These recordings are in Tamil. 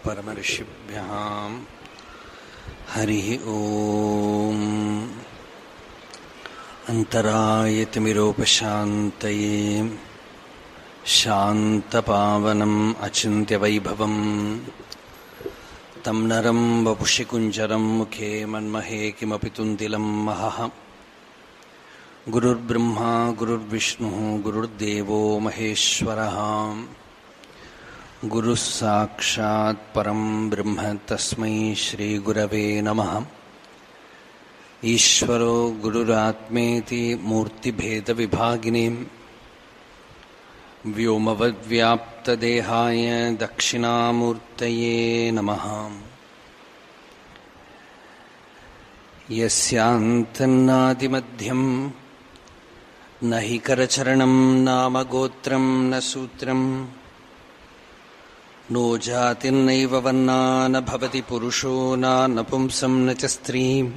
परमर्षिभ्यः हरिः ॐ अन्तरायतिमिरोपशान्तये शान्तपावनम् अचिन्त्यवैभवम् तं नरं वपुषि कुञ्जरं मुखे मन्महे किमपि तुन्तिलं महः गुरुर्ब्रह्मा गुरुर्विष्णुः गुरुर्देवो महेश्वरः गुरुः साक्षात् परं ब्रह्म तस्मै श्रीगुरवे नमः ईश्वरो गुरुरात्मेति मूर्तिभेदविभागिनीम् व्योमवद्व्याप्तदेहाय दक्षिणामूर्तये नमः यस्यान्तन्नादिमध्यम् न हि करचरणं नाम गोत्रं न सूत्रम् नो जातिर्नैव वर्णा न भवति पुरुषो न नपुंसं न च स्त्रीम्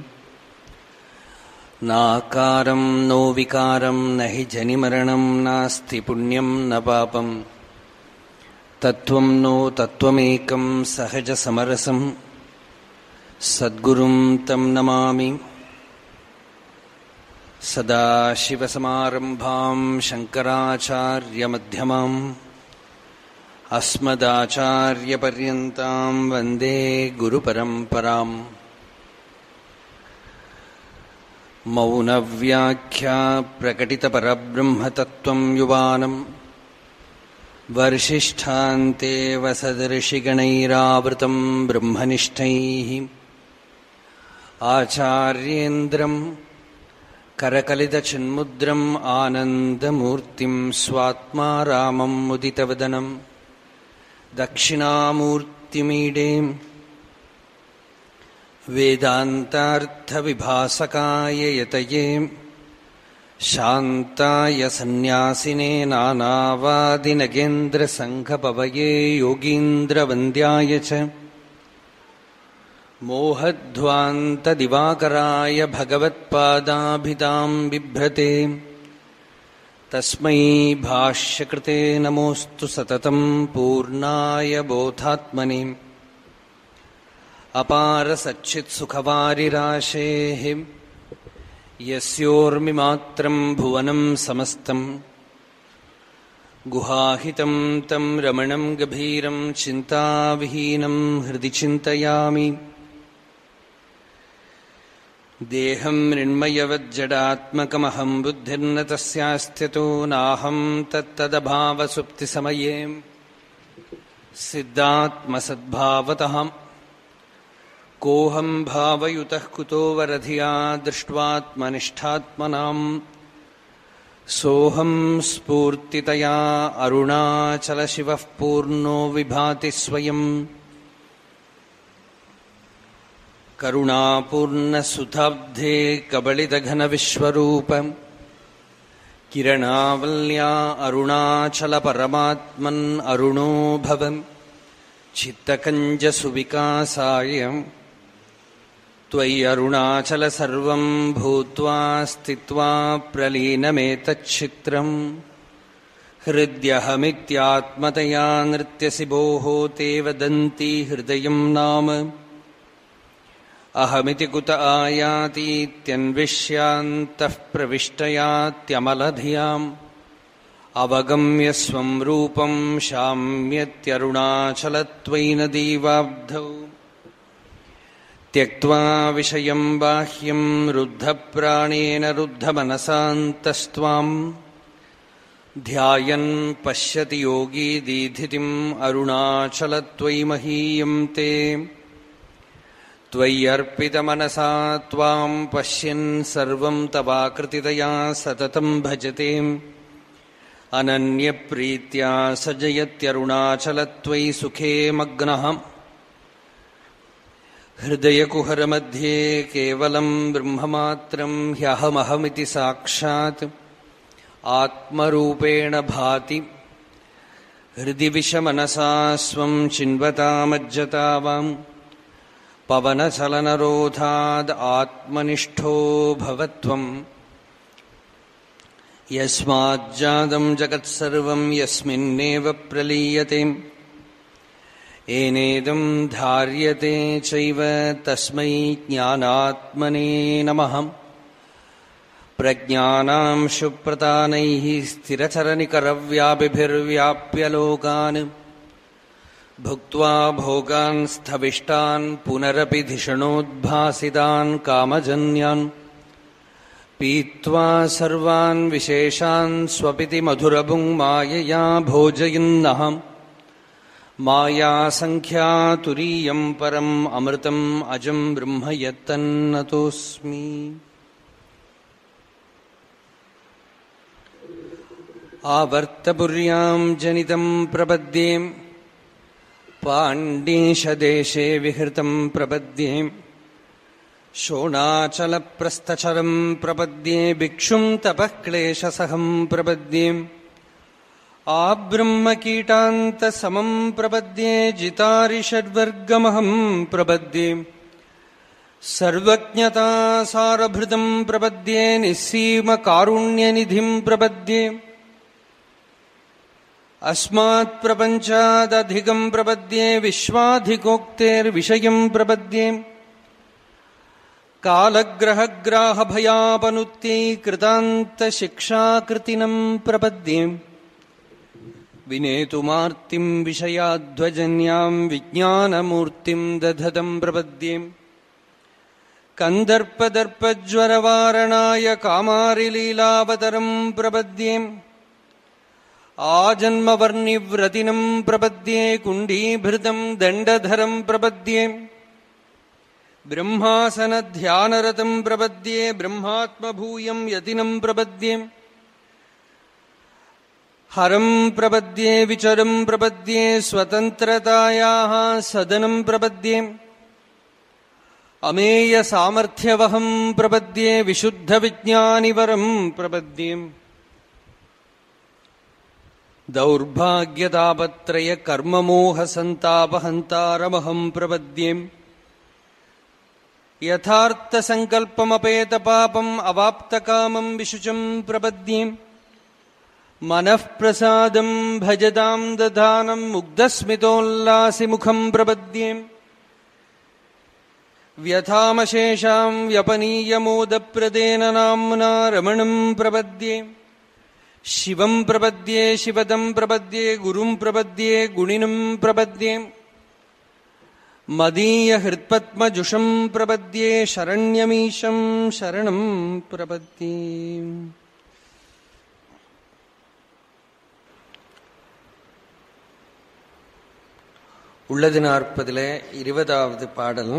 नाकारं नो विकारं न हि जनिमरणं नास्ति पुण्यं न पापम् तत्त्वं नो तत्त्वमेकं सहजसमरसं सद्गुरुं तं नमामि सदाशिवसमारम्भां शङ्कराचार्यमध्यमाम् अस्मदाचार्यपर्यन्तां वन्दे गुरुपरम्पराम् मौनव्याख्या प्रकटितपरब्रह्मतत्त्वं युवानम् वर्षिष्ठान्ते वसदर्षिगणैरावृतं ब्रह्मनिष्ठैः आचार्येन्द्रम् करकलितचिन्मुद्रम् आनन्दमूर्तिं स्वात्मा रामम् मुदितवदनम् दक्षिणामूर्तिमीडे वेदान्तार्थविभासकाय यतये शान्ताय सन्न्यासिने नानावादिनगेन्द्रसङ्घपवये योगीन्द्रवन्द्याय च मोहध्वान्तदिवाकराय भगवत्पादाभिधां बिभ्रते तस्मै भाष्यकृते नमोऽस्तु सततं पूर्णाय बोधात्मने अपारसच्चित्सुखवारिराशेः यस्योर्मिमात्रम् भुवनम् समस्तम् गुहाहितम् तम् रमणम् गभीरम् चिन्ताविहीनम् हृदि चिन्तयामि देहम् मृण्मयवज्जडात्मकमहम् बुद्धिर्न तस्यास्त्यतो नाहम् तत्तदभावसुप्तिसमये सिद्धात्मसद्भावतः कोऽहम् भावयुतः कुतो वरधिया दृष्ट्वात्मनिष्ठात्मनाम् सोऽहम् स्फूर्तितया अरुणाचलशिवः पूर्णो विभाति स्वयम् करुणापूर्णसुधाब्धे कबलितघनविश्वरूप किरणावल्या अरुणाचलपरमात्मन् अरुणो भवन् चित्तकञ्जसुविकासाय त्वयि अरुणाचल सर्वम् भूत्वा स्थित्वा प्रलीनमेतच्छित्रम् हृद्यहमित्यात्मतया नृत्यसि भोः ते वदन्ति हृदयम् नाम अहमिति कुत आयातीत्यन्विष्यान्तः प्रविष्टयात्यमलधियाम् अवगम्य स्वं रूपं शाम्यत्यरुणाचलत्वयि नदीवाब्धौ त्यक्त्वा विषयं बाह्यं रुद्धप्राणेन रुद्धमनसान्तस्त्वाम् ध्यायन् पश्यति योगी दीधितिम् अरुणाचलत्वयि महीयं ते त्वय्यर्पितमनसा त्वाम् पश्यन् सर्वं तवाकृतितया सततं भजते अनन्यप्रीत्या सजयत्यरुणाचलत्वयि सुखे मग्नः हृदयकुहरमध्ये केवलं ब्रह्ममात्रं ह्यहमहमिति साक्षात् आत्मरूपेण भाति हृदि विषमनसा स्वं चिन्वतामज्जतावाम् पवनचलनरोधाद् आत्मनिष्ठो भवत्वम् यस्माज्जातं जगत्सर्वं यस्मिन्नेव प्रलीयते एनेदम् धार्यते चैव तस्मै ज्ञानात्मने नमः प्रज्ञानाम् शुप्रतानैः स्थिरचरनिकरव्यापिभिर्व्याप्य लोकान् भुक्त्वा भोगान् स्थविष्टान् पुनरपि धिषणोद्भासितान् कामजन्यान् पीत्वा सर्वान् विशेषान् स्वपिति मधुरभुङ् मायया भोजयन्नहम् मायासङ्ख्यातुरीयम् परम् अमृतम् अजम् ब्रह्म यत्तन्नतोऽस्मि आवर्तपुर्याम् जनितम् प्रपद्ये पाण्डीशदेशे विहृतम् प्रपद्ये शोणाचलप्रस्थचरम् प्रपद्ये भिक्षुम् तपः क्लेशसहम् प्रपद्ये आब्रह्मकीटान्तसमम् प्रपद्ये जितारिषड्वर्गमहम् प्रपद्ये सर्वज्ञतासारभृतम् प्रपद्ये निःसीमकारुण्यनिधिम् प्रपद्ये अस्मात्प्रपञ्चादधिकम् प्रपद्ये विश्वाधिकोक्तेर्विषयम् प्रपद्ये कालग्रहग्राहभयापनुत्यै कृतान्तशिक्षाकृतिनम् प्रपद्ये विनेतुमार्तिम् विषयाध्वजन्याम् विज्ञानमूर्तिम् दधतम् प्रपद्ये कन्दर्पदर्पज्वरवारणाय कामारिलीलावतरम् प्रपद्ये आजन्मवर्णिव्रतिनम् प्रपद्ये कुण्डीभृतम् दण्डधरम् प्रपद्ये ब्रह्मासनध्यानरतम् प्रपद्ये ब्रह्मात्मभूयम् यतिनम् प्रपद्ये हरम् प्रपद्ये विचरम् प्रपद्ये स्वतन्त्रतायाः सदनम् प्रपद्ये अमेयसामर्थ्यवहम् प्रपद्ये विशुद्धविज्ञानिवरम् प्रपद्ये दौर्भाग्यतापत्रयकर्ममोहसन्तापहन्तारमहम् प्रपद्ये यथार्थसङ्कल्पमपेतपापम् अवाप्तकामम् विशुचम् प्रपद्ये मनःप्रसादम् भजताम् दधानम् मुग्धस्मितोल्लासिमुखम् प्रपद्ये व्यथामशेषाम् व्यपनीयमोदप्रदेन नाम्ना रमणम् प्रपद्ये शिवम् प्रपद्ये शिवदम् प्रपद्ये गुरुम् प्रपद्ये गुणिनम् प्रपद्ये मदीयहृत्पद्मजुषम् प्रपद्ये शरण्यमीशम् शरणम् प्रपद्ये உள்ளது நாற்பதில் இருபதாவது பாடல்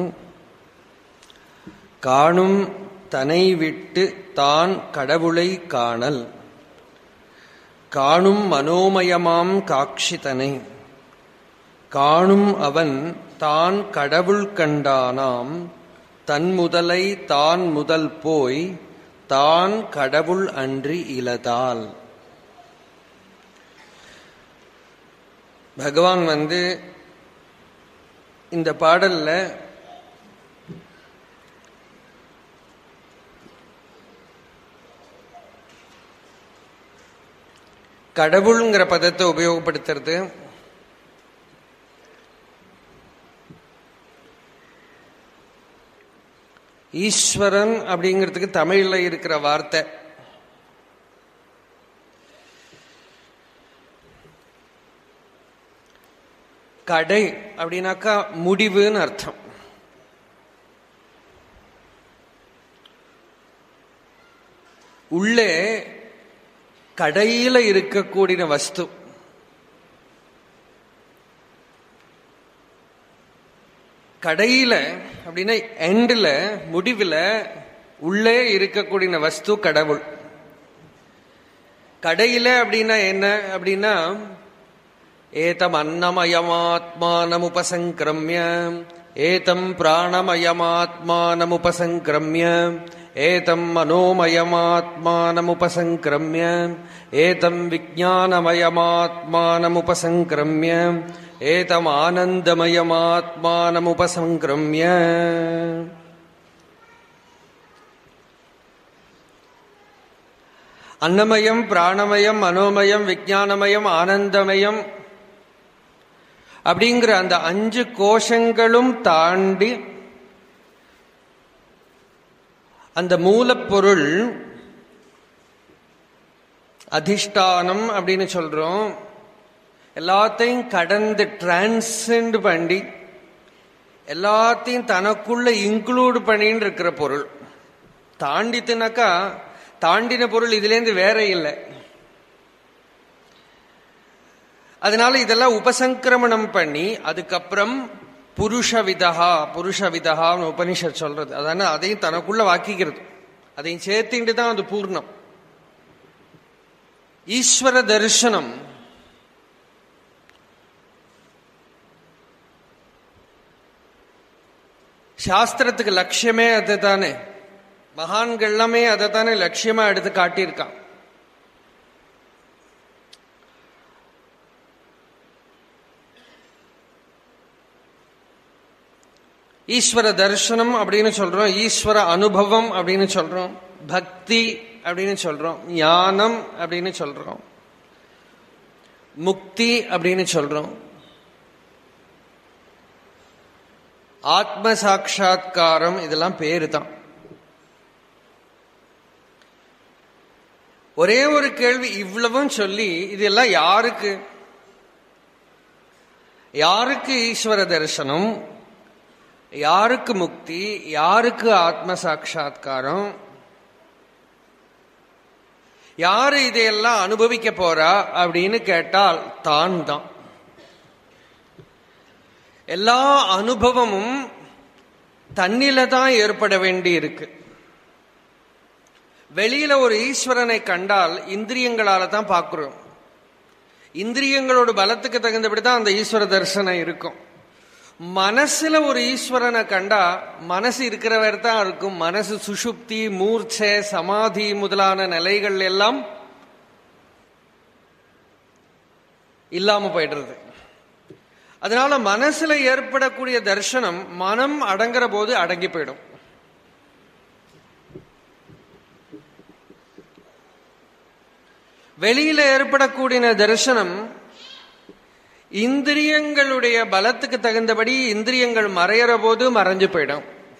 காணும் தனை விட்டு தான் கடவுளை காணல் காணும் மனோமயமாம் காட்சிதனை காணும் அவன் தான் கடவுள் கண்டானாம் தன் முதலை தான் முதல் போய் தான் கடவுள் அன்றி இலதால் பகவான் வந்து இந்த பாடல்ல கடவுள்ங்கிற பதத்தை உபயோகப்படுத்துறது ஈஸ்வரன் அப்படிங்கிறதுக்கு தமிழ்ல இருக்கிற வார்த்தை கடை அப்படின்னாக்கா முடிவுன்னு அர்த்தம் உள்ளே கடையில இருக்கக்கூடிய வஸ்து கடையில அப்படின்னா எண்டில் முடிவில் உள்ளே இருக்கக்கூடிய வஸ்து கடவுள் கடையில அப்படின்னா என்ன அப்படின்னா ஏதம் அன்னமயமாத்மானமுபசங்கிரமிய ஏதம் பிராணமயமாத்மானமுபசங்கிரமிய ஏதம் மனோமயமாத்மானமுபசங்கிரமிய ஏதம் விஜானமயமாத்மானமுபசங்கிரமிய ஏதம் ஆனந்தமயமாத்மானமுபசங்கிரமிய அன்னமயம் பிராணமயம் மனோமயம் விஜானமயம் ஆனந்தமயம் அப்படிங்கிற அந்த அஞ்சு கோஷங்களும் தாண்டி அந்த மூலப்பொருள் அதிஷ்டானம் அப்படின்னு சொல்றோம் எல்லாத்தையும் கடந்து டிரான்சென்ட் பண்ணி எல்லாத்தையும் தனக்குள்ள இன்க்ளூட் பண்ணின்னு இருக்கிற பொருள் தாண்டித்துனாக்கா தாண்டின பொருள் இதுலேருந்து வேற இல்லை அதனால இதெல்லாம் உபசங்கிரமணம் பண்ணி அதுக்கப்புறம் புருஷவிதா புருஷவிதகான்னு உபனிஷத் சொல்றது அதான அதையும் தனக்குள்ள வாக்கிக்கிறது அதையும் சேர்த்திட்டு தான் அது பூர்ணம் ஈஸ்வர தரிசனம் சாஸ்திரத்துக்கு லட்சியமே அது தானே மகான்கள் எல்லாமே அதை தானே லட்சியமா எடுத்து காட்டியிருக்கான் ஈஸ்வர தரிசனம் அப்படின்னு சொல்றோம் ஈஸ்வர அனுபவம் அப்படின்னு சொல்றோம் பக்தி அப்படின்னு சொல்றோம் ஞானம் அப்படின்னு சொல்றோம் முக்தி அப்படின்னு சொல்றோம் ஆத்ம சாட்சா்காரம் இதெல்லாம் பேரு தான் ஒரே ஒரு கேள்வி இவ்வளவும் சொல்லி இதெல்லாம் யாருக்கு யாருக்கு ஈஸ்வர தரிசனம் யாருக்கு முக்தி யாருக்கு ஆத்ம சாட்சா்காரம் யாரு இதையெல்லாம் அனுபவிக்க போறா அப்படின்னு கேட்டால் தான் தான் எல்லா அனுபவமும் தன்னில தான் ஏற்பட வேண்டி இருக்கு வெளியில ஒரு ஈஸ்வரனை கண்டால் இந்திரியங்களால தான் பார்க்கிறோம் இந்திரியங்களோட பலத்துக்கு தகுந்தபடி தான் அந்த ஈஸ்வர தரிசனம் இருக்கும் மனசுல ஒரு ஈஸ்வரனை கண்டா மனசு இருக்கிறவர் தான் இருக்கும் மனசு சுஷுப்தி மூர்ச்சை சமாதி முதலான நிலைகள் எல்லாம் இல்லாம போயிடுறது அதனால மனசுல ஏற்படக்கூடிய தர்சனம் மனம் அடங்குற போது அடங்கி போயிடும் வெளியில ஏற்படக்கூடிய தரிசனம் இந்திரியங்களுடைய பலத்துக்கு தகுந்தபடி இந்திரியங்கள் மறையிற போது மறைஞ்சு போயிடும்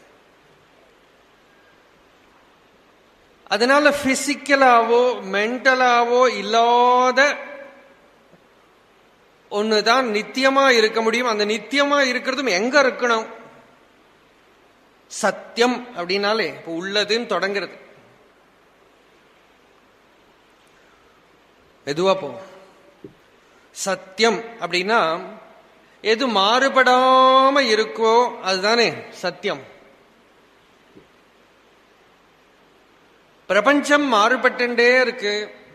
அதனால பிசிக்கலாவோ மென்டலாவோ இல்லாத ஒண்ணுதான் நித்தியமா இருக்க முடியும் அந்த நித்தியமா இருக்கிறதும் எங்க இருக்கணும் சத்தியம் அப்படின்னாலே இப்ப உள்ளதுன்னு தொடங்குறது மெதுவா போ சத்தியம் அப்படின்னா எது மாறுபடாம இருக்கோ அதுதானே சத்தியம் பிரபஞ்சம் மாறுபட்டுட்டே இருக்கு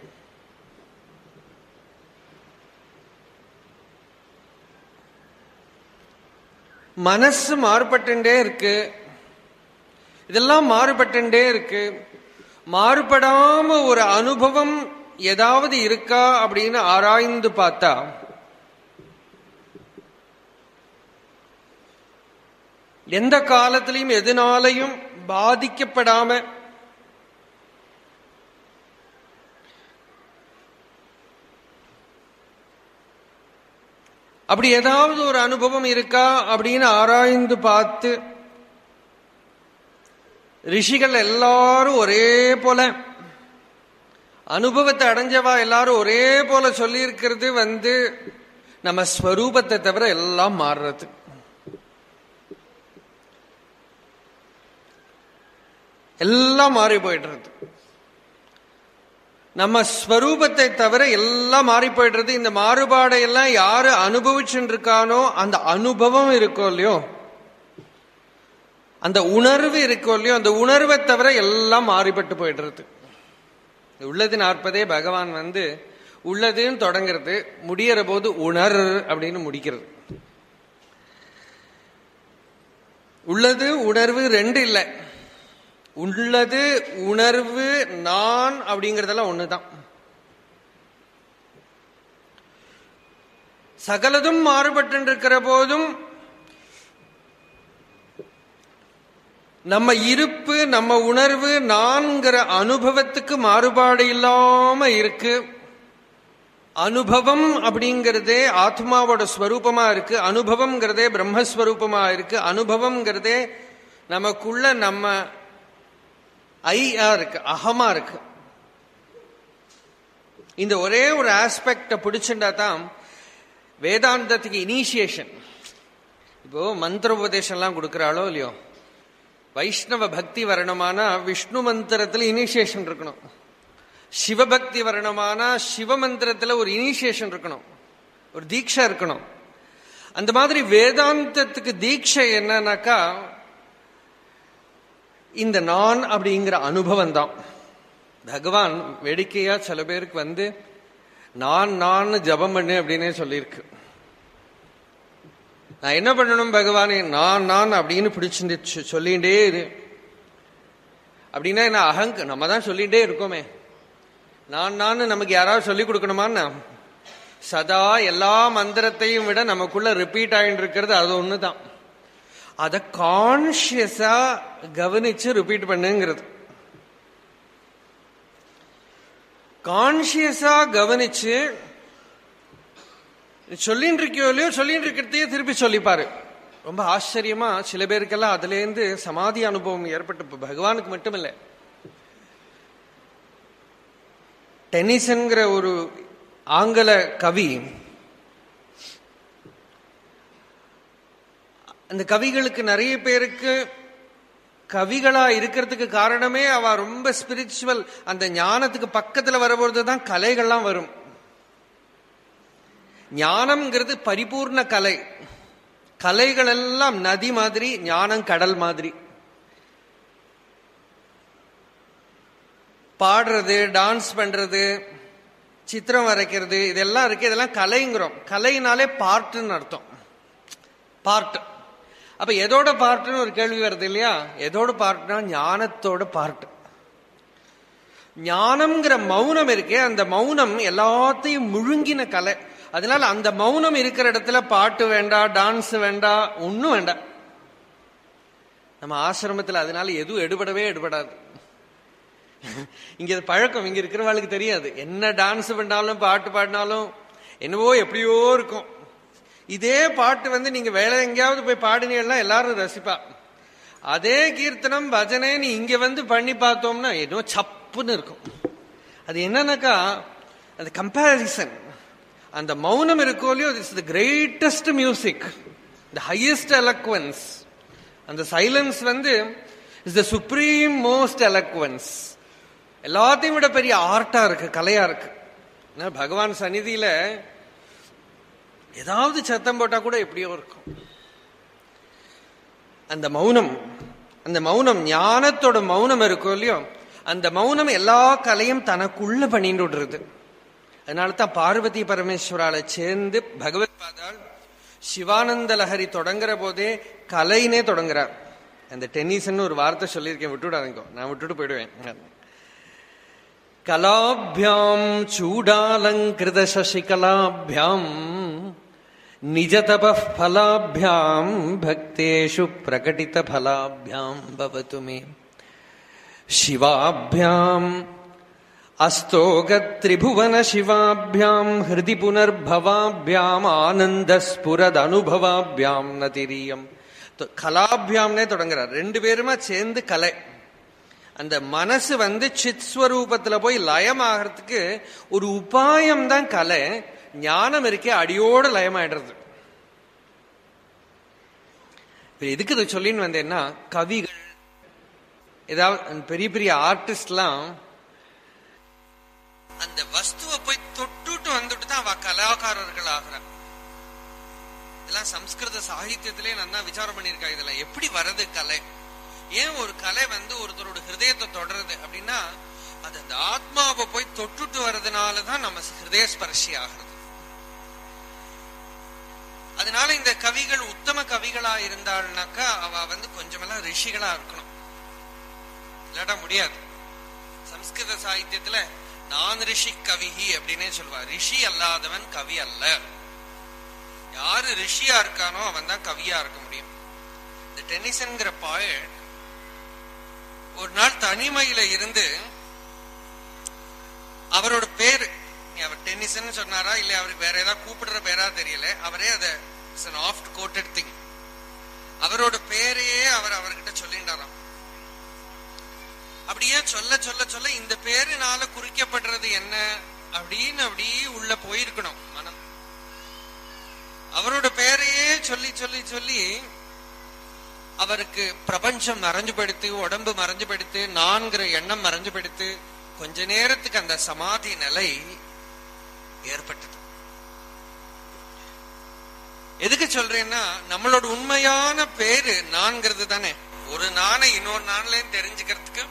மனசு மாறுபட்டுட்டே இருக்கு இதெல்லாம் மாறுபட்டுட்டே இருக்கு மாறுபடாம ஒரு அனுபவம் ஏதாவது இருக்கா அப்படின்னு ஆராய்ந்து பார்த்தா எந்த காலத்திலையும் எதனாலையும் பாதிக்கப்படாம அப்படி ஏதாவது ஒரு அனுபவம் இருக்கா அப்படின்னு ஆராய்ந்து பார்த்து ரிஷிகள் எல்லாரும் ஒரே போல அனுபவத்தை அடைஞ்சவா எல்லாரும் ஒரே போல சொல்லி இருக்கிறது வந்து நம்ம ஸ்வரூபத்தை தவிர எல்லாம் மாறுறது எல்லாம் மாறி போயிடுறது நம்ம ஸ்வரூபத்தை தவிர எல்லாம் மாறி போயிடுறது இந்த மாறுபாடை எல்லாம் யாரு அனுபவிச்சுட்டு இருக்கானோ அந்த அனுபவம் இருக்கோ இல்லையோ அந்த உணர்வு இருக்கோ இல்லையோ அந்த உணர்வை தவிர எல்லாம் மாறிப்பட்டு போயிடுறது உள்ளது நாற்பதே பகவான் வந்து உள்ளதுன்னு தொடங்குறது முடியற போது உணர் அப்படின்னு முடிக்கிறது உள்ளது உணர்வு ரெண்டு இல்லை உள்ளது உணர்வு நான் அப்படிங்கறதெல்லாம் ஒண்ணுதான் சகலதும் மாறுபட்டு இருக்கிற போதும் நம்ம இருப்பு நம்ம உணர்வு நான்கிற அனுபவத்துக்கு மாறுபாடு இல்லாம இருக்கு அனுபவம் அப்படிங்கிறதே ஆத்மாவோட ஸ்வரூபமா இருக்கு அனுபவம்ங்கிறதே பிரம்மஸ்வரூபமா இருக்கு அனுபவம்ங்கிறதே நமக்குள்ள நம்ம ஐயா இருக்கு அகமா இருக்கு இந்த ஒரே ஒரு ஆஸ்பெக்ட பிடிச்சுட்டா தான் வேதாந்தத்துக்கு இனிஷியேஷன் இப்போ மந்திர உபதேசம்லாம் கொடுக்குறாளோ இல்லையோ வைஷ்ணவ பக்தி வரணுமானா விஷ்ணு மந்திரத்துல இனிஷியேஷன் இருக்கணும் சிவபக்தி வரணுமானா சிவ மந்திரத்துல ஒரு இனிஷியேஷன் இருக்கணும் ஒரு தீட்சை இருக்கணும் அந்த மாதிரி வேதாந்தத்துக்கு தீட்சை என்னன்னாக்கா இந்த நான் அப்படிங்கிற அனுபவம் தான் பகவான் வேடிக்கையா சில பேருக்கு வந்து நான் நான் ஜபம் பண்ணு அப்படின்னே சொல்லியிருக்கு நான் என்ன பண்ணணும் பகவானே நான் நான் அப்படின்னு பிடிச்சிட்டு சொல்லிகிட்டே இரு அப்படின்னா என்ன அகங்க நம்ம தான் சொல்லிகிட்டே இருக்கோமே நான் நான் நமக்கு யாராவது சொல்லி கொடுக்கணுமான்னா சதா எல்லா மந்திரத்தையும் விட நமக்குள்ள ரிப்பீட் ஆகிட்டு இருக்கிறது அது ஒண்ணுதான் அதை கான்சியஸா கவனிச்சு ரிப்பீட் பண்ணுங்கிறது கான்சியஸா கவனிச்சு சொல்லின்னு இருக்கியோ இல்லையோ சொல்லின்னு இருக்கிறதையே திருப்பி சொல்லிப்பாரு ரொம்ப ஆச்சரியமா சில பேருக்கெல்லாம் அதுல இருந்து சமாதி அனுபவம் ஏற்பட்டு பகவானுக்கு மட்டும் இல்லை டென்னிசன்கிற ஒரு ஆங்கில கவி அந்த கவிகளுக்கு நிறைய பேருக்கு கவிகளா இருக்கிறதுக்கு காரணமே அவ ரொம்ப ஸ்பிரிச்சுவல் அந்த ஞானத்துக்கு பக்கத்துல வரபொழுது தான் கலைகள்லாம் வரும் ஞானம்ங்கிறது பரிபூர்ண கலை கலைகள் எல்லாம் நதி மாதிரி ஞானம் கடல் மாதிரி பாடுறது டான்ஸ் பண்றது சித்திரம் வரைக்கிறது இதெல்லாம் இருக்கு இதெல்லாம் கலைங்கிறோம் கலைனாலே பார்ட்டுன்னு அர்த்தம் பார்ட் அப்ப எதோட பார்ட்னு ஒரு கேள்வி வருது இல்லையா எதோட பார்ட்னா ஞானத்தோட பார்ட் ஞானம்ங்கிற மௌனம் இருக்கே அந்த மௌனம் எல்லாத்தையும் முழுங்கின கலை அதனால அந்த மௌனம் இருக்கிற இடத்துல பாட்டு வேண்டாம் டான்ஸ் வேண்டாம் ஒன்னும் வேண்டாம் நம்ம ஆசிரமத்தில் அதனால எதுவும் எடுபடவே எடுபடாது இங்க அது பழக்கம் இங்க இருக்கிறவாளுக்கு தெரியாது என்ன டான்ஸ் பண்ணாலும் பாட்டு பாடினாலும் என்னவோ எப்படியோ இருக்கும் இதே பாட்டு வந்து நீங்க வேற எங்கேயாவது போய் பாடினீங்கன்னா எல்லாரும் ரசிப்பா அதே கீர்த்தனம் பஜனை நீ இங்க வந்து பண்ணி பார்த்தோம்னா ஏதோ சப்புன்னு இருக்கும் அது என்னன்னாக்கா அந்த கம்பேரிசன் அந்த மௌனம் இருக்கோ இல்லையோ it's the greatest music the highest eloquence அந்த சைலன்ஸ் வந்து is the supreme most eloquence எல்லாத்தையும் விட பெரிய ஆர்ட்டா இருக்கு கலையா இருக்கு பகவான் சந்நிதியில ஏதாவது சத்தம் போட்டா கூட எப்படியோ இருக்கும் அந்த மௌனம் அந்த மௌனம் ஞானத்தோட மௌனம் இருக்கும் இல்லையோ அந்த மௌனம் எல்லா கலையும் தனக்குள்ள பண்ணிட்டு விடுறது அதனால தான் பார்வதி பரமேஸ்வரால சேர்ந்து பகவத் பாதால் சிவானந்த லஹரி தொடங்குற போதே கலைனே தொடங்குறார் அந்த டென்னிஸ்ன்னு ஒரு வார்த்தை சொல்லியிருக்கேன் விட்டுவிடாதீங்க நான் விட்டுட்டு போயிடுவேன் கலாபியாம் சூடாலங்கிருத சசிகலாபியாம் நிஜதப ஃபலாபியாம் பக்தேஷு பிரகடித ஃபலாபியாம் பவது மே சிவாபியாம் அஸ்தோகத்ரிபுவன சிவாபியாம் ஹிருதி புனர்பவாபியாம் ஆனந்தஸ்புரதனுபவாபியாம் நதிரியம் கலாபியாம்னே தொடங்குறார் ரெண்டு பேருமா சேர்ந்து கலை அந்த மனசு வந்து சித் ஸ்வரூபத்துல போய் லயம் ஆகிறதுக்கு ஒரு உபாயம் தான் கலை ஞானம் இருக்கே அடியோட லயமாயிடுறது எதுக்கு இதை சொல்லின்னு வந்தேன்னா கவிகள் ஏதாவது பெரிய பெரிய ஆர்டிஸ்ட்லாம் அந்த வஸ்துவை போய் தொட்டுட்டு வந்துட்டு தான் அவ கலாகாரர்கள் ஆகிறா இதெல்லாம் சம்ஸ்கிருத சாகித்யத்திலே நல்லா விசாரம் பண்ணியிருக்கா இதெல்லாம் எப்படி வர்றது கலை ஏன் ஒரு கலை வந்து ஒருத்தரோட ஹிருதயத்தை தொடருது அப்படின்னா அது அந்த ஆத்மாவை போய் தொட்டுட்டு வர்றதுனாலதான் நம்ம ஹிருதய ஸ்பர்ஷி ஆகிறது அதனால இந்த கவிகள் உத்தம கவிகளா இருந்தாள்னாக்கா அவ வந்து கொஞ்சமெல்லாம் ரிஷிகளா இருக்கணும் இல்லாட்டா முடியாது சம்ஸ்கிருத சாகித்யத்துல நான் ரிஷி கவிஹி அப்படின்னே சொல்லுவா ரிஷி அல்லாதவன் கவி அல்ல யாரு ரிஷியா இருக்கானோ அவன் தான் கவியா இருக்க முடியும் இந்த டென்னிசன்கிற பாயட் ஒரு நாள் தனிமையில இருந்து அவரோட பேரு அவர் டென்னிஸ்ன்னு சொன்னாரா இல்ல அவருக்கு வேற ஏதாவது கூப்பிடுற பேரா தெரியல அவரே அதை ஆஃப்ட் கோட்டட் திங் அவரோட பேரையே அவர் அவர்கிட்ட சொல்லிண்டாராம் அப்படியே சொல்ல சொல்ல சொல்ல இந்த பேருனால குறிக்கப்படுறது என்ன அப்படின்னு அப்படியே உள்ள போயிருக்கணும் மனம் அவரோட பேரையே சொல்லி சொல்லி சொல்லி அவருக்கு பிரபஞ்சம் மறைஞ்சு படுத்து உடம்பு மறைஞ்சு படுத்து நான்கிற எண்ணம் மறைஞ்சு படுத்து கொஞ்ச நேரத்துக்கு அந்த சமாதி நிலை ஏற்பட்டது எதுக்கு சொல்றேன்னா நம்மளோட உண்மையான பேரு நான்கிறது தானே ஒரு நானை இன்னொரு நான்ல தெரிஞ்சுக்கிறதுக்கு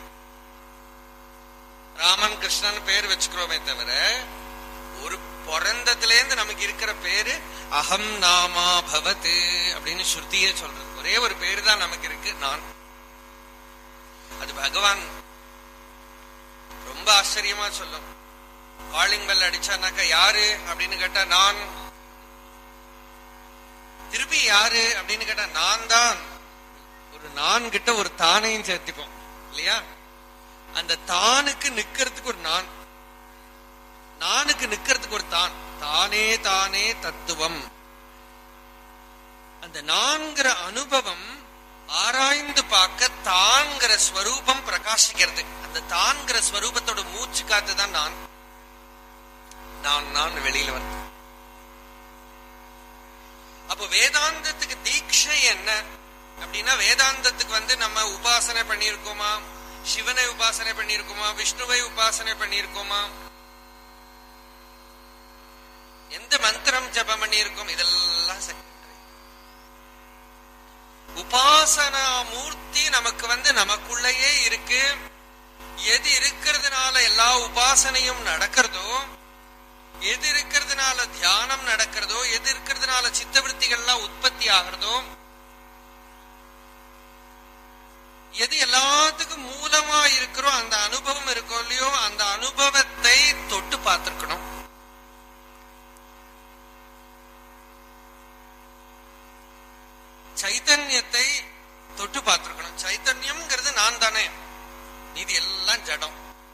ராமன் கிருஷ்ணன் பேர் வச்சுக்கிறோமே தவிர ஒரு பிறந்ததுல இருந்து நமக்கு இருக்கிற பேரு அகம் நாமா பவத்து அப்படின்னு ஸ்ருதியே சொல்றது ஒரே ஒரு பேரு தான் நமக்கு இருக்கு நான் அது பகவான் ரொம்ப ஆச்சரியமா சொல்லும் காலிங் பெல் அடிச்சானாக்கா யாரு அப்படின்னு கேட்டா நான் திருப்பி யாரு அப்படின்னு கேட்டா நான் தான் ஒரு நான் கிட்ட ஒரு தானையும் சேர்த்துப்போம் இல்லையா அந்த தானுக்கு நிக்கிறதுக்கு ஒரு நான் நானுக்கு நிக்கிறதுக்கு ஒரு தான் தானே தானே தத்துவம் அந்த நான்கிற அனுபவம் ஆராய்ந்து பார்க்க தான்கிற ஸ்வரூபம் பிரகாசிக்கிறது அந்த தான்கிற ஸ்வரூபத்தோட மூச்சு காத்து தான் நான் நான் நான் வெளியில வந்து அப்போ வேதாந்தத்துக்கு தீட்சை என்ன அப்படின்னா வேதாந்தத்துக்கு வந்து நம்ம உபாசனை பண்ணியிருக்கோமா சிவனை உபாசனை பண்ணியிருக்கோமா விஷ்ணுவை உபாசனை பண்ணியிருக்கோமா எந்த மந்திரம் ஜபம் பண்ணியிருக்கோம் இதெல்லாம் சரி உபாசனா மூர்த்தி நமக்கு வந்து நமக்குள்ளேயே இருக்கு எது இருக்கிறதுனால எல்லா உபாசனையும் நடக்கிறதோ எது இருக்கிறதுனால தியானம் நடக்கிறதோ எது இருக்கிறதுனால சித்தவருத்திகள்லாம் உற்பத்தி ஆகிறதோ எது எல்லாத்துக்கும் மூலமா இருக்கிறோ அந்த அனுபவம் இருக்கோ இல்லையோ அந்த அனுபவத்தை தொட்டு பார்த்திருக்கணும் சைத்தன்யத்தை தொட்டு பார்த்திருக்கணும் சைத்தன்யம்ங்கிறது நான் தானே இது எல்லாம் ஜடம்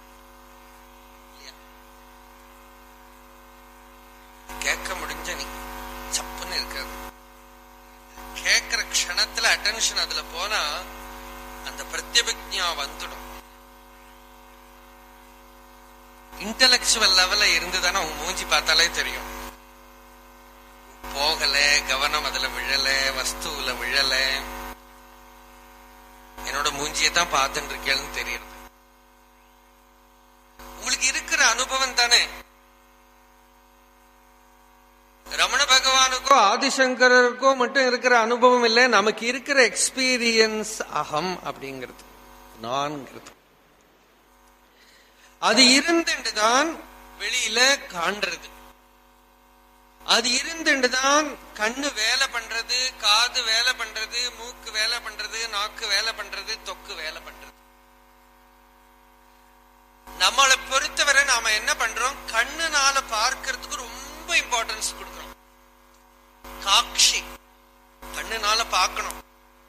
கேட்க முடிஞ்ச நீ சப்புன்னு இருக்காது கேட்கிற க்ஷணத்துல அட்டென்ஷன் அதுல போனா அந்த பிரத்யபிக்ஞா வந்துடும் இன்டலெக்சுவல் லெவல்ல இருந்துதானே உங்க மூஞ்சி பார்த்தாலே தெரியும் போகல கவனம் அதுல விழல வஸ்துல விழல என்னோட மூஞ்சியை தான் பார்த்துட்டு இருக்கேன்னு தெரியுது உங்களுக்கு இருக்கிற அனுபவம் தானே ரமண பகவானுக்கோ ஆதிசங்கரருக்கோ மட்டும் இருக்கிற அனுபவம் இல்லை நமக்கு இருக்கிற எக்ஸ்பீரியன்ஸ் அகம் அப்படிங்கிறது நான்கிறது அது இருந்துதான் வெளியில காண்றது அது இருந்துதான் கண்ணு வேலை பண்றது காது வேலை பண்றது மூக்கு வேலை பண்றது நாக்கு வேலை பண்றது தொக்கு வேலை பண்றது நம்மளை பொறுத்தவரை நாம என்ன பண்றோம் கண்ணுனால பார்க்கறதுக்கு ரொம்ப இம்பார்ட்டன்ஸ் கொடுக்கிறோம் காட்சி கண்ணுனால பார்க்கணும்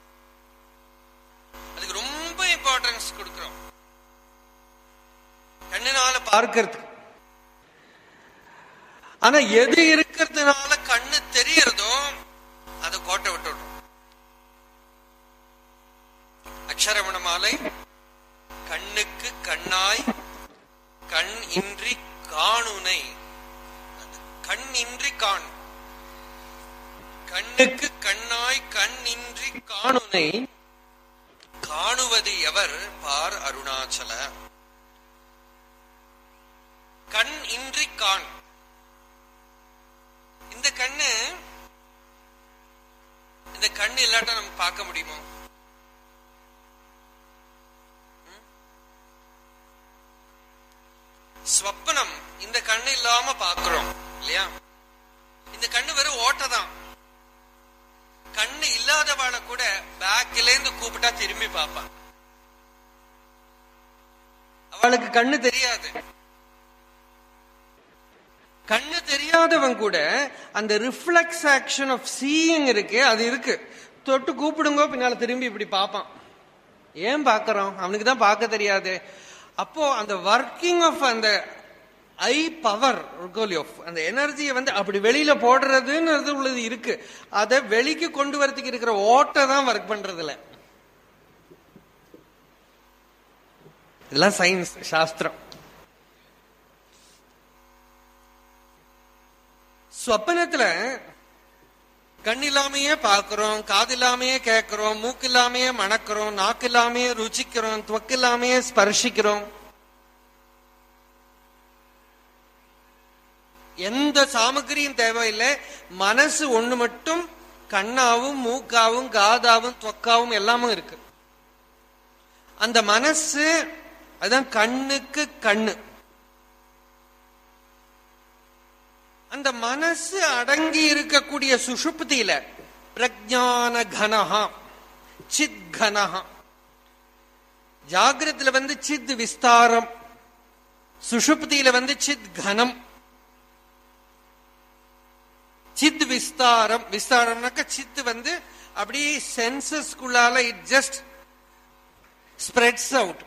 அதுக்கு ரொம்ப இம்பார்ட்டன்ஸ் கொடுக்கிறோம் கண்ணுனால பார்க்கறதுக்கு ஆனா எது இருக்கிறதுனால கண்ணு தெரியறதோ அது கோட்டை விட்டுடும் அக்ஷரமண மாலை கண்ணுக்கு கண்ணாய் கண் இன்றி காணுனை கண் இன்றி காண் கண்ணுக்கு கண்ணாய் கண் இன்றி காணுனை காணுவது எவர் பார் அருணாச்சல கண் இன்றி காண் இந்த கண்ணு இந்த கண்ணு இல்லாட்டா நம்ம பார்க்க முடியுமோ ஸ்வப்னம் இந்த கண்ணு இல்லாம பாக்குறோம் இல்லையா இந்த கண்ணு வெறும் ஓட்டதான் கண்ணு இல்லாதவாளை கூட பேக்ல இருந்து கூப்பிட்டா திரும்பி பார்ப்பான் அவளுக்கு கண்ணு தெரியாது கண்ணு தெரியாதவன் கூட அந்த ரிஃப்ளெக்ஸ் ஆக்ஷன் ஆஃப் சீயிங் இருக்கு அது இருக்கு தொட்டு கூப்பிடுங்க பின்னால திரும்பி இப்படி பார்ப்பான் ஏன் பார்க்கறோம் அவனுக்கு தான் பார்க்க தெரியாது அப்போ அந்த ஒர்க்கிங் ஆஃப் அந்த ஐ பவர் அந்த எனர்ஜியை வந்து அப்படி வெளியில போடுறதுன்னு உள்ளது இருக்கு அதை வெளிக்கு கொண்டு வரதுக்கு இருக்கிற ஓட்டை தான் ஒர்க் பண்றதுல இதெல்லாம் சயின்ஸ் சாஸ்திரம் ஸ்வப்னத்துல கண் இல்லாமையே பார்க்கிறோம் காது இல்லாமையே கேட்கிறோம் மூக்கு இல்லாமையே மணக்கிறோம் நாக்கு இல்லாமையே ருச்சிக்கிறோம் துவக்கு இல்லாமையே ஸ்பர்ஷிக்கிறோம் எந்த சாமகிரியும் தேவையில்லை மனசு ஒண்ணு மட்டும் கண்ணாவும் மூக்காவும் காதாவும் தொக்காவும் எல்லாமும் இருக்கு அந்த மனசு அதான் கண்ணுக்கு கண்ணு அந்த மனசு அடங்கி இருக்கக்கூடிய சுஷுப்தியில பிரஜான கனஹா சித் கனஹா ஜாகிரத்துல வந்து சித் விஸ்தாரம் சுஷுப்தியில வந்து சித் கனம் சித் விஸ்தாரம் விஸ்தாரம்னாக்க சித்து வந்து அப்படி சென்சஸ்குள்ளால இட் ஜஸ்ட் ஸ்ப்ரெட்ஸ் அவுட்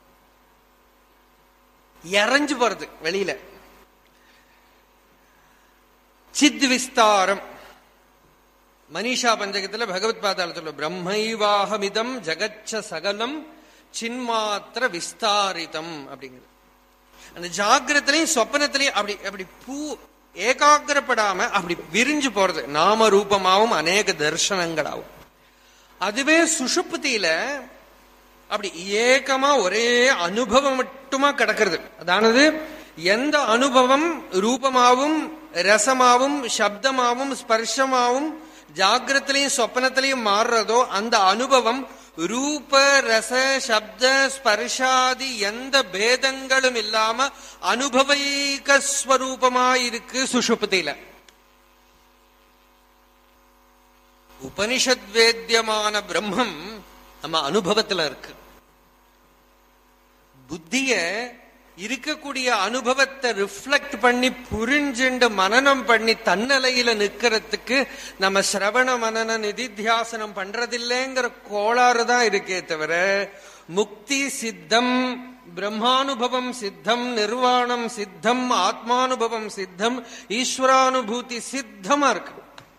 இறஞ்சு போறது வெளியில சித் விஸ்தாரம் மனிஷா பஞ்சகத்துல பகவத் பாதாளத்துல பிரம்மைவாகமிதம் ஜகச்ச சகலம் சின்மாத்திர விஸ்தாரிதம் அப்படிங்கிறது அந்த ஜாகிரத்திலையும் சொப்பனத்திலையும் அப்படி அப்படி பூ ஏகாகிரப்படாம அப்படி விரிஞ்சு போறது நாம ரூபமாவும் அநேக தர்சனங்களாவும் அதுவே சுஷுப்தியில அப்படி ஏகமா ஒரே அனுபவம் மட்டுமா கிடக்கிறது அதானது எந்த அனுபவம் ரூபமாவும் ரசமாவும் சப்தமாவும் ஸ்பர்ஷமாவும் ஜாகிரத்திலையும் சொப்பனத்திலையும் மாறுறதோ அந்த அனுபவம் ரூப ரச சப்த ஸ்பர்ஷாதி எந்த பேதங்களும் இல்லாம அனுபவைக ஸ்வரூபமாயிருக்கு சுஷுப்தியில உபனிஷத் வேத்தியமான பிரம்மம் நம்ம அனுபவத்துல இருக்கு புத்திய இருக்கக்கூடிய அனுபவத்தை ரிஃப்ளெக்ட் பண்ணி புரிஞ்சுண்டு மனநம் பண்ணி தன்னலையில நிக்கிறதுக்கு நம்ம சிரவண மனன நிதித்தியாசனம் பண்றதில்லைங்கிற கோளாறு தான் இருக்கே தவிர முக்தி சித்தம் பிரம்மானுபவம் சித்தம் நிர்வாணம் சித்தம் ஆத்மானுபவம் சித்தம் ஈஸ்வரானுபூதி சித்தமா இருக்கு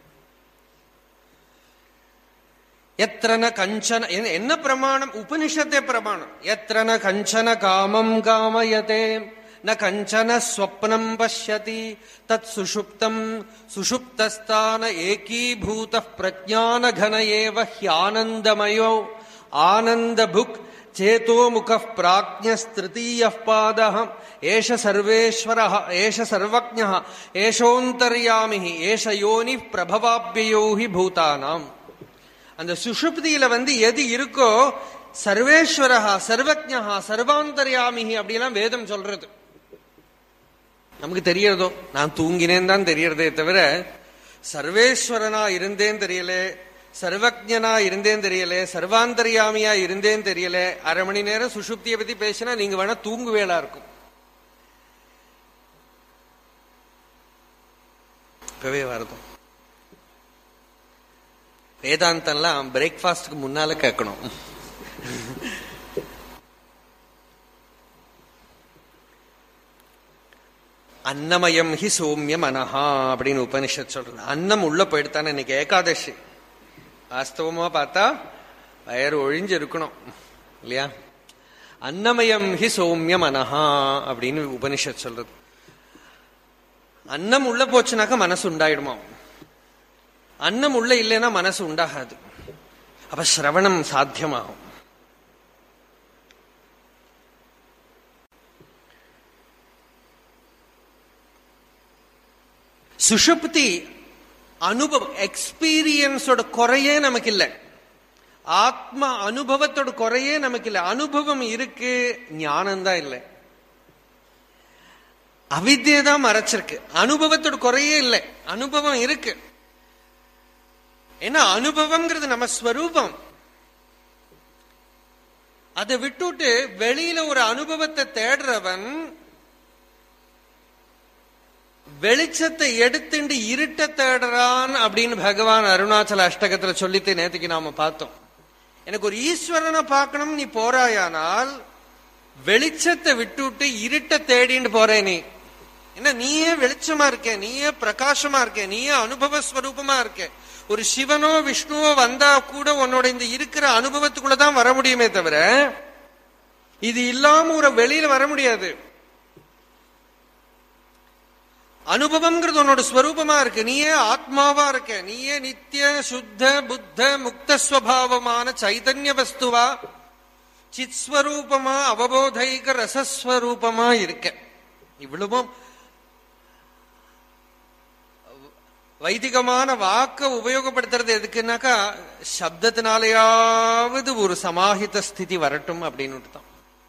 எத்தன கஞ்சன என்ன பிரமாணம் உபனிஷத்தே பிரமாணம் எத்தன கஞ்சன காமம் காமயதே ந கஞ்சன ஸ்வப்னம் பசியதி தத் சுஷுப்தம் சுஷுப்தஸ்தான ஏகீபூத பிரஜான கன ஏவ ஹியானந்தமயோ ஆனந்த புக் சேதோ முக பிராஜ்யஸ்திருத்தீய பாத ஏஷ சர்வேஸ்வர ஏஷ சர்வஜ ஏஷோந்தர்யாமி ஏஷ யோனி பிரபவாபியோ ஹி பூதானாம் அந்த சுஷுப்தியில வந்து எது இருக்கோ சர்வேஸ்வரஹா சர்வஜா சர்வாந்தர்யாமிகி அப்படிலாம் வேதம் சொல்றது நமக்கு தெரியறதோ நான் தூங்கினேன் தான் தெரியறதே தவிர சர்வேஸ்வரனா இருந்தேன் தெரியல சர்வஜனா இருந்தேன் தெரியல சர்வாந்தர்யாமியா இருந்தேன் தெரியல அரை மணி நேரம் சுஷுப்தியை பத்தி பேசினா நீங்க வேணா தூங்குவேலா இருக்கும் இப்பவே வருதும் வேதாந்தம்லாம் பிரேக்ஃபாஸ்டுக்கு முன்னால கேட்கணும் அன்னமயம் ஹி சோமியம் அனஹா அப்படின்னு உபனிஷத் சொல்றது அன்னம் உள்ள போயிடுத்தானே இன்னைக்கு ஏகாதசி வாஸ்தவமா பார்த்தா வயறு ஒழிஞ்சு இருக்கணும் இல்லையா அன்னமயம் ஹி சோமியம் அனஹா அப்படின்னு உபனிஷத் சொல்றது அன்னம் உள்ள போச்சுனாக்க மனசு உண்டாயிடுமா அன்னம் உள்ள இல்லைன்னா மனசு உண்டாகாது அப்ப சிரவணம் சாத்தியமாகும் சுஷுப்தி அனுபவம் எக்ஸ்பீரியன்ஸோட குறையே நமக்கு இல்லை ஆத்மா அனுபவத்தோட குறையே நமக்கு இல்லை அனுபவம் இருக்கு ஞானம் தான் இல்லை அவித்தியை தான் மறைச்சிருக்கு அனுபவத்தோட குறையே இல்லை அனுபவம் இருக்கு ஏன்னா அனுபவம்ங்கிறது நம்ம ஸ்வரூபம் அதை விட்டுட்டு வெளியில ஒரு அனுபவத்தை தேடுறவன் வெளிச்சத்தை எடுத்துட்டு இருட்ட தேடுறான் அப்படின்னு பகவான் அருணாச்சல அஷ்டகத்துல சொல்லிட்டு நேத்துக்கு நாம பார்த்தோம் எனக்கு ஒரு ஈஸ்வரனை பார்க்கணும் நீ போறாயானால் வெளிச்சத்தை விட்டுட்டு இருட்ட தேடின்னு போறே நீ என்ன நீயே வெளிச்சமா இருக்க நீயே பிரகாசமா இருக்க நீயே அனுபவ ஸ்வரூபமா இருக்க ஒரு சிவனோ விஷ்ணுவோ வந்தா கூட உன்னோட இந்த இருக்கிற அனுபவத்துக்குள்ளதான் வர முடியுமே தவிர இது இல்லாம ஒரு வெளியில வர முடியாது அனுபவம்ங்கிறது உன்னோட ஸ்வரூபமா இருக்கு நீயே ஆத்மாவா இருக்க நீயே நித்திய சுத்த புத்த முக்த ஸ்வபாவமான சைதன்ய வஸ்துவா சித்ஸ்வரூபமா அவபோதைக ரசஸ்வரூபமா இருக்க இவ்வளவும் வைதிகமான வாக்க உபயோகப்படுத்துறது எதுக்குன்னாக்கா சப்தத்தினாலேயாவது ஒரு சமாஹித ஸ்திதி வரட்டும் அப்படின்னு தான்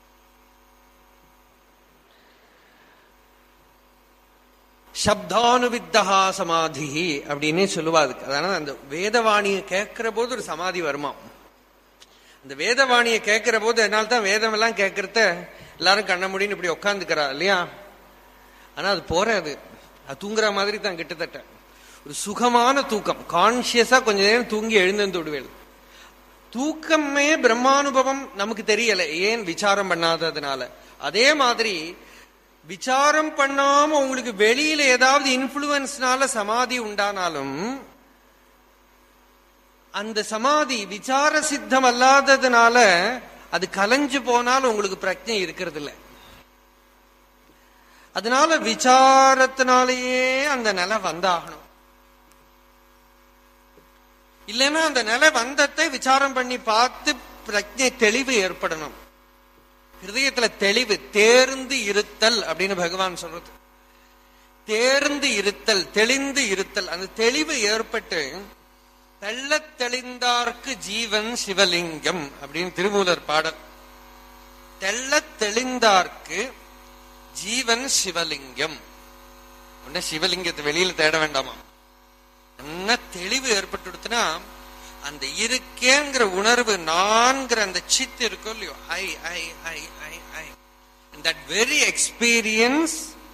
சப்தானுவித்தகா சமாதி அப்படின்னே சொல்லுவா அதுக்கு அதனால அந்த வேதவாணியை கேட்கிற போது ஒரு சமாதி வருமா அந்த வேதவாணியை கேட்கிற போது என்னால் தான் வேதம் எல்லாம் கேட்கறத எல்லாரும் கண்ண முடின்னு இப்படி உட்காந்துக்கிறா இல்லையா ஆனா அது போறாது அது தூங்குற மாதிரி தான் கிட்டத்தட்ட ஒரு சுகமான தூக்கம் கான்சியஸா கொஞ்ச நேரம் தூங்கி எழுந்து விடுவேன் தூக்கமே பிரம்மானுபவம் நமக்கு தெரியல ஏன் விசாரம் பண்ணாததுனால அதே மாதிரி விசாரம் பண்ணாம உங்களுக்கு வெளியில ஏதாவது இன்ஃபுளுன்ஸ்னால சமாதி உண்டானாலும் அந்த சமாதி விசார சித்தம் அல்லாததுனால அது கலைஞ்சு போனாலும் உங்களுக்கு பிரச்சனை இருக்கிறது இல்லை அதனால விசாரத்தினாலேயே அந்த நிலை வந்தாகணும் இல்லைன்னா அந்த நிலை வந்தத்தை விசாரம் பண்ணி பார்த்து பிரஜை தெளிவு ஏற்படணும் ஹிருதயத்துல தெளிவு தேர்ந்து இருத்தல் அப்படின்னு பகவான் சொல்றது தேர்ந்து இருத்தல் தெளிந்து இருத்தல் அந்த தெளிவு ஏற்பட்டு தெள்ளத் தெளிந்தார்க்கு ஜீவன் சிவலிங்கம் அப்படின்னு திருமூலர் பாடல் தெள்ளத் தெளிந்தார்க்கு ஜீவன் சிவலிங்கம் உடனே சிவலிங்கத்தை வெளியில தேட வேண்டாமா என்ன தெளிவு ஏற்பட்டுடுத்துனா அந்த இருக்கேங்கிற உணர்வு நான்கிற அந்த சித்து இருக்கும் இல்லையோ I I I I I that very experience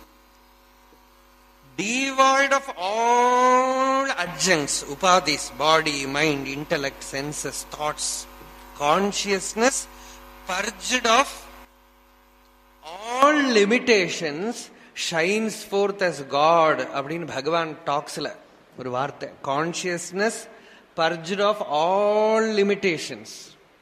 devoid of all adjuncts, upadhis, body, mind, intellect, senses, thoughts, consciousness, purged of all limitations, shines forth as God அப்படின்னு பகவான் டாக்ஸ்ல ஒரு வார்த்தை consciousness purged of all limitations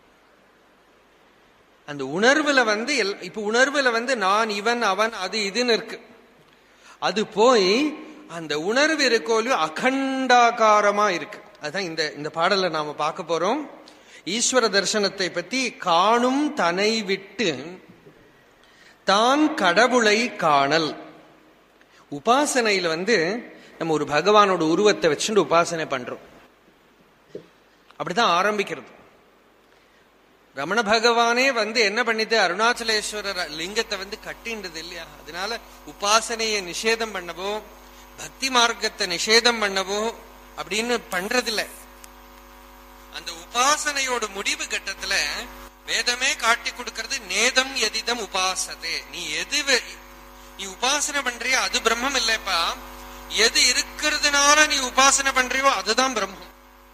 அந்த உணர்வுல வந்து எல்- இப்ப உணர்வுல வந்து நான் இவன் அவன் அது இதுன்னு இருக்கு அது போய் அந்த உணர்வு இருக்கோலையோ அகண்டாகாரமா இருக்கு அதுதான் இந்த இந்த பாடல்ல நாம பார்க்க போறோம் ஈஸ்வர தரிசனத்தை பத்தி காணும் தனை விட்டு தான் கடவுளை காணல் உபாசனையில வந்து நம்ம ஒரு பகவானோட உருவத்தை வச்சுட்டு உபாசனை பண்றோம் அப்படிதான் ஆரம்பிக்கிறது ரமண பகவானே வந்து என்ன பண்ணிட்டு அருணாச்சலேஸ்வரர் லிங்கத்தை வந்து கட்டின்றது இல்லையா அதனால உபாசனையை நிஷேதம் பண்ணவோ பக்தி மார்க்கத்தை நிஷேதம் பண்ணவோ அப்படின்னு பண்றதில்ல அந்த உபாசனையோட முடிவு கட்டத்துல வேதமே காட்டி கொடுக்கிறது நேதம் எதிதம் உபாசதே நீ எது வெ- நீ உபாசனை பண்றியோ அது பிரம்மம் இல்லப்பா எது இருக்கிறதுனால நீ உபாசனை பண்றியோ அதுதான் பிரம்மம்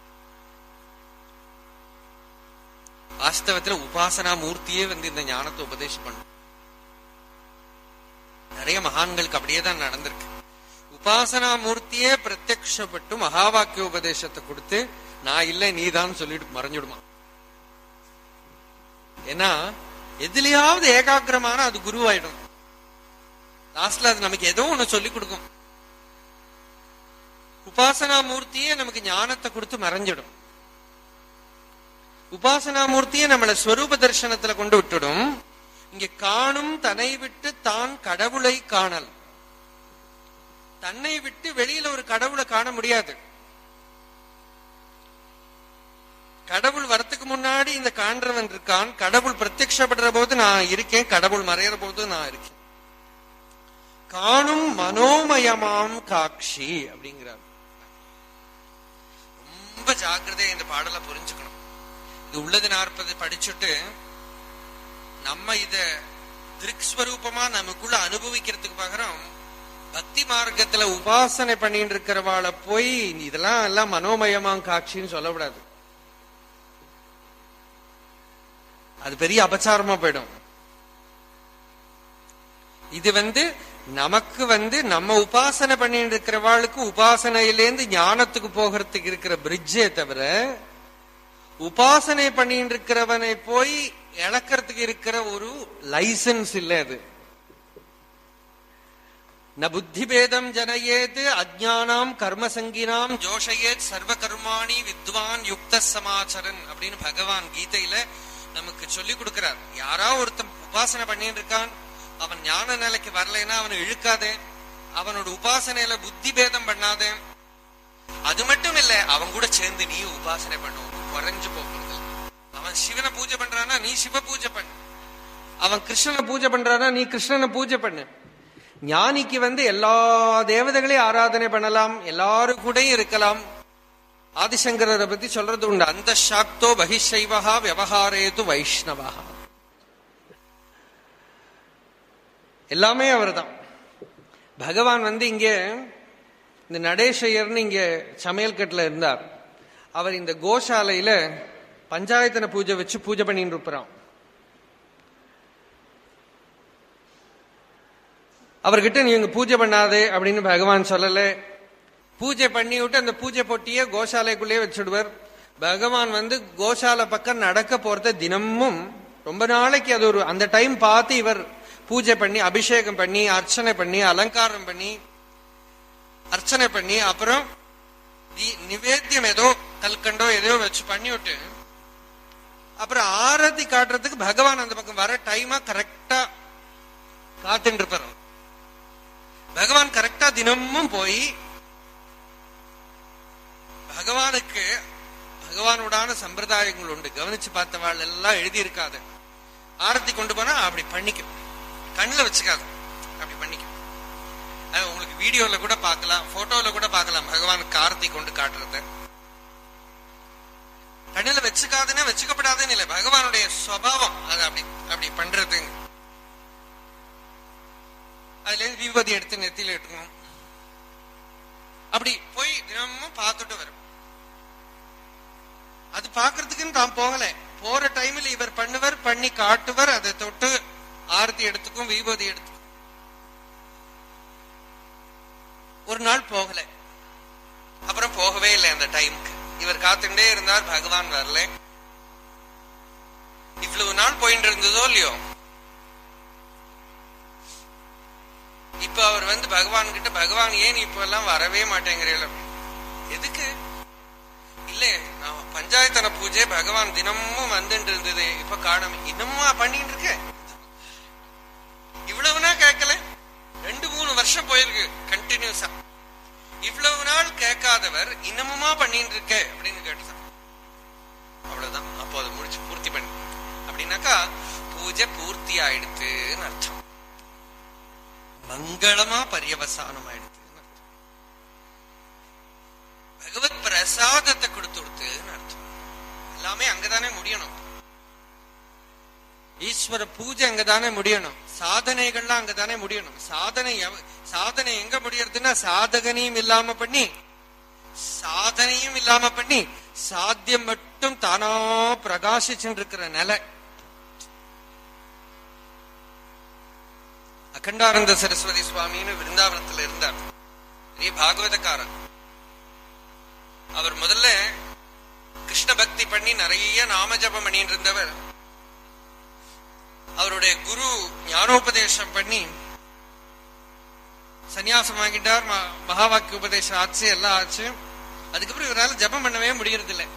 வாஸ்தவத்துல உபாசனா மூர்த்தியே வந்து இந்த ஞானத்தை உபதேசம் பண்ணும் நிறைய மகான்களுக்கு அப்படியே தான் நடந்திருக்கு உபாசனா மூர்த்தியே பிரத்யக்ஷப்பட்டு மகா வாக்கிய உபதேசத்தை கொடுத்து நான் இல்லை நீதான் சொல்லிட்டு மறைஞ்சிடுமா ஏன்னா எதுலயாவது ஏகாகிரமான அது குருவாயிடும் லாஸ்ட்ல அது நமக்கு ஏதோ ஒண்ணு சொல்லி கொடுக்கும் உபாசனா மூர்த்தியே நமக்கு ஞானத்தை கொடுத்து மறைஞ்சிடும் உபாசனா மூர்த்தியை நம்மள ஸ்வரூப தரிசனத்துல கொண்டு விட்டுடும் இங்க காணும் தன்னை விட்டு தான் கடவுளை காணல் தன்னை விட்டு வெளியில ஒரு கடவுளை காண முடியாது கடவுள் வரத்துக்கு முன்னாடி இந்த காண்றவன் இருக்கான் கடவுள் பிரத்யக்ஷப்படுற போது நான் இருக்கேன் கடவுள் மறையிற போது நான் இருக்கேன் காணும் மனோமயமாம் காட்சி அப்படிங்கிறார் ரொம்ப ஜாக்கிரதையா இந்த பாடலை புரிஞ்சுக்கணும் இது உள்ளது நாற்பது படிச்சுட்டு நம்ம இத திருக்ஸ்வரூபமா நமக்குள்ள அனுபவிக்கிறதுக்கு பகரம் பக்தி மார்க்கத்துல உபாசனை பண்ணிட்டு இருக்கிறவாளை போய் இதெல்லாம் எல்லாம் மனோமயமா காட்சின்னு சொல்லக்கூடாது அது பெரிய அபச்சாரமா போயிடும் இது வந்து நமக்கு வந்து நம்ம உபாசனை பண்ணிட்டு இருக்கிறவாளுக்கு உபாசனையிலேருந்து ஞானத்துக்கு போகிறதுக்கு இருக்கிற பிரிட்ஜே தவிர உபாசனை பண்ணிட்டு இருக்கிறவனை போய் இழக்கிறதுக்கு இருக்கிற ஒரு லைசன்ஸ் இல்ல அது ந புத்தி பேதம் ஜனயேத் அஜானாம் கர்மசங்கினாம் ஜோஷயேத் சர்வ கர்மாணி வித்வான் யுக்த சமாச்சரன் அப்படின்னு பகவான் கீதையில நமக்கு சொல்லி கொடுக்கிறார் யாரா ஒருத்தன் உபாசனை பண்ணிட்டு இருக்கான் அவன் ஞான நிலைக்கு வரலைன்னா அவனை இழுக்காதே அவனோட உபாசனையில புத்தி பேதம் பண்ணாதே அது மட்டும் இல்ல அவன் கூட சேர்ந்து நீ உபாசனை பண்ணுவோம் குறைஞ்சு போகிறது அவன் சிவனை பூஜை பண்றானா நீ சிவ பூஜை பண்ணு அவன் கிருஷ்ணனை பூஜை பண்றானா நீ கிருஷ்ணனை பூஜை பண்ணு ஞானிக்கு வந்து எல்லா தேவதைகளையும் ஆராதனை பண்ணலாம் எல்லாரும் கூடயும் இருக்கலாம் ஆதிசங்கரரை பத்தி சொல்றது உண்டு அந்த சாக்தோ பகிஷைவகா விவகாரேது வைஷ்ணவா எல்லாமே அவர்தான் பகவான் வந்து இங்க இந்த நடேசையர்னு இங்க சமையல் கட்டுல இருந்தார் அவர் இந்த கோசாலையில பஞ்சாயத்தன பூஜை வச்சு பூஜை பண்ணிட்டு இருப்பாராம் அவர்கிட்ட நீங்க பூஜை பண்ணாதே அப்படின்னு பகவான் சொல்லல பூஜை பண்ணி விட்டு அந்த பூஜை பொட்டிய கோசாலைக்குள்ளேயே வச்சுடுவார் பகவான் வந்து கோசாலை பக்கம் நடக்க போறத தினமும் ரொம்ப நாளைக்கு அது ஒரு அந்த டைம் பார்த்து இவர் பூஜை பண்ணி அபிஷேகம் பண்ணி அர்ச்சனை பண்ணி அலங்காரம் பண்ணி அர்ச்சனை பண்ணி அப்புறம் தி- நிவேத்தியம் ஏதோ கல்கண்டோ ஏதோ வச்சு பண்ணி விட்டு அப்புறம் ஆரத்தி காட்டுறதுக்கு பகவான் அந்த பக்கம் வர டைமா கரெக்டா காத்துட்டு இருப்பார் பகவான் கரெக்டா தினமும் போய் பகவானுக்கு பகவானோடான சம்பிரதாயங்கள் உண்டு கவனிச்சு பார்த்தவாள் எல்லாம் எழுதி இருக்காது ஆரத்தி கொண்டு போனா அப்படி பண்ணிக்கும் கண்ணுல வச்சுக்காது அப்படி பண்ணிக்கும் அது உங்களுக்கு வீடியோல கூட பார்க்கலாம் போட்டோல கூட பார்க்கலாம் பகவானுக்கு ஆரத்தி கொண்டு காட்டுறத கண்ணுல வச்சுக்காதுன்னா வச்சுக்கப்படாதுன்னு இல்லை பகவானுடைய சுவாவம் அது அப்படி அப்படி பண்றதுங்க அதுல இருந்து விபதி எடுத்து நெத்தியில எடுக்கணும் அப்படி போய் தினமும் பார்த்துட்டு வரும் அது பாக்குறதுக்குன்னு தான் போகல போற டைம்ல இவர் பண்ணுவர் பண்ணி காட்டுவர் அதை தொட்டு ஆரத்தி எடுத்துக்கும் விபூதி எடுத்துக்கும் ஒரு நாள் போகல அப்புறம் போகவே இல்லை அந்த டைம்க்கு இவர் காத்துட்டே இருந்தார் பகவான் வரல இவ்வளவு நாள் போயிட்டு இருந்ததோ இல்லையோ இப்ப அவர் வந்து பகவான் கிட்ட பகவான் ஏன் இப்ப எல்லாம் வரவே மாட்டேங்கிறீங்கள எதுக்கு இல்ல நான் பஞ்சாயத்தன பூஜை பகவான் தினமும் வந்துட்டு இருந்தது இப்ப காணாம இன்னமுமா பண்ணிட்டு இருக்க இவ்வளவுனா கேட்கல ரெண்டு மூணு வருஷம் போயிருக்கு கண்டினியூஸா இவ்வளவு நாள் கேட்காதவர் இன்னமுமா பண்ணிட்டு இருக்க அப்படின்னு கேட்டுதான் அவ்வளவுதான் அப்போ அதை முடிச்சு பூர்த்தி பண்ணி அப்படின்னாக்கா பூஜை பூர்த்தி ஆயிடுத்துன்னு அர்த்தம் மங்களமா பரியவசானம் ஆயிடுதுன்னு அர்த்தம். பகவத் பிரசாதத்தை கொடுத்து கொடுத்துன்னு அர்த்தம் எல்லாமே அங்கதானே முடியணும் ஈஸ்வர பூஜை அங்கதானே முடியணும் சாதனைகள்லாம் அங்கதானே முடியணும் சாதனை எவ- சாதனை எங்க முடியறதுன்னா சாதகனையும் இல்லாம பண்ணி சாதனையும் இல்லாம பண்ணி சாத்தியம் மட்டும் தானா பிரகாசிச்சுட்டு இருக்கிற நிலை அகண்டானந்த சரஸ்வதி சுவாமின்னு விருந்தாவனத்துல இருந்தார் பெரிய பாகவதக்காரர் அவர் முதல்ல கிருஷ்ண பக்தி பண்ணி நிறைய நாம ஜபம் பண்ணிட்டு இருந்தவர் அவருடைய குரு ஞானோபதேசம் பண்ணி சன்னியாசம் வாங்கிட்டார் ம- மகா வாக்கிய உபதேசம் ஆச்சு எல்லாம் ஆச்சு அதுக்கப்புறம் இவரால் ஜபம் பண்ணவே முடியறது இல்லை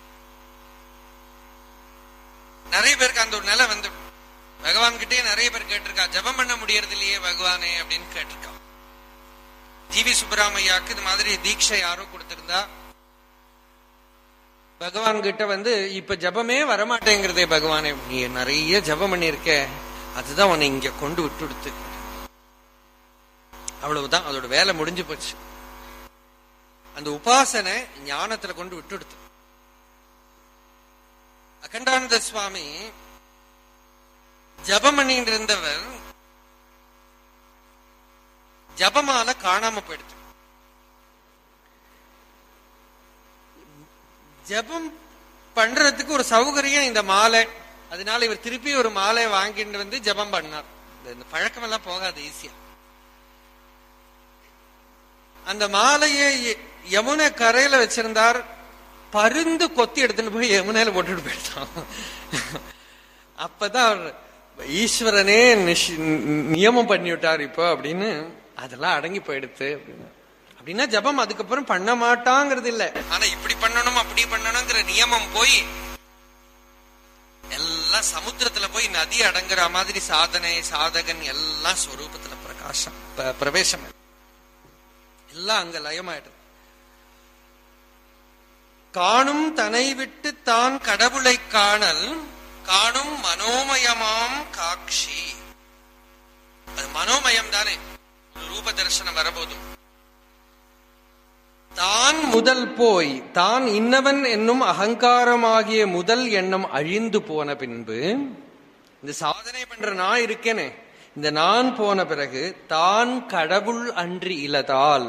நிறைய பேருக்கு அந்த ஒரு நிலை வந்து பகவான் கிட்டே நிறைய பேர் கேட்டிருக்கா ஜபம் பண்ண முடியறது இல்லையே பகவானே அப்படின்னு கேட்டிருக்கா ஜிவி சுப்பராமையாக்கு இது மாதிரி தீட்சை யாரோ கொடுத்திருந்தா பகவான் கிட்ட வந்து இப்ப ஜபமே வரமாட்டேங்கிறதே பகவானே நீ நிறைய ஜபம் பண்ணிருக்க அதுதான் உன்னை இங்க கொண்டு விட்டுடுத்து அவ்வளவுதான் அதோட வேலை முடிஞ்சு போச்சு அந்த உபாசனை ஞானத்துல கொண்டு விட்டுடுத்து அகண்டானந்த சுவாமி ஜபம் பண்ணிட்டு இருந்தவர் ஜபமால காணாம போயிடுது ஜபம் பண்றதுக்கு ஒரு சௌகரியம் இந்த மாலை அதனால இவர் திருப்பி ஒரு மாலை வாங்கிட்டு வந்து ஜபம் பண்ணார் இந்த- இந்த பழக்கம் எல்லாம் போகாது ஈஸியா அந்த மாலையை யமுனை கரையில வச்சிருந்தார் பருந்து கொத்தி எடுத்துட்டு போய் யமுனையில போட்டுட்டு போயிட்டான் அப்பதான் அவர், ஈஸ்வரனே நிஷ்- நியமம் பண்ணி விட்டார் இப்போ அப்படின்னு அதெல்லாம் அடங்கி போயிடுத்து அப்படின்னு அப்படின்னா ஜபம் அதுக்கப்புறம் பண்ண மாட்டாங்கிறது இல்ல ஆனா இப்படி பண்ணணும் அப்படி பண்ணணுங்கிற நியமம் போய் எல்லாம் சமுத்திரத்துல போய் நதி அடங்குற மாதிரி சாதனை சாதகன் எல்லாம் ஸ்வரூபத்துல பிரகாசம் ப- பிரவேசம் எல்லாம் அங்க லயமாயிடுது காணும் தனை விட்டு தான் கடவுளை காணல் காணும் மனோமயமாம் காட்சி அது மனோமயம் தானே ஒரு ரூப தரிசனம் வரபோதும் தான் முதல் போய் தான் இன்னவன் என்னும் அகங்காரமாகிய முதல் எண்ணம் அழிந்து போன பின்பு இந்த சாதனை பண்ற நான் இருக்கேனே இந்த நான் போன பிறகு தான் கடவுள் அன்றி இலதால்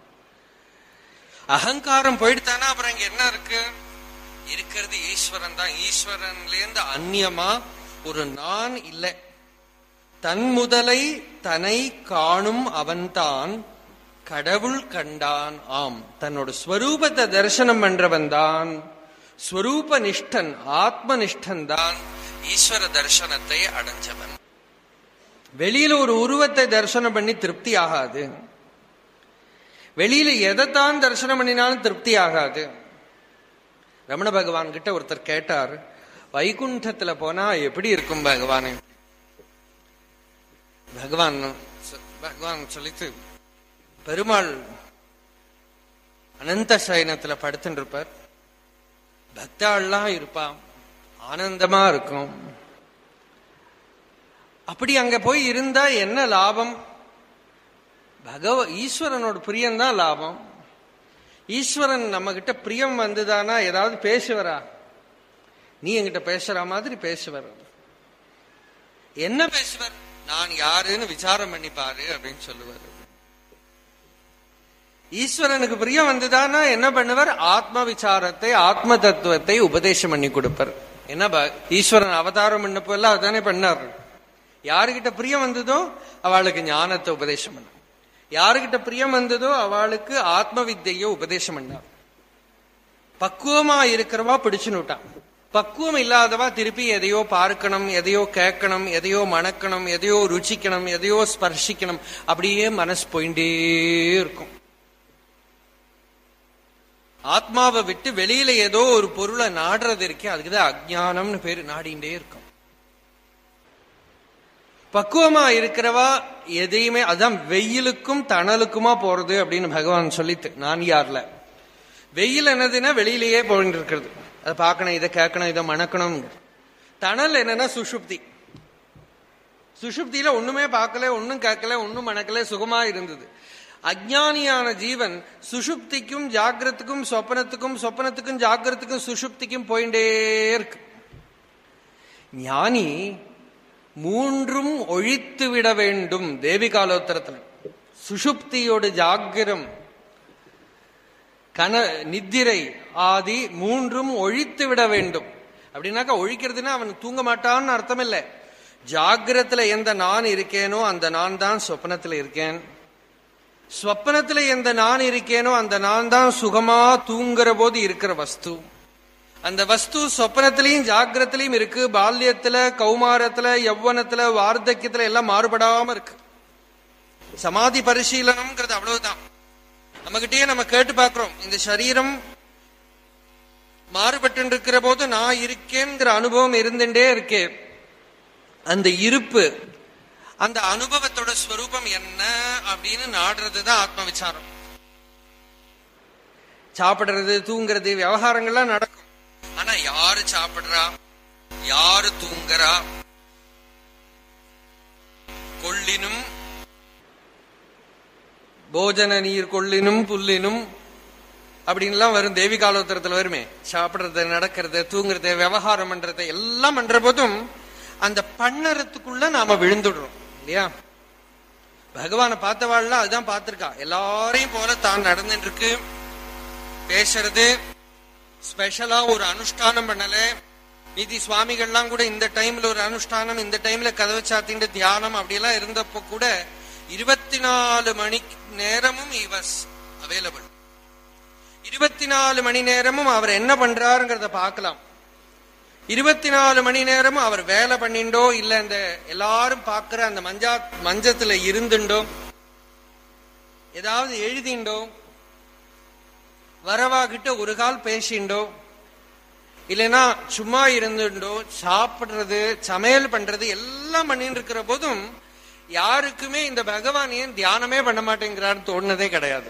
அகங்காரம் போயிடுத்தானா அப்புறம் இங்க என்ன இருக்கு இருக்கிறது ஈஸ்வரன் தான் ஈஸ்வரன்ல இருந்து அந்நியமா ஒரு நான் இல்லை தன் முதலை தனை காணும் அவன்தான் கடவுள் கண்டான் ஆம் தன்னோட ஸ்வரூபத்தை தரிசனம் பண்றவன் தான் ஸ்வரூப நிஷ்டன் ஆத்ம நிஷ்டன் தான் ஈஸ்வர தரிசனத்தை அடைஞ்சவன் வெளியில ஒரு உருவத்தை தரிசனம் பண்ணி திருப்தி ஆகாது வெளியில எதைத்தான் தரிசனம் பண்ணினாலும் திருப்தி ஆகாது ரமண பகவான் கிட்ட ஒருத்தர் கேட்டார் வைகுண்டத்துல போனா எப்படி இருக்கும் பகவானே பகவான் சொ- பகவான் சொல்லித்து பெருமாள் அனந்த சயனத்துல படுத்துட்டு இருப்பார் பக்தாள்லாம் இருப்பான் ஆனந்தமா இருக்கும் அப்படி அங்க போய் இருந்தா என்ன லாபம் பகவ ஈஸ்வரனோட பிரியம்தான் லாபம் ஈஸ்வரன் நம்ம கிட்ட பிரியம் வந்துதானா ஏதாவது பேசுவரா நீ என்கிட்ட பேசுற மாதிரி பேசுவர் என்ன பேசுவர் நான் யாருன்னு விசாரம் பண்ணி பாரு அப்படின்னு சொல்லுவார் ஈஸ்வரனுக்கு பிரியம் வந்துதானா என்ன பண்ணுவார் ஆத்ம விசாரத்தை ஆத்ம தத்துவத்தை உபதேசம் பண்ணி கொடுப்பார் என்ன ப- ஈஸ்வரன் அவதாரம் பண்ணப்போ எல்லாம் அதானே பண்ணார் யாருகிட்ட பிரியம் வந்ததோ அவளுக்கு ஞானத்தை உபதேசம் பண்ணார் யாருகிட்ட பிரியம் வந்ததோ அவளுக்கு ஆத்ம வித்தையை உபதேசம் பண்ணார் பக்குவமா இருக்கிறவா பிடிச்சுன்னு விட்டான் பக்குவம் இல்லாதவா திருப்பி எதையோ பார்க்கணும் எதையோ கேட்கணும் எதையோ மணக்கணும் எதையோ ருச்சிக்கணும் எதையோ ஸ்பர்சிக்கணும் அப்படியே மனசு போயிட்டே இருக்கும் ஆத்மாவை விட்டு வெளியில ஏதோ ஒரு பொருளை நாடுறது இருக்கே அதுக்குதான் அஜ்ஞானம்னு பேரு நாடிண்டே இருக்கும் பக்குவமா இருக்கிறவா எதையுமே அதான் வெயிலுக்கும் தணலுக்குமா போறது அப்படின்னு பகவான் சொல்லித்து நான் யார்ல வெயில் என்னதுன்னா வெளியிலேயே போயிட்டு இருக்கிறது அதை பார்க்கணும் இதை கேட்கணும் இதை மணக்கணும் தணல் என்னன்னா சுஷுப்தி சுஷுப்தியில ஒண்ணுமே பார்க்கல ஒண்ணும் கேட்கல ஒண்ணும் மணக்கல சுகமா இருந்தது அஜ்ஞானியான ஜீவன் சுஷுப்திக்கும் ஜாகிரத்துக்கும் சொப்பனத்துக்கும் சொப்பனத்துக்கும் ஜாகிரத்துக்கும் சுஷுப்திக்கும் போயிட்டே இருக்கு ஞானி மூன்றும் ஒழித்து விட வேண்டும் தேவி காலோத்தரத்தில் சுஷுப்தியோட ஜாகிரம் கன நித்திரை ஆதி மூன்றும் ஒழித்து விட வேண்டும் அப்படின்னாக்கா ஒழிக்கிறதுனா அவன் தூங்க மாட்டான்னு அர்த்தம் இல்லை ஜாகிரத்துல எந்த நான் இருக்கேனோ அந்த நான் தான் சொப்னத்துல இருக்கேன் ஸ்வப்னத்துல எந்த நான் இருக்கேனோ அந்த நான் தான் சுகமா தூங்குற போது இருக்கிற வஸ்து அந்த வஸ்து சொப்பனத்திலையும் ஜாகிரத்திலையும் இருக்கு பால்யத்துல கௌமாரத்துல யௌவனத்துல வார்த்தக்கியத்துல எல்லாம் மாறுபடாம இருக்கு சமாதி பரிசீலனம்ங்கிறது அவ்வளவுதான் நம்மகிட்டயே நம்ம கேட்டு பார்க்கிறோம் இந்த சரீரம் மாறுபட்டு இருக்கிற போது நான் இருக்கேங்கிற அனுபவம் இருந்துட்டே இருக்கே அந்த இருப்பு அந்த அனுபவத்தோட ஸ்வரூபம் என்ன அப்படின்னு நாடுறதுதான் ஆத்ம விசாரம் சாப்பிடுறது தூங்குறது விவகாரங்கள்லாம் நடக்கும் ஆனா யாரு சாப்பிடுறா யாரு தூங்குறா கொள்ளினும் போஜன நீர் கொள்ளினும் புல்லினும் அப்படின்லாம் வரும் தேவி காலோத்தரத்துல வருமே சாப்பிடுறது நடக்கிறது தூங்குறது விவகாரம் பண்றது எல்லாம் பண்ற போதும் அந்த பண்ணறதுக்குள்ள நாம விழுந்துடுறோம் இல்லையா பகவானை பார்த்தவாள்லாம் அதுதான் பார்த்திருக்கா எல்லாரையும் போல தான் நடந்துட்டு இருக்கு பேசுறது ஸ்பெஷலா ஒரு அனுஷ்டானம் பண்ணல மீதி சுவாமிகள்லாம் கூட இந்த டைம்ல ஒரு அனுஷ்டானம் இந்த டைம்ல கதவை சாத்திட்டு தியானம் அப்படியெல்லாம் இருந்தப்போ கூட இருபத்தி நாலு மணி நேரமும் இவ அவைலபிள் இருபத்தி நாலு மணி நேரமும் அவர் என்ன பண்றாருங்கிறத பார்க்கலாம் இருபத்தி நாலு மணி நேரமும் அவர் வேலை பண்ணிண்டோ இல்ல இந்த எல்லாரும் பார்க்கிற அந்த மஞ்சா மஞ்சத்துல இருந்துண்டோ ஏதாவது எழுதிண்டோ வரவாகிட்ட ஒரு கால் பேசிண்டோ இல்லைன்னா சும்மா இருந்துண்டோ சாப்பிடுறது சமையல் பண்றது எல்லாம் பண்ணிட்டு இருக்கிற போதும் யாருக்குமே இந்த பகவான் ஏன் தியானமே பண்ண மாட்டேங்கிறான்னு தோணுனதே கிடையாது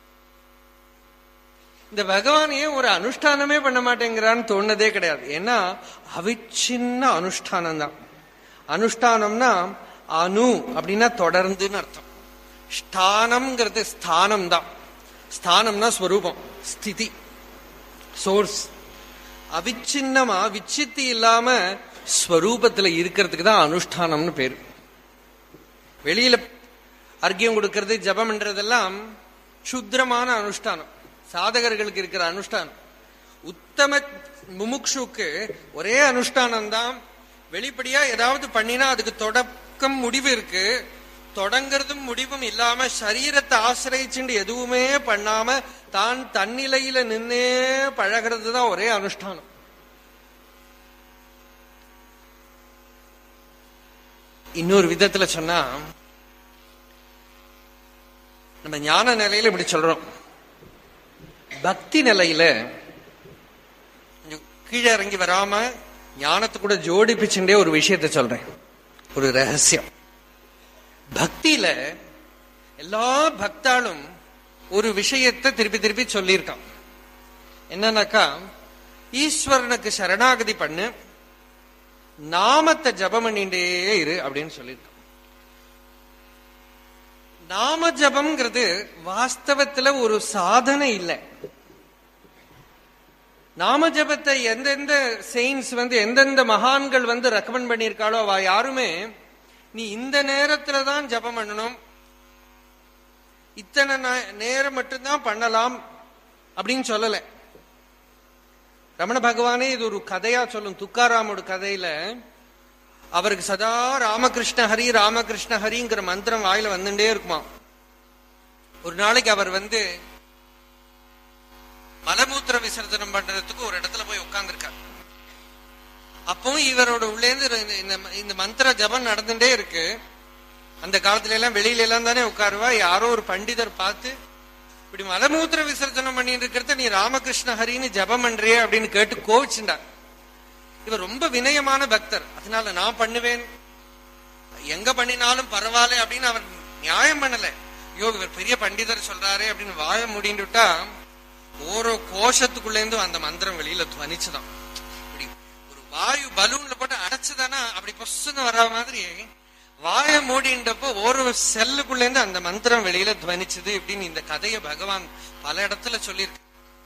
இந்த பகவான் ஏன் ஒரு அனுஷ்டானமே பண்ண மாட்டேங்கிறான்னு தோணுனதே கிடையாது ஏன்னா அவிச்சின்ன அனுஷ்டானம் தான் அனுஷ்டானம்னா அணு அப்படின்னா தொடர்ந்துன்னு அர்த்தம் ஸ்தானம்ங்கிறது ஸ்தானம் தான் ஸ்தானம்னா ஸ்வரூபம் ஸ்திதி சோர்ஸ் அவிச்சின்னமா விச்சித்தி இல்லாம ஸ்வரூபத்துல இருக்கிறதுக்கு தான் அனுஷ்டானம்னு பேரு வெளியில அர்க்கியம் கொடுக்கறது ஜபம் பண்றதெல்லாம் சுத்திரமான அனுஷ்டானம் சாதகர்களுக்கு இருக்கிற அனுஷ்டானம் உத்தம முமுக்ஷுக்கு ஒரே அனுஷ்டானம் தான் வெளிப்படையா ஏதாவது பண்ணினா அதுக்கு தொடக்கம் முடிவு இருக்கு தொடங்கிறதும் முடிவும் இல்லாம சரீரத்தை ஆசிரியிச்சுண்டு எதுவுமே பண்ணாம தான் தன்னிலையில நின்னே பழகிறது தான் ஒரே அனுஷ்டானம் இன்னொரு விதத்துல சொன்னா நம்ம ஞான நிலையில இப்படி சொல்றோம் பக்தி நிலையில கொஞ்சம் கீழே இறங்கி வராம ஞானத்தை கூட ஜோடிப்பிச்சுட்டே ஒரு விஷயத்த சொல்றேன் ஒரு ரகசியம் பக்தியில எல்லா பக்தாலும் ஒரு விஷயத்தை திருப்பி திருப்பி சொல்லியிருக்கான் என்னன்னாக்கா ஈஸ்வரனுக்கு சரணாகதி பண்ணு நாமத்தை ஜபம் பண்ணிட்டே இரு அப்படின்னு சொல்லியிருக்கான் நாம ஜபம்ங்கிறது வாஸ்தவத்துல ஒரு சாதனை இல்லை நாம ஜபத்தை எந்தெந்த செயின்ஸ் வந்து எந்தெந்த மகான்கள் வந்து ரெக்கமெண்ட் பண்ணியிருக்காளோ அவ யாருமே நீ இந்த நேரத்துல தான் ஜபம் பண்ணணும் இத்தனை நேரம் மட்டும்தான் பண்ணலாம் அப்படின்னு சொல்லல ரமண பகவானே இது ஒரு கதையா சொல்லும் துக்காராமோட கதையில அவருக்கு சதா ராமகிருஷ்ண ஹரி ராமகிருஷ்ண ஹரிங்கிற மந்திரம் வாயில வந்துட்டே இருக்குமா ஒரு நாளைக்கு அவர் வந்து மலமூத்திர விசர்ஜனம் பண்றதுக்கு ஒரு இடத்துல போய் உட்கார்ந்துருக்கார் அப்போ இவரோட உள்ளேந்து இந்த மந்திர ஜபம் நடந்துட்டே இருக்கு அந்த காலத்துல எல்லாம் வெளியில எல்லாம் தானே உட்காருவா யாரோ ஒரு பண்டிதர் பார்த்து இப்படி மலமூத்திர விசர்ஜனம் பண்ணிட்டு இருக்கிறத நீ ராமகிருஷ்ண ஹரின்னு ஜபம் பண்றியே அப்படின்னு கேட்டு கோவிச்சுண்டார் இவர் ரொம்ப வினயமான பக்தர் அதனால நான் பண்ணுவேன் எங்க பண்ணினாலும் பரவாயில்ல அப்படின்னு அவர் நியாயம் பண்ணல ஐயோ இவர் பெரிய பண்டிதர் சொல்றாரு அப்படின்னு வாழ முடிந்துட்டா ஓரோ கோஷத்துக்குள்ள இருந்து அந்த மந்திரம் வெளியில துவனிச்சுதான் இப்படி ஒரு வாயு பலூன்ல போட்டு அடைச்சுதானா அப்படி பொசுன்னு வர மாதிரி வாய மூடின்றப்போ ஒரு செல்லுக்குள்ள இருந்து அந்த மந்திரம் வெளியில துவனிச்சது இப்படின்னு இந்த கதையை பகவான் பல இடத்துல சொல்லியிருக்கு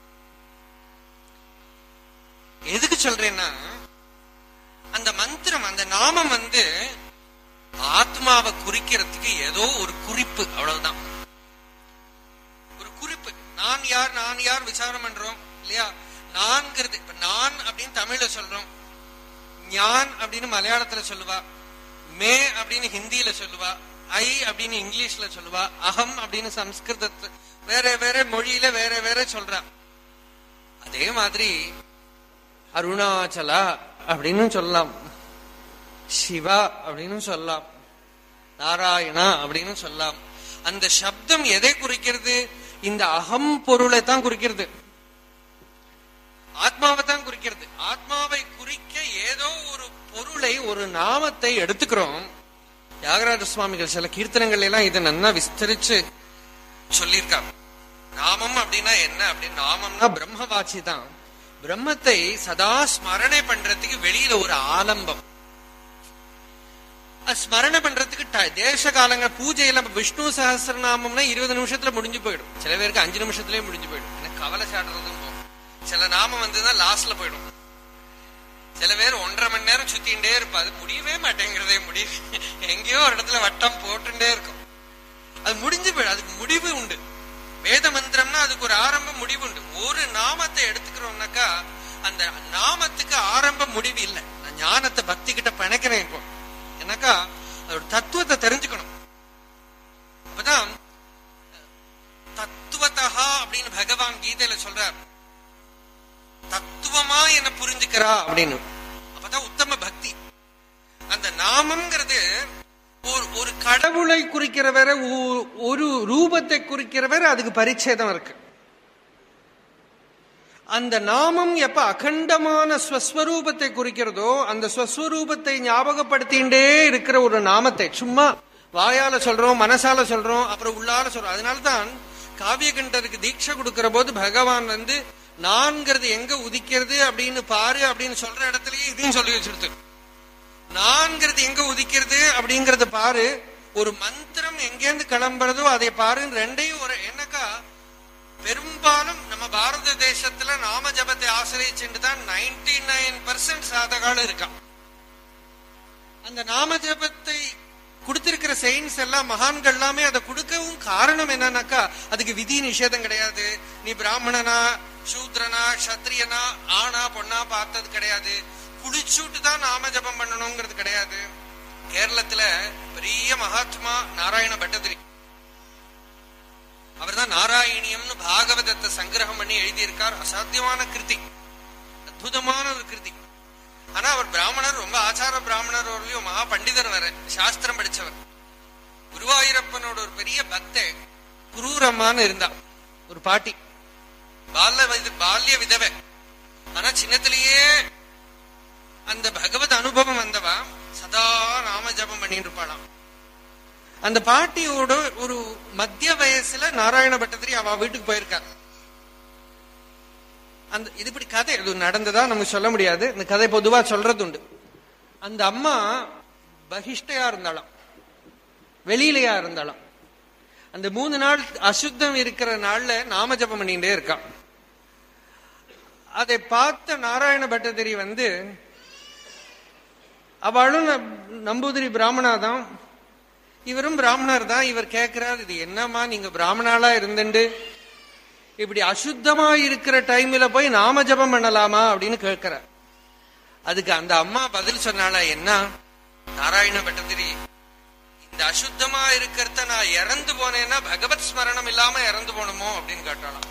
எதுக்கு சொல்றேன்னா அந்த மந்திரம் அந்த நாமம் வந்து ஆத்மாவை குறிக்கிறதுக்கு ஏதோ ஒரு குறிப்பு அவ்வளவுதான் ஒரு குறிப்பு நான் யார் நான் யார் விசாரம் பண்றோம் இல்லையா நான்கிறது இப்ப நான் அப்படின்னு தமிழ்ல சொல்றோம் ஞான் அப்படின்னு மலையாளத்துல சொல்லுவா மே அப்படின்னு ஹிந்தியில சொல்லுவா ஐ அப்படின்னு இங்கிலீஷ்ல சொல்லுவா அகம் அப்படின்னு சம்ஸ்கிருதத்து வேற வேற மொழியில வேற வேற சொல்றா அதே மாதிரி அருணாச்சலா அப்படின்னு சொல்லலாம் சிவா அப்படின்னு சொல்லலாம் நாராயணா அப்படின்னு சொல்லலாம் அந்த சப்தம் எதை குறிக்கிறது இந்த அகம் பொருளை தான் குறிக்கிறது ஆத்மாவை தான் குறிக்கிறது ஆத்மாவை குறிக்க ஏதோ ஒரு பொருளை ஒரு நாமத்தை எடுத்துக்கிறோம் தியாகராஜ சுவாமிகள் சில கீர்த்தனங்கள் எல்லாம் இதை நல்லா விஸ்தரிச்சு சொல்லியிருக்காங்க நாமம் அப்படின்னா என்ன அப்படின்னு நாமம்னா பிரம்மவாச்சி தான் பிரம்மத்தை சதா ஸ்மரணை பண்றதுக்கு வெளியில ஒரு ஆலம்பம் ஸ்மரணை பண்றதுக்கு தேச காலங்கள் பூஜையில விஷ்ணு சகசிரநாமம்னா இருபது நிமிஷத்துல முடிஞ்சு போயிடும் சில பேருக்கு அஞ்சு நிமிஷத்துலயே முடிஞ்சு போயிடும் எனக்கு கவலை சாடுறதும் போகும் சில நாமம் வந்துதான் லாஸ்ட்ல போயிடும் சில பேர் ஒன்றரை மணி நேரம் சுத்தின்ண்டே இருப்பாது முடியவே மாட்டேங்கிறதே முடிவு எங்கேயோ ஒரு இடத்துல வட்டம் போட்டுட்டே இருக்கும் அது முடிஞ்சு போயிடும் அதுக்கு முடிவு உண்டு வேத மந்திரம்னா அதுக்கு ஒரு ஆரம்ப முடிவு உண்டு ஒரு நாமத்தை எடுத்துக்கிறோம்னாக்கா அந்த நாமத்துக்கு ஆரம்ப முடிவு இல்லை நான் ஞானத்தை பக்தி கிட்ட பிணைக்கிறேன் இப்போ எனக்கா அதோட தத்துவத்தை தெரிஞ்சுக்கணும் அப்பதான் தத்துவத்தா குறிக்கிறா அப்படின்னு அப்பதான் உத்தம பக்தி அந்த நாமம்ங்கிறது ஒரு ஒரு கடவுளை குறிக்கிற வேற ஒ- ஒரு ரூபத்தை குறிக்கிற வேற அதுக்கு பரிச்சேதம் இருக்கு அந்த நாமம் எப்ப அகண்டமான ஸ்வஸ்வரூபத்தை குறிக்கிறதோ அந்த ஸ்வஸ்வரூபத்தை ஞாபகப்படுத்திண்டே இருக்கிற ஒரு நாமத்தை சும்மா வாயால சொல்றோம் மனசால சொல்றோம் அப்புறம் உள்ளால சொல்றோம் அதனால்தான் காவியகண்டருக்கு தீட்சை கொடுக்கிற போது பகவான் வந்து நான்கிறது எங்க உதிக்கிறது அப்படின்னு பாரு அப்படின்னு சொல்ற இடத்துலயே இதையும் சொல்லி வச்சிருத்து நான்கிறது எங்க உதிக்கிறது அப்படிங்கறத பாரு ஒரு மந்திரம் எங்கேருந்து கிளம்புறதோ அதை பாரு ரெண்டையும் ஒரு என்னக்கா பெரும்பாலும் நம்ம பாரத தேசத்துல நாம ஜபத்தை ஆசிரியச்சுட்டு தான் நைன்டி நைன் பர்சன்ட் சாதகால இருக்கான் அந்த நாம ஜபத்தை கொடுத்திருக்கிற செயின்ஸ் எல்லாம் மகான்கள் எல்லாமே அதை கொடுக்கவும் காரணம் என்னன்னாக்கா அதுக்கு விதி நிஷேதம் கிடையாது நீ பிராமணனா சூத்ரனா சத்திரியனா ஆனா பொண்ணா பார்த்தது கிடையாது குளிச்சுட்டு தான் நாம ஜபம் பண்ணணுங்கிறது கிடையாது கேரளத்துல பெரிய மகாத்மா நாராயண பட்டதிரி அவர்தான் நாராயணியம்னு பாகவதத்தை சங்கிரகம் பண்ணி எழுதியிருக்கார் அசாத்தியமான கிருதி அற்புதமான ஒரு கிருதி ஆனா அவர் பிராமணர் ரொம்ப ஆச்சார பிராமணர் வரலையும் மகா பண்டிதர் வர சாஸ்திரம் படிச்சவர் குருவாயூரப்பனோட ஒரு பெரிய பக்தை குரூரம்மான்னு இருந்தா ஒரு பாட்டி பால்ய வயது பால்ய விதவை ஆனா சின்னத்திலேயே அந்த பகவத் அனுபவம் வந்தவா சதா நாம ஜபம் பண்ணிட்டு இருப்பாளாம் அந்த பாட்டியோட ஒரு மத்திய வயசுல நாராயண பட்டத்திரி அவ வீட்டுக்கு போயிருக்கார் அந்த இது இப்படி கதை இது நடந்ததா நமக்கு சொல்ல முடியாது இந்த கதை பொதுவா சொல்றது உண்டு அந்த அம்மா பகிஷ்டையா இருந்தாளாம் வெளியிலையா இருந்தாளாம் அந்த மூணு நாள் அசுத்தம் இருக்கிற நாள்ல நாம ஜபம் பண்ணிட்டே இருக்கான் அதை பார்த்த நாராயண பட்டதிரி வந்து அவளும் நம்- நம்பூதிரி பிராமணா தான் இவரும் பிராமணர் தான் இவர் கேட்கிறார் இது என்னம்மா நீங்க பிராமணாலா இருந்துண்டு இப்படி அசுத்தமா இருக்கிற டைம்ல போய் நாம ஜபம் பண்ணலாமா அப்படின்னு கேட்கிறார் அதுக்கு அந்த அம்மா பதில் சொன்னாளா என்ன நாராயண பட்டதிரி இந்த அசுத்தமா இருக்கிறத நான் இறந்து போனேன்னா பகவத் ஸ்மரணம் இல்லாம இறந்து போகணுமோ அப்படின்னு கேட்டாளாம்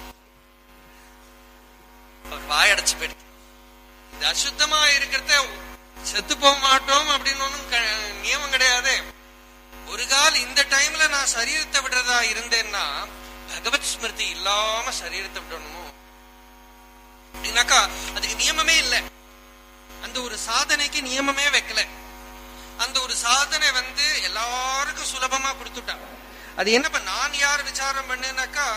அவர் வாயடைச்சு போயிட்டு இந்த அசுத்தமா இருக்கிறத செத்து போக மாட்டோம் அப்படின்னு ஒண்ணும் க- நியமம் கிடையாது ஒரு கால் இந்த டைம்ல நான் சரீரத்தை விடுறதா இருந்தேன்னா பகவத் ஸ்மிருதி இல்லாம சரீரத்தை விடணுமோ அப்படின்னாக்கா அதுக்கு நியமமே இல்லை அந்த ஒரு சாதனைக்கு நியமமே வைக்கல அந்த ஒரு சாதனை வந்து எல்லாருக்கும் சுலபமா கொடுத்துட்டான் அது என்னப்ப நான் யார் விசாரம் பண்ணுனாக்கா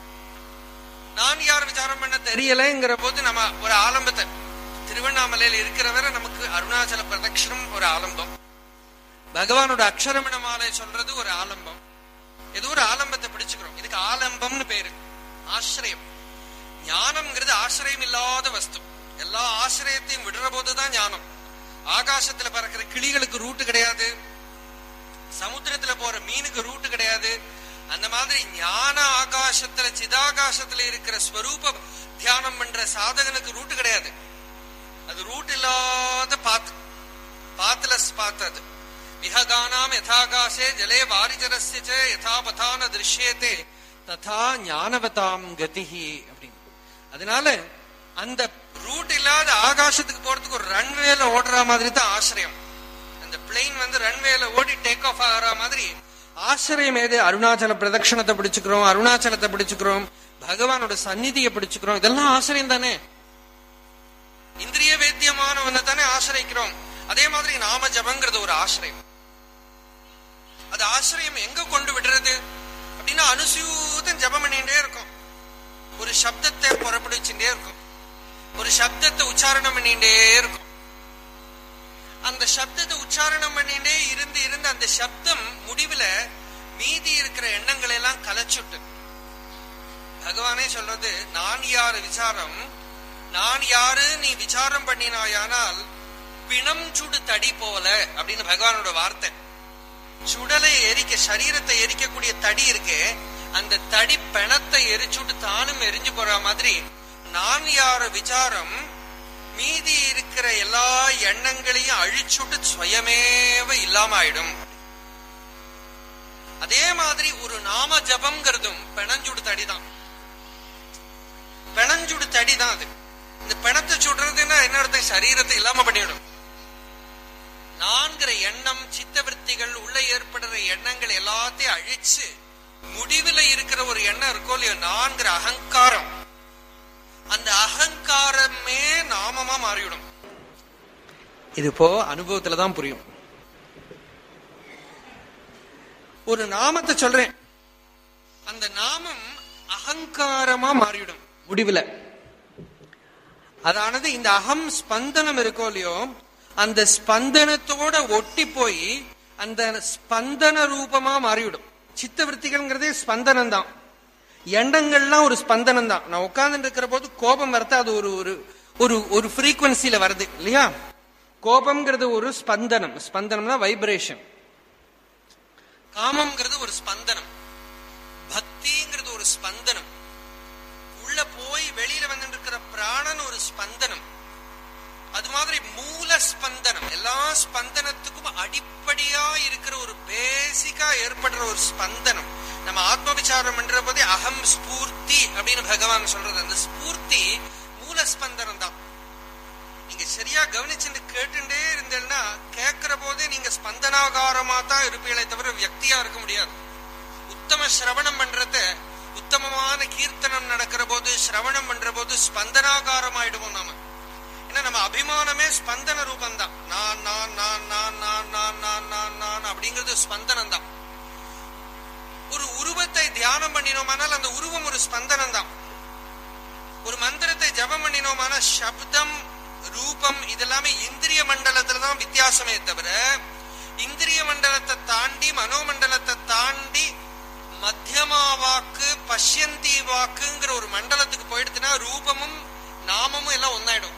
நான் யார் விசாரம் பண்ண தெரியலைங்கிற போது நம்ம ஒரு ஆலம்பத்தை திருவண்ணாமலையில இருக்கிறவரை நமக்கு அருணாச்சல பிரதட்சணம் ஒரு ஆலம்பம் பகவானோட அக்ஷரமண மாலை சொல்றது ஒரு ஆலம்பம் ஏதோ ஒரு ஆலம்பத்தை பிடிச்சுக்கிறோம் இதுக்கு ஆலம்பம்னு பேரு ஆசிரியம் ஞானம்ங்கிறது ஆசிரியம் இல்லாத வஸ்து எல்லா ஆசிரியத்தையும் விடுற போதுதான் ஞானம் ஆகாசத்துல பறக்கிற கிளிகளுக்கு ரூட்டு கிடையாது சமுத்திரத்துல போற மீனுக்கு ரூட்டு கிடையாது அந்த மாதிரி ஞான ஆகாசத்துல சிதாகாசத்துல இருக்கிற ஸ்வரூப தியானம் பண்ற சாதகனுக்கு ரூட்டு கிடையாது அது ரூட் இல்லாத பாத்து பாத்துல பாத்து அது விஹகானாம் யதாகாசே ஜலே வாரிஜரஸ்ய ச யதா பதான திருஷ்யத்தே ததா ஞானவதாம் கதிஹி அப்படின்னு அதனால அந்த ரூட் இல்லாத ஆகாசத்துக்கு போறதுக்கு ஒரு ரன்வேல ஓடுற மாதிரி தான் ஆசிரியம் அந்த பிளெயின் வந்து ரன்வேல ஓடி டேக் ஆஃப் ஆகிற மாதிரி ஆசிரியம் ஏது அருணாச்சல பிரதட்சணத்தை பிடிச்சுக்கிறோம் அருணாச்சலத்தை பிடிச்சுக்கிறோம் பகவானோட சந்நிதியை பிடிச்சுக்கிறோம் இதெல்லாம் ஆசிரியம் தானே இந்திரிய வேத்தியமானவனை தானே ஆசிரிக்கிறோம் அதே மாதிரி நாம ஜபங்கிறது ஒரு ஆசிரியம் அது ஆசிரியம் எங்க கொண்டு விடுறது அப்படின்னா அனுசூதம் ஜபம் பண்ணிட்டே இருக்கும் ஒரு சப்தத்தை புறப்படுச்சுட்டே இருக்கும் ஒரு சப்தத்தை உச்சாரணம் பண்ணிட்டே இருக்கும் அந்த சப்தத்தை உச்சாரணம் பண்ணிட்டே இருந்து இருந்து அந்த சப்தம் முடிவுல மீதி இருக்கிற எண்ணங்களை எல்லாம் கலைச்சுட்டு பகவானே சொல்றது நான் யாரு விசாரம் நான் யாரு நீ விசாரம் பண்ணினாயானால் பிணம் சுடு தடி போல அப்படின்னு பகவானோட வார்த்தை சுடலை எரிக்க சரீரத்தை எரிக்கக்கூடிய தடி இருக்கே அந்த தடி பிணத்தை எரிச்சுட்டு தானும் எரிஞ்சு போற மாதிரி நான் யார விசாரம் மீதி இருக்கிற எல்லா எண்ணங்களையும் அழிச்சுட்டு சுயமேவ இல்லாம ஆயிடும் அதே மாதிரி ஒரு நாம ஜபம்ங்கிறதும் பிணஞ்சுடு தடிதான் பிணஞ்சுடு தடிதான் அது இந்த பிணத்தை சுடுறதுன்னா என்ன அர்த்தம் சரீரத்தை இல்லாம பண்ணிவிடும் நான்கிற எண்ணம் சித்தவருத்திகள் உள்ள ஏற்படுற எண்ணங்கள் எல்லாத்தையும் அழிச்சு முடிவுல இருக்கிற ஒரு எண்ணம் இருக்கோ இல்லையோ நான்கிற அகங்காரம் அந்த அகங்காரமே நாமமா மாறிவிடும் இது இப்போ அனுபவத்துல தான் புரியும் ஒரு நாமத்தை சொல்றேன் அந்த நாமம் அகங்காரமா மாறிவிடும் முடிவுல அதானது இந்த அகம் ஸ்பந்தனம் இருக்கோ இல்லையோ அந்த ஸ்பந்தனத்தோட ஒட்டி போய் அந்த ஸ்பந்தன ரூபமா மாறிவிடும் சித்தவருத்திகள்ங்கிறதே ஸ்பந்தனம் தான் எண்ணங்கள்லாம் ஒரு ஸ்பந்தனம் தான் நான் உட்கார்ந்து இருக்கிற போது கோபம் வரது அது ஒரு ஒரு ஒரு ஒரு ஃப்ரீக்வன்சில வருது இல்லையா கோபம்ங்கிறது ஒரு ஸ்பந்தனம் ஸ்பந்தனம்னா வைப்ரேஷன் காமம்ங்கிறது ஒரு ஸ்பந்தனம் பக்திங்கிறது ஒரு ஸ்பந்தனம் உள்ள போய் வெளியில வந்து இருக்கிற பிராணன் ஒரு ஸ்பந்தனம் அது மாதிரி மூல ஸ்பந்தனம் எல்லா ஸ்பந்தனத்துக்கும் அடிப்படையா இருக்கிற ஒரு பேசிக்கா ஏற்படுற ஒரு ஸ்பந்தனம் நம்ம ஆத்ம விசாரம் பண்ற போதே அகம் ஸ்பூர்த்தி அப்படின்னு பகவான் சொல்றது அந்த ஸ்பூர்த்தி மூல ஸ்பந்தனம் தான் நீங்க சரியா கவனிச்சுட்டு கேட்டுட்டே இருந்தேன்னா கேட்கிற போதே நீங்க ஸ்பந்தனாகாரமா தான் இருப்பீங்களே தவிர வியக்தியா இருக்க முடியாது உத்தம சிரவணம் பண்றத உத்தமமான கீர்த்தனம் நடக்கிற போது சிரவணம் பண்ற போது ஸ்பந்தனாகாரம் ஆயிடுவோம் நாம ஏன்னா நம்ம அபிமானமே ஸ்பந்தன ரூபம் தான் நான் நான் நான் நான் நான் நான் நான் நான் நான் அப்படிங்கிறது ஸ்பந்தனம் தான் ஒரு உருவத்தை தியானம் பண்ணினோமானால் அந்த உருவம் ஒரு ஸ்பந்தனம் தான் ஒரு மந்திரத்தை ஜபம் பண்ணினோமான சப்தம் ரூபம் இதெல்லாமே இந்திரிய மண்டலத்துல தான் வித்தியாசமே தவிர இந்திரிய மண்டலத்தை தாண்டி மனோமண்டலத்தை தாண்டி மத்தியமா வாக்கு பஷ்யந்தி வாக்குங்கிற ஒரு மண்டலத்துக்கு போயிடுச்சுன்னா ரூபமும் நாமமும் எல்லாம் ஒன்னாயிடும்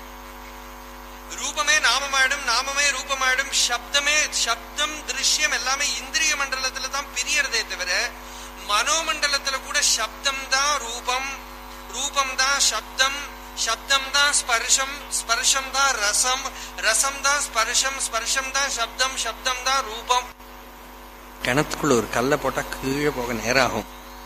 ரூபமே நாமமாயிடும் நாமமே ரூபமாயிடும் சப்தமே சப்தம் திருஷ்யம் எல்லாமே இந்திரிய மண்டலத்துல தான் பிரியறதே தவிர மனோமண்டலத்துல கூட சப்தம் தான் ரூபம் ரூபம் தான் சப்தம் சப்தம் தான் ஸ்பர்ஷம் ஸ்பர்ஷம் தான் ரசம் ரசம் தான் ஸ்பர்ஷம் ஸ்பர்ஷம் தான் சப்தம் சப்தம் தான் ரூபம் கிணத்துக்குள்ள ஒரு கல்ல போட்டா கீழே போக நேரம் ஆகும்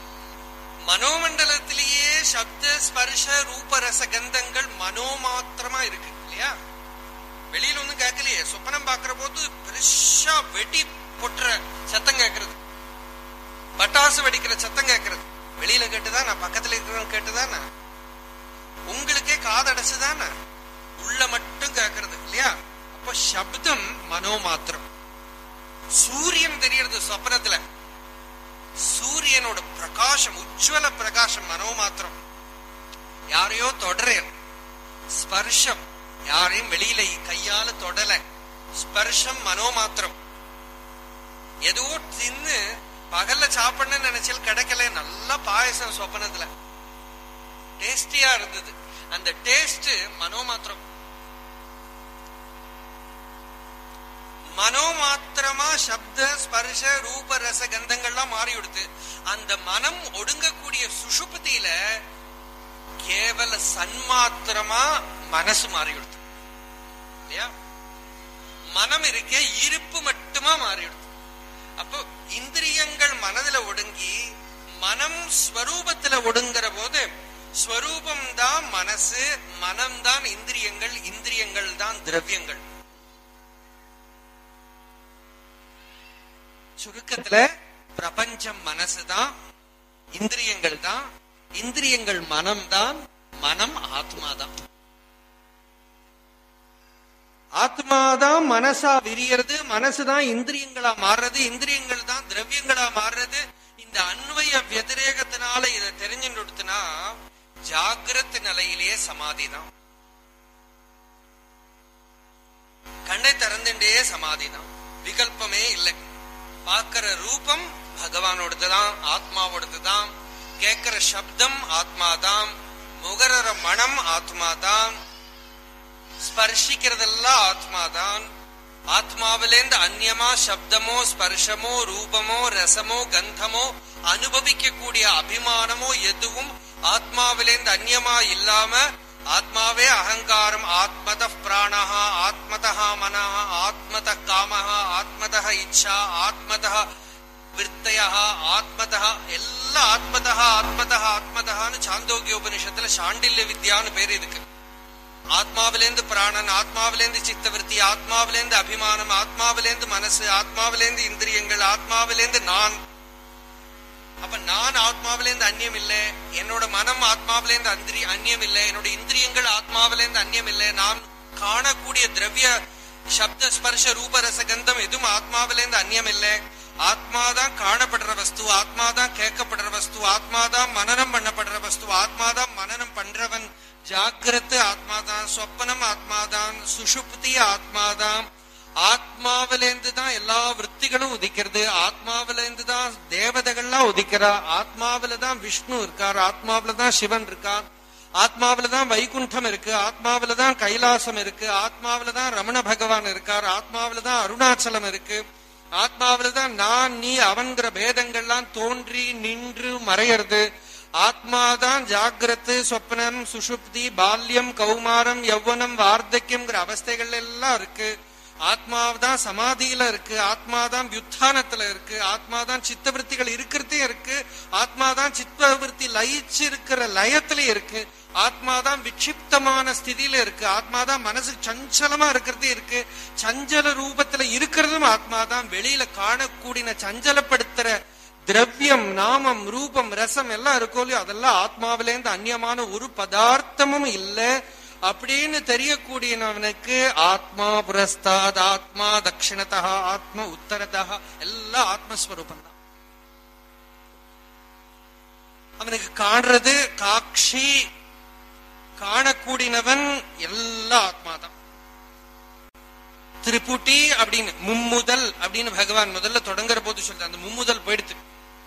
மனோமண்டலத்திலேயே சப்த ஸ்பர்ஷ ரூப ரச கந்தங்கள் மனோ மாத்திரமா இருக்கு இல்லையா வெளியில ஒண்ணும் கேட்கலையே சொப்பனம் பாக்குற போது பெருசா வெடி பொட்டுற சத்தம் கேட்கறது பட்டாசு வெடிக்கிற சத்தம் கேட்கறது வெளியில கேட்டுதான் நான் பக்கத்துல இருக்கிறவங்க கேட்டுதானே உங்களுக்கே காதடைச்சுதானே உள்ள மட்டும் கேட்கறது இல்லையா அப்ப சப்தம் மனோ மாத்திரம் சூரியன் தெரியறது சொப்பனத்துல சூரியனோட பிரகாசம் உஜ்வல பிரகாசம் மனோ மாத்திரம் யாரையோ தொடரேன் ஸ்பர்ஷம் யாரையும் வெளியில கையால தொடல ஸ்பர்ஷம் மனோ மாத்திரம் ஏதோ தின்னு பகல்ல சாப்பிடணும்னு நினைச்சால் கிடைக்கல நல்ல பாயசம் சொப்பனத்துல டேஸ்டியா இருந்தது அந்த டேஸ்ட் மனோ மாத்திரம் மனோ மாத்திரமா சப்த ஸ்பர்ஷ ரூப ரச கந்தங்கள்லாம் மாறி கொடுத்து அந்த மனம் ஒடுங்கக்கூடிய சுஷுபத்தியில கேவல சன்மாத்திரமா மனசு மாறி கொடுத்து இல்லையா மனம் இருக்க இருப்பு மட்டுமா மாறி கொடுத்து அப்போ இந்திரியங்கள் மனதுல ஒடுங்கி மனம் ஸ்வரூபத்துல ஒடுங்குற போது ஸ்வரூபம் தான் மனசு மனம் தான் இந்திரியங்கள் இந்திரியங்கள் தான் திரவியங்கள் சுருக்கத்துல பிரபஞ்சம் மனசுதான் இந்திரியங்கள் தான் இந்திரியங்கள் மனம் தான் மனம் ஆத்மாதான் ஆத்மாதான் மனசா விரியறது மனசுதான் இந்திரியங்களா மாறுறது இந்திரியங்கள் தான் திரவியங்களா மாறுறது இந்த அன்வய வத்திரேகத்தினால இதை தெரிஞ்சுட்டுனா ஜாகிரத் நிலையிலேயே சமாதி தான் கண்ணை திறந்துட்டே சமாதி தான் விகல்பமே இல்லை பார்க்கிற ரூபம் பகவானோடதுதான் ஆத்மாவோடதுதான் கேட்கிற சப்தம் ஆத்மாதான் முகரற மனம் ஆத்மாதான் ஸ்பர்ஷிக்கிறதெல்லாம் ஆத்மாதான் ஆத்மாவிலேந்து அந்நியமா சப்தமோ ஸ்பர்ஷமோ ரூபமோ ரசமோ கந்தமோ அனுபவிக்க கூடிய அபிமானமோ எதுவும் ஆத்மாவிலேந்து அந்நியமா இல்லாம ஆத்மாவே அகங்காரம் ஆத்மத பிராணஹா ஆத்மத மனஹ ஆத்மத காமஹ ஆத்மத இச்சா ஆத்மத விற்த்தய ஆத்மத எல்லாம் ஆத்மத ஆத்மத ஆத்மதன்னு சாந்தோக்கிய உபனிஷத்துல சாண்டில்ய வித்யான்னு பேர் இருக்கு ஆத்மாவிலேந்து பிராணன் ஆத்மாவிலேந்து சித்தவருத்தி ஆத்மாவிலேந்து அபிமானம் ஆத்மாவிலேந்து மனசு ஆத்மாவிலேந்து இந்திரியங்கள் ஆத்மாவிலேந்து நான் அப்ப நான் ஆத்மாவிலேந்து அந்நியம் இல்லை என்னோட மனம் ஆத்மாவிலேந்து அந்திரி அந்நியம் இல்லை என்னோட இந்திரியங்கள் ஆத்மாவிலேந்து அந்நியம் இல்லை நான் காணக்கூடிய திரவிய சப்த ஸ்பர்ஷ ரூப ரச கந்தம் எதுவும் ஆத்மாவிலேந்து அந்நியம் இல்லை ஆத்மாதான் காணப்படுற வஸ்து ஆத்மாதான் கேட்கப்படுற வஸ்து ஆத்மாதான் மனனம் பண்ணப்படுற வஸ்து ஆத்மாதான் மனனம் பண்றவன் ஜாகிரத்து ஆத்மாதான் சொப்பனம் ஆத்மாதான் சுஷுப்தி ஆத்மாதான் ஆத்மாவிலேந்து தான் எல்லா விற்த்திகளும் உதிக்கிறது ஆத்மாவிலேந்து தான் தேவதைகள்லாம் உதிக்கிறா ஆத்மாவில தான் விஷ்ணு இருக்கார் ஆத்மாவில தான் சிவன் இருக்கார் ஆத்மாவில தான் வைகுண்டம் இருக்கு ஆத்மாவில தான் கைலாசம் இருக்கு ஆத்மாவில தான் ரமண பகவான் இருக்கார் ஆத்மாவில தான் அருணாச்சலம் இருக்கு ஆத்மாவில தான் நான் நீ அவன்கிற பேதங்கள்லாம் தோன்றி நின்று மறையறது ஆத்மாதான் ஜாகிரத்து சொப்னம் சுஷுப்தி பால்யம் கௌமாரம் யௌவனம் வார்த்தக்கியம்ங்கிற அவஸ்தைகள் எல்லாம் இருக்கு ஆத்மாதான் சமாதியில இருக்கு ஆத்மாதான் வியுத்தானத்துல இருக்கு ஆத்மாதான் சித்தவருத்திகள் இருக்கிறதே இருக்கு ஆத்மாதான் சித்தவருத்தி லயிச்சு இருக்கிற லயத்திலே இருக்கு ஆத்மாதான் விக்ஷிப்தமான ஸ்திதியில இருக்கு ஆத்மாதான் மனசு சஞ்சலமா இருக்கிறதே இருக்கு சஞ்சல ரூபத்துல இருக்கிறதும் ஆத்மாதான் வெளியில காணக்கூடின சஞ்சலப்படுத்துற திரவியம் நாமம் ரூபம் ரசம் எல்லாம் இருக்கோ இல்லையோ அதெல்லாம் ஆத்மாவிலேருந்து அந்நியமான ஒரு பதார்த்தமும் இல்லை அப்படின்னு தெரியக்கூடியவனுக்கு ஆத்மா புரஸ்தாத் ஆத்மா தட்சிணதா ஆத்மா உத்தரதா எல்லாம் ஆத்மஸ்வரூபம் தான் அவனுக்கு காண்றது காட்சி காணக்கூடினவன் எல்லாம் ஆத்மாதான் திரிபுட்டி அப்படின்னு மும்முதல் அப்படின்னு பகவான் முதல்ல தொடங்குற போது சொல்ற அந்த மும்முதல் போயிடுத்து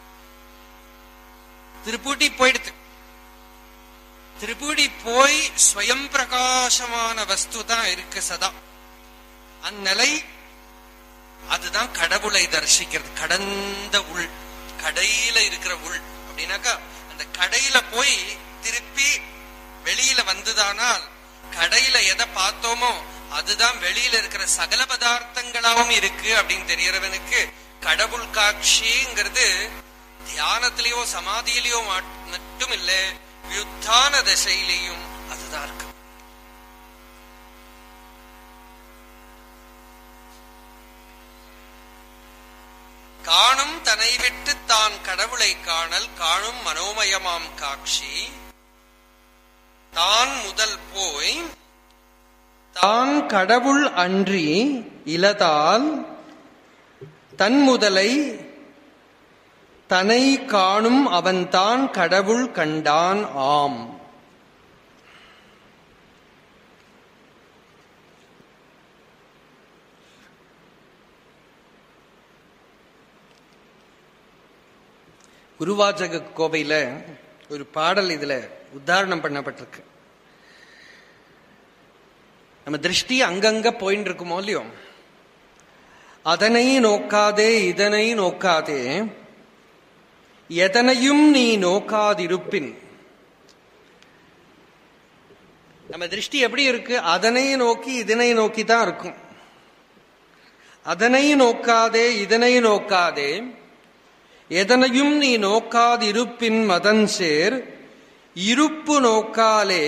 திரிபுட்டி போயிடுத்து திரிபுடி போய் ஸ்வயம் பிரகாசமான வஸ்து தான் இருக்கு சதா அந்நிலை அதுதான் கடவுளை தரிசிக்கிறது கடந்த உள் கடையில இருக்கிற உள் அப்படின்னாக்கா அந்த கடையில போய் திருப்பி வெளியில வந்ததானால் கடையில எதை பார்த்தோமோ அதுதான் வெளியில இருக்கிற சகல பதார்த்தங்களாவும் இருக்கு அப்படின்னு தெரியறவனுக்கு கடவுள் காட்சிங்கிறது தியானத்திலேயோ சமாதியிலேயோ மட்டும் இல்லை வியுத்தான தசையிலையும் அதுதான் இருக்கு காணும் தனை விட்டு தான் கடவுளை காணல் காணும் மனோமயமாம் காட்சி தான் முதல் போய் தான் கடவுள் அன்றி இலதால் தன் முதலை தனை காணும் அவன்தான் கடவுள் கண்டான் ஆம் குருவாஜக கோவையில ஒரு பாடல் இதுல உத்தாரணம் பண்ணப்பட்டிருக்கு நம்ம திருஷ்டி அங்கங்க போயின்னு இருக்குமோ இல்லையோ அதனை நோக்காதே இதனை நோக்காதே எதனையும் நீ நோக்காதிருப்பின் நம்ம திருஷ்டி எப்படி இருக்கு அதனை நோக்கி இதனை நோக்கி தான் இருக்கும் அதனை நோக்காதே இதனை நோக்காதே எதனையும் நீ நோக்காதிருப்பின் மதன் சேர் இருப்பு நோக்காலே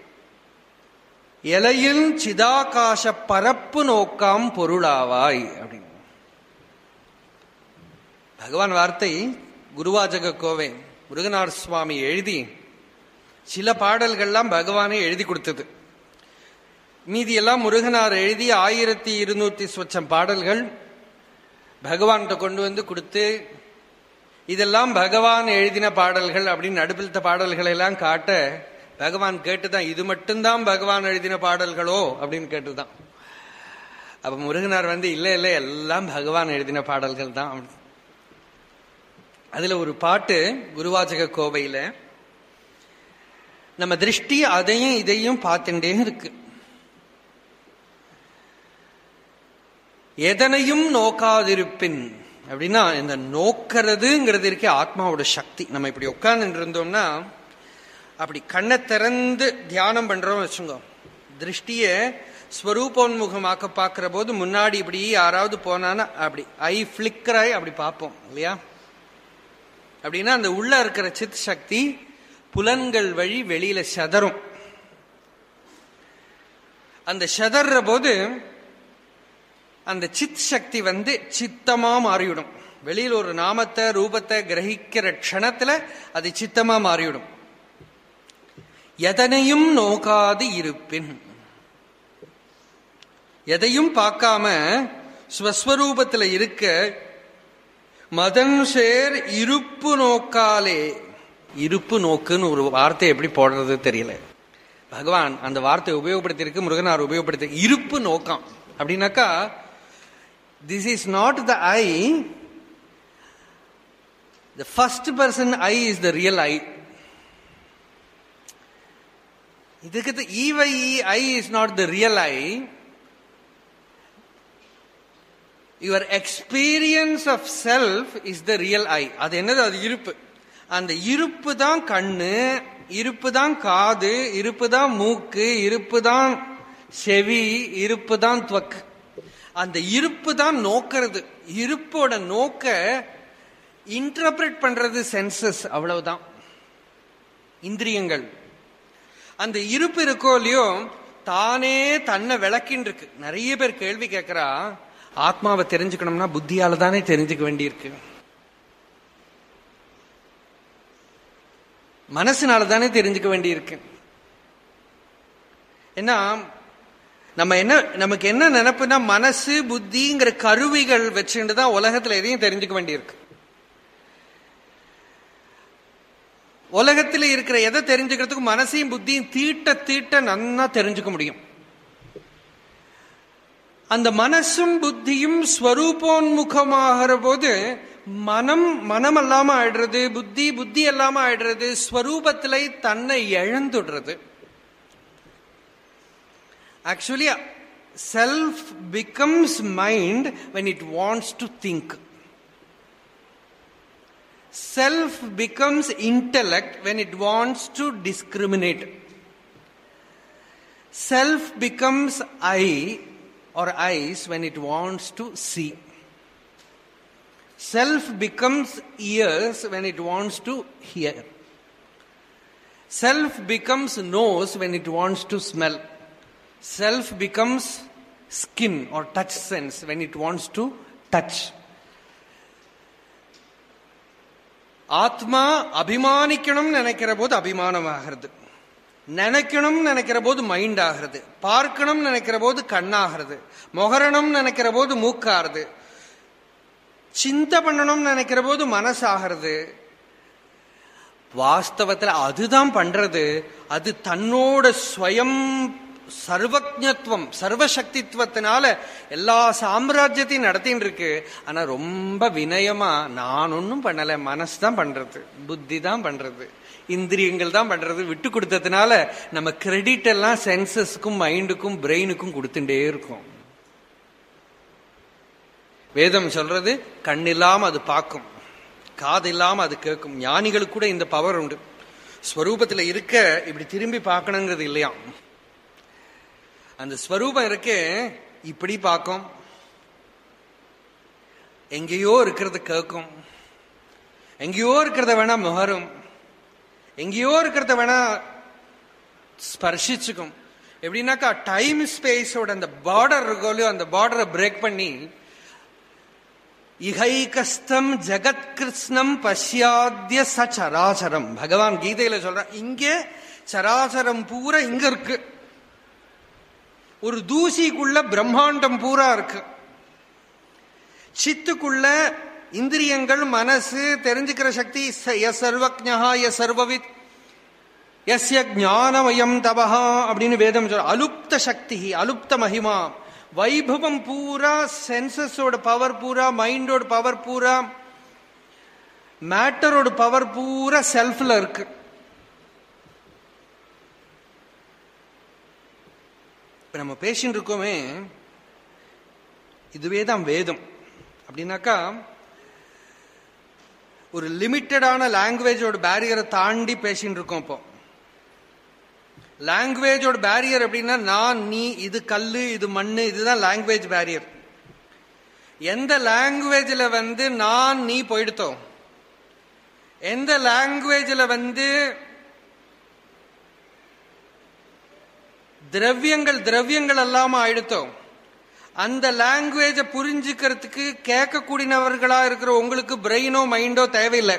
எலையில் சிதாகாச பரப்பு நோக்காம் பொருளாவாய் அப்படின்னு பகவான் வார்த்தை குருவாஜக கோவை முருகனார் சுவாமி எழுதி சில பாடல்கள்லாம் பகவானே எழுதி கொடுத்தது மீதி எல்லாம் முருகனார் எழுதி ஆயிரத்தி இருநூத்தி சொச்சம் பாடல்கள் பகவான்கிட்ட கொண்டு வந்து கொடுத்து இதெல்லாம் பகவான் எழுதின பாடல்கள் அப்படின்னு நடுப்பில்த்த பாடல்களை எல்லாம் காட்ட பகவான் கேட்டுதான் இது மட்டும்தான் பகவான் எழுதின பாடல்களோ அப்படின்னு கேட்டுதான் அப்ப முருகனார் வந்து இல்ல இல்ல எல்லாம் பகவான் எழுதின பாடல்கள் தான் அதுல ஒரு பாட்டு குருவாச்சக கோவையில நம்ம திருஷ்டி அதையும் இதையும் பார்த்துட்டே இருக்கு எதனையும் நோக்காதிருப்பின் அப்படின்னா இந்த நோக்கிறதுங்கிறது இருக்கே ஆத்மாவோட சக்தி நம்ம இப்படி உட்கார்ந்து இருந்தோம்னா அப்படி கண்ணை திறந்து தியானம் பண்றோம் வச்சுங்க திருஷ்டிய ஸ்வரூபோன்முகமாக்க பார்க்கிற போது முன்னாடி இப்படி யாராவது போனான்னா அப்படி ஐ பிளிக்கராய் அப்படி பார்ப்போம் இல்லையா அப்படின்னா அந்த உள்ள இருக்கிற சித் சக்தி புலன்கள் வழி வெளியில சதரும் அந்த செதற போது அந்த சித் சக்தி வந்து சித்தமா மாறிவிடும் வெளியில் ஒரு நாமத்தை ரூபத்தை கிரகிக்கிற க்ஷணத்துல அது சித்தமா மாறிவிடும் எதனையும் நோக்காது இருப்பின் எதையும் பார்க்காம ஸ்வஸ்வரூபத்துல இருக்க மதன் சேர் இருப்பு நோக்காலே இருப்பு நோக்குன்னு ஒரு வார்த்தை எப்படி போடுறது தெரியல பகவான் அந்த வார்த்தை உபயோகப்படுத்தியிருக்கு முருகனார் உபயோகப்படுத்தி இருப்பு நோக்கம் அப்படின்னாக்கா this is not the I the first person I is the real I இதுக்கு ஈவை I is not the real I your experience of self is the real I அது என்னது அது இருப்பு அந்த இருப்பு தான் கண்ணு இருப்பு தான் காது இருப்பு தான் மூக்கு இருப்பு தான் செவி இருப்பு தான் துவக்கு அந்த இருப்பு தான் நோக்கிறது இருப்போட நோக்க இன்டர்பிரட் பண்றது சென்சஸ் அவ்வளவுதான் இந்திரியங்கள் அந்த இருப்பு இருக்கோ இல்லையோ தானே தன்னை விளக்கின்னு இருக்கு நிறைய பேர் கேள்வி கேட்கிறா ஆத்மாவை தெரிஞ்சுக்கணும்னா புத்தியால தானே தெரிஞ்சுக்க வேண்டியிருக்கு மனசுனால தானே தெரிஞ்சுக்க வேண்டியிருக்கு ஏன்னா நம்ம என்ன நமக்கு என்ன நினைப்புனா மனசு புத்திங்கிற கருவிகள் வச்சுட்டு தான் உலகத்துல எதையும் தெரிஞ்சுக்க வேண்டியிருக்கு உலகத்துல இருக்கிற எதை தெரிஞ்சுக்கிறதுக்கு மனசையும் புத்தியும் தீட்ட தீட்ட நன்னா தெரிஞ்சுக்க முடியும் அந்த மனசும் புத்தியும் ஸ்வரூபோன்முகமாகிற போது மனம் மனம் அல்லாம ஆயிடுறது புத்தி புத்தி அல்லாம ஆயிடுறது ஸ்வரூபத்திலே தன்னை இழந்துடுறது actually self becomes mind when it wants to think self becomes intellect when it wants to discriminate. Self becomes I or eyes when it wants to see. Self becomes ears when it wants to hear. Self becomes nose when it wants to smell. Self becomes skin or touch sense when it wants to touch. ஆத்மா அபிமானிக்கணும் நினைக்கிற போது அபிமானமாகிறது நினைக்கணும் நினைக்கிற போது மைண்ட் ஆகிறது பார்க்கணும் நினைக்கிற போது கண்ணாகிறது முகரணும் நினைக்கிற போது மூக்காகிறது சிந்த பண்ணணும் நினைக்கிற போது மனசாகிறது வாஸ்தவத்துல அதுதான் பண்றது அது தன்னோட ஸ்வயம் சர்வஜத்துவம் சர்வசக்தித்துவத்தினால எல்லா சாம்ராஜ்யத்தையும் நடத்தின்னு இருக்கு ஆனா ரொம்ப வினயமா நான் ஒன்னும் பண்ணல மனசு தான் பண்றது புத்தி தான் பண்றது இந்திரியங்கள் தான் பண்றது விட்டு கொடுத்ததுனால நம்ம கிரெடிட் எல்லாம் சென்சஸ்க்கும் மைண்டுக்கும் பிரெயினுக்கும் கொடுத்துட்டே இருக்கும் வேதம் சொல்றது கண் இல்லாம அது பார்க்கும் காது இல்லாம அது கேட்கும் ஞானிகளுக்கு கூட இந்த பவர் உண்டு ஸ்வரூபத்துல இருக்க இப்படி திரும்பி பார்க்கணுங்கிறது இல்லையா அந்த ஸ்வரூபம் இருக்கு இப்படி பார்க்கும் எங்கேயோ இருக்கிறது கேட்கும் எங்கேயோ இருக்கிறத வேணா முகரும் எங்கேயோ இருக்கிறத வேணா ஸ்பர்ஷிச்சுக்கும் எப்படின்னாக்கா டைம் ஸ்பேஸோட அந்த பார்டர் இருக்கோலையோ அந்த பார்டரை பிரேக் பண்ணி இகைகஸ்தம் ஜெகத் கிருஷ்ணம் பஷ்யாத்திய சச்சராச்சரம் பகவான் கீதையில சொல்ற இங்க சராச்சரம் பூரா இங்க இருக்கு ஒரு தூசிக்குள்ள பிரம்மாண்டம் பூரா இருக்கு சித்துக்குள்ள இந்திரியங்கள் மனசு தெரிஞ்சுக்கிற சக்தி எஸ் சர்வஜா எஸ் சர்வவித் எஸ்ய ஞானமயம் தபஹா அப்படின்னு வேதம் சொல்ற அலுப்த சக்தி அலுப்த மகிமா வைபவம் பூரா சென்சஸோட பவர் பூரா மைண்டோட பவர் பூரா மேட்டரோட பவர் பூரா செல்ஃப்ல இருக்கு இப்ப நம்ம பேசிட்டு இருக்கோமே இதுவே தான் வேதம் அப்படின்னாக்கா ஒரு லிமிட்டடான லாங்குவேஜோட பேரியரை தாண்டி பேசிட்டு இருக்கோம் இப்போ லாங்குவேஜோட பேரியர் அப்படின்னா நான் நீ இது கல்லு இது மண்ணு இதுதான் லாங்குவேஜ் பேரியர் எந்த லாங்குவேஜ்ல வந்து நான் நீ போயிடுத்தோம் எந்த லாங்குவேஜ்ல வந்து திரவியங்கள் திரவியங்கள் அல்லாம ஆயிடுத்தோம் அந்த லாங்குவேஜ புரிஞ்சுக்கிறதுக்கு கேட்கக்கூடியவர்களா இருக்கிற உங்களுக்கு பிரெயினோ மைண்டோ தேவையில்லை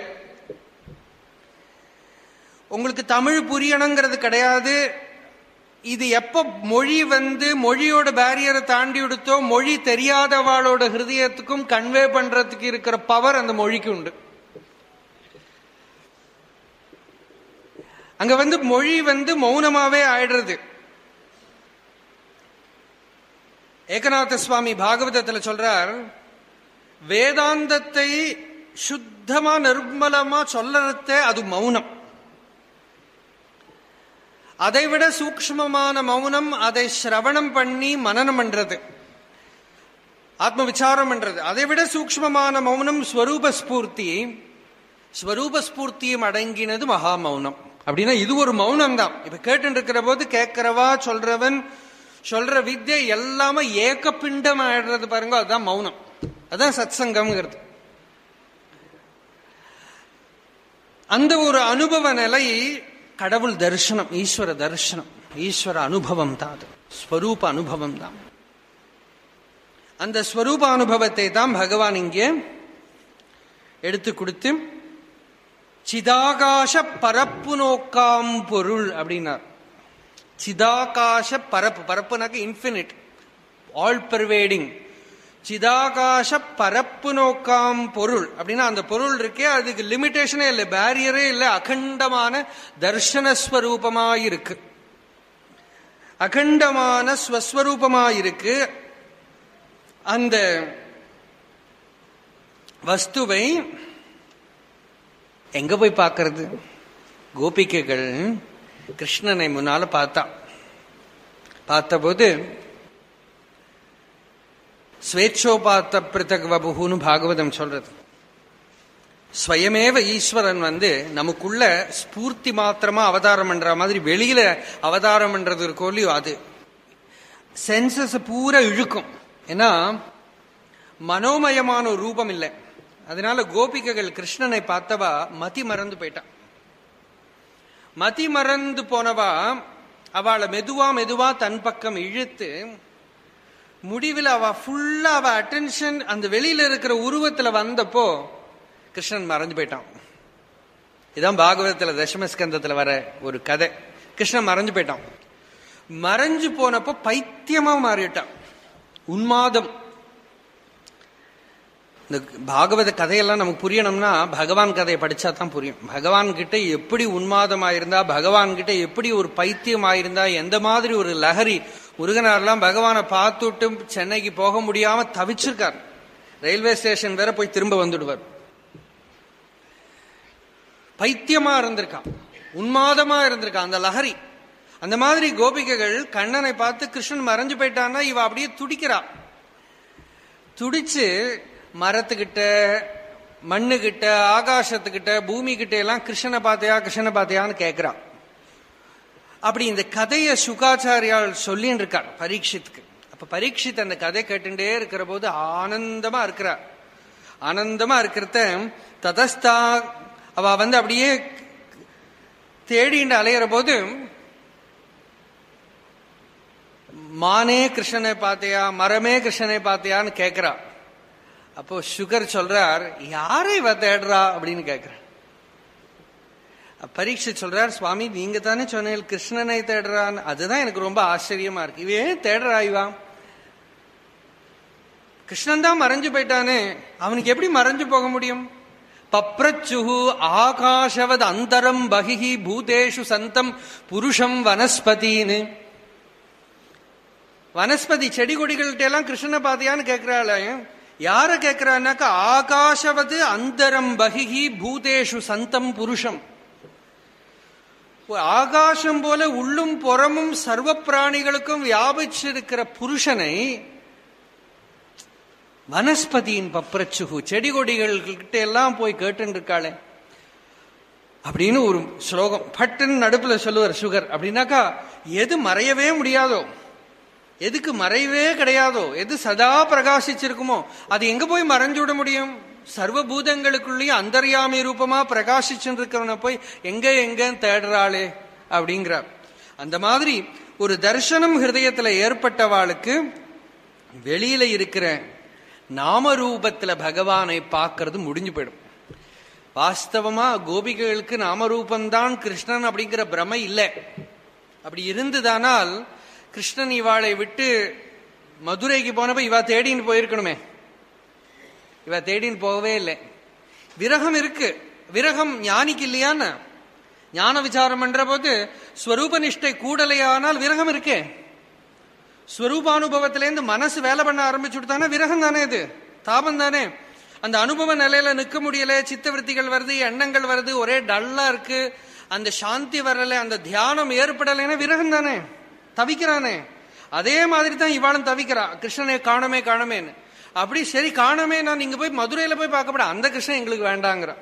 உங்களுக்கு தமிழ் புரியணுங்கிறது கிடையாது இது எப்ப மொழி வந்து மொழியோட பேரியரை தாண்டி எடுத்தோ மொழி தெரியாதவாளோட ஹிருதயத்துக்கும் கன்வே பண்றதுக்கு இருக்கிற பவர் அந்த மொழிக்கு உண்டு அங்க வந்து மொழி வந்து மௌனமாவே ஆயிடுறது ஏகநாத சுவாமி பாகவதத்துல சொல்றார் வேதாந்தத்தை சுத்தமா நிர்மலமா சொல்லறத அது மௌனம் அதை விட சூக்மமான மௌனம் அதை சிரவணம் பண்ணி மனனம் பண்றது ஆத்ம விசாரம் பண்றது அதை விட சூக்மமான மௌனம் ஸ்வரூப ஸ்பூர்த்தி ஸ்வரூப ஸ்பூர்த்தியும் அடங்கினது மகா மௌனம் அப்படின்னா இது ஒரு மௌனம் தான் இப்ப கேட்டு இருக்கிற போது கேட்கிறவா சொல்றவன் சொல்ற வித்யை எல்லாமே ஏக்கப்பிண்டம் ஆயிடுறது பாருங்க அதுதான் மௌனம் அதான் சத் சங்கம்ங்கிறது அந்த ஒரு அனுபவ நிலை கடவுள் தரிசனம் ஈஸ்வர தரிசனம் ஈஸ்வர அனுபவம் தான் அது ஸ்வரூப அனுபவம் தான் அந்த ஸ்வரூப அனுபவத்தை தான் பகவான் இங்கே எடுத்து கொடுத்து சிதாகாச பரப்பு நோக்காம் பொருள் அப்படின்னார் சிதாகாச பரப்பு பரப்புனாக்க இன்ஃபினிட் ஆல் பெர்வேடிங் சிதாகாச பரப்பு நோக்காம் பொருள் அப்படின்னா அந்த பொருள் இருக்கே அதுக்கு லிமிடேஷனே இல்லை பேரியரே இல்லை அகண்டமான தர்ஷனஸ்வரூபமாயிருக்கு அகண்டமான ஸ்வஸ்வரூபமாயிருக்கு அந்த வஸ்துவை எங்க போய் பார்க்கறது கோபிகைகள் கிருஷ்ணனை முன்னால பார்த்தா பார்த்தபோது ஸ்வேச்சோபாத்த பிருத்தக் வபுகுன்னு பாகவதம் சொல்றது ஸ்வயமேவ ஈஸ்வரன் வந்து நமக்குள்ள ஸ்பூர்த்தி மாத்திரமா அவதாரம் பண்ற மாதிரி வெளியில அவதாரம் பண்றது இருக்கோ இல்லையோ அது சென்சஸ் பூரா இழுக்கும் ஏன்னா மனோமயமான ஒரு ரூபம் இல்லை அதனால கோபிகைகள் கிருஷ்ணனை பார்த்தவா மதி மறந்து போயிட்டான் மதி மறந்து போனவா அவளை மெதுவா மெதுவா தன் பக்கம் இழுத்து முடிவில் அவ ஃபுல்லா அவ அட்டென்ஷன் அந்த வெளியில இருக்கிற உருவத்துல வந்தப்போ கிருஷ்ணன் மறைஞ்சு போயிட்டான் இதான் பாகவதத்துல தசமஸ்கந்தத்துல வர ஒரு கதை கிருஷ்ணன் மறைஞ்சு போயிட்டான் மறைஞ்சு போனப்போ பைத்தியமா மாறிட்டான் உன்மாதம் இந்த பாகவத கதையெல்லாம் நமக்கு புரியணும்னா பகவான் கதையை படிச்சா தான் புரியும் பகவான் கிட்ட எப்படி உன்மாதமாயிருந்தா பகவான் கிட்ட எப்படி ஒரு பைத்தியமாயிருந்தா எந்த மாதிரி ஒரு லஹரி முருகனார்லாம் பகவானை பார்த்துட்டு சென்னைக்கு போக முடியாம தவிச்சிருக்கார் ரயில்வே ஸ்டேஷன் வேற போய் திரும்ப வந்துடுவார் பைத்தியமா இருந்திருக்கான் உன்மாதமா இருந்திருக்கான் அந்த லஹரி அந்த மாதிரி கோபிகைகள் கண்ணனை பார்த்து கிருஷ்ணன் மறைஞ்சு போயிட்டான்னா இவ அப்படியே துடிக்கிறா துடிச்சு மரத்துக்கிட்ட மண்ணுகிட்ட ஆகாசத்துக்கிட்ட பூமி கிட்ட எல்லாம் கிருஷ்ணனை பார்த்தியா கிருஷ்ணனை பார்த்தியான்னு கேட்கிறான் அப்படி இந்த கதையை சுகாச்சாரியால் சொல்லின்னு இருக்கார் பரீட்சித்துக்கு அப்ப பரீட்சித் அந்த கதை கேட்டுட்டே இருக்கிற போது ஆனந்தமா இருக்கிறார் ஆனந்தமா இருக்கிறத ததஸ்தா அவ வந்து அப்படியே தேடிண்டு அலையிற போது மானே கிருஷ்ணனை பார்த்தியா மரமே கிருஷ்ணனை பார்த்தியான்னு கேட்கிறா அப்போ சுகர் சொல்றார் யாரை இவ தேடுறா அப்படின்னு கேட்கிறார் பரீட்சை சொல்றார் சுவாமி நீங்க தானே சொன்னீங்க கிருஷ்ணனை தேடுறான்னு அதுதான் எனக்கு ரொம்ப ஆச்சரியமா இருக்கு இவ ஏன் தேடுறா இவா கிருஷ்ணன் தான் மறைஞ்சு போயிட்டானே அவனுக்கு எப்படி மறைஞ்சு போக முடியும் பப்ரச்சுஹு ஆகாஷவத் அந்தரம் பகிஹி பூதேஷு சந்தம் புருஷம் வனஸ்பதின்னு வனஸ்பதி செடி கொடிகள்கிட்ட எல்லாம் கிருஷ்ணனை பாத்தியான்னு கேட்கிறாள் யார கேட்கிறான்னாக்கா ஆகாஷவது அந்தரம் பகிஹி பூதேஷு சந்தம் புருஷம் ஆகாசம் போல உள்ளும் புறமும் சர்வ பிராணிகளுக்கும் வியாபிச்சிருக்கிற புருஷனை வனஸ்பதியின் பப்ரச்சுகு செடி கொடிகள் கிட்ட எல்லாம் போய் கேட்டு இருக்காளே அப்படின்னு ஒரு ஸ்லோகம் பட்டுன்னு நடுப்புல சொல்லுவார் சுகர் அப்படின்னாக்கா எது மறையவே முடியாதோ எதுக்கு மறைவே கிடையாதோ எது சதா பிரகாசிச்சிருக்குமோ அது எங்க போய் மறைஞ்சு விட முடியும் சர்வபூதங்களுக்குள்ளேயும் அந்தர்யாமி ரூபமா பிரகாசிச்சுருக்கிறவனை போய் எங்க எங்க தேடுறாளே அப்படிங்கிறார் அந்த மாதிரி ஒரு தர்சனம் ஹிருதயத்துல ஏற்பட்டவாளுக்கு வெளியில இருக்கிற நாமரூபத்துல பகவானை பார்க்கறது முடிஞ்சு போயிடும் வாஸ்தவமா கோபிகைகளுக்கு நாமரூபந்தான் கிருஷ்ணன் அப்படிங்கிற பிரமை இல்லை அப்படி இருந்ததானால் கிருஷ்ணன் இவாளை விட்டு மதுரைக்கு போனப்ப இவா தேடின்னு போயிருக்கணுமே இவ தேடின்னு போகவே இல்லை விரகம் இருக்கு விரகம் ஞானிக்கு இல்லையான்னு ஞான விசாரம் பண்ற போது ஸ்வரூப நிஷ்டை கூடலையானால் விரகம் இருக்கே ஸ்வரூபானுபவத்திலேருந்து மனசு வேலை பண்ண ஆரம்பிச்சுட்டானா விரகம் தானே இது தாபம் தானே அந்த அனுபவ நிலையில நிக்க முடியல சித்தவருத்திகள் வருது எண்ணங்கள் வருது ஒரே டல்லா இருக்கு அந்த சாந்தி வரல அந்த தியானம் ஏற்படலைன்னா விரகம் தானே தவிக்கிறானே அதே மாதிரி தான் இவாளும் தவிக்கிறா கிருஷ்ணனை காணமே காணமேன்னு அப்படி சரி காணமே நான் நீங்க போய் மதுரையில போய் பார்க்கப்பட அந்த கிருஷ்ணன் எங்களுக்கு வேண்டாங்கிற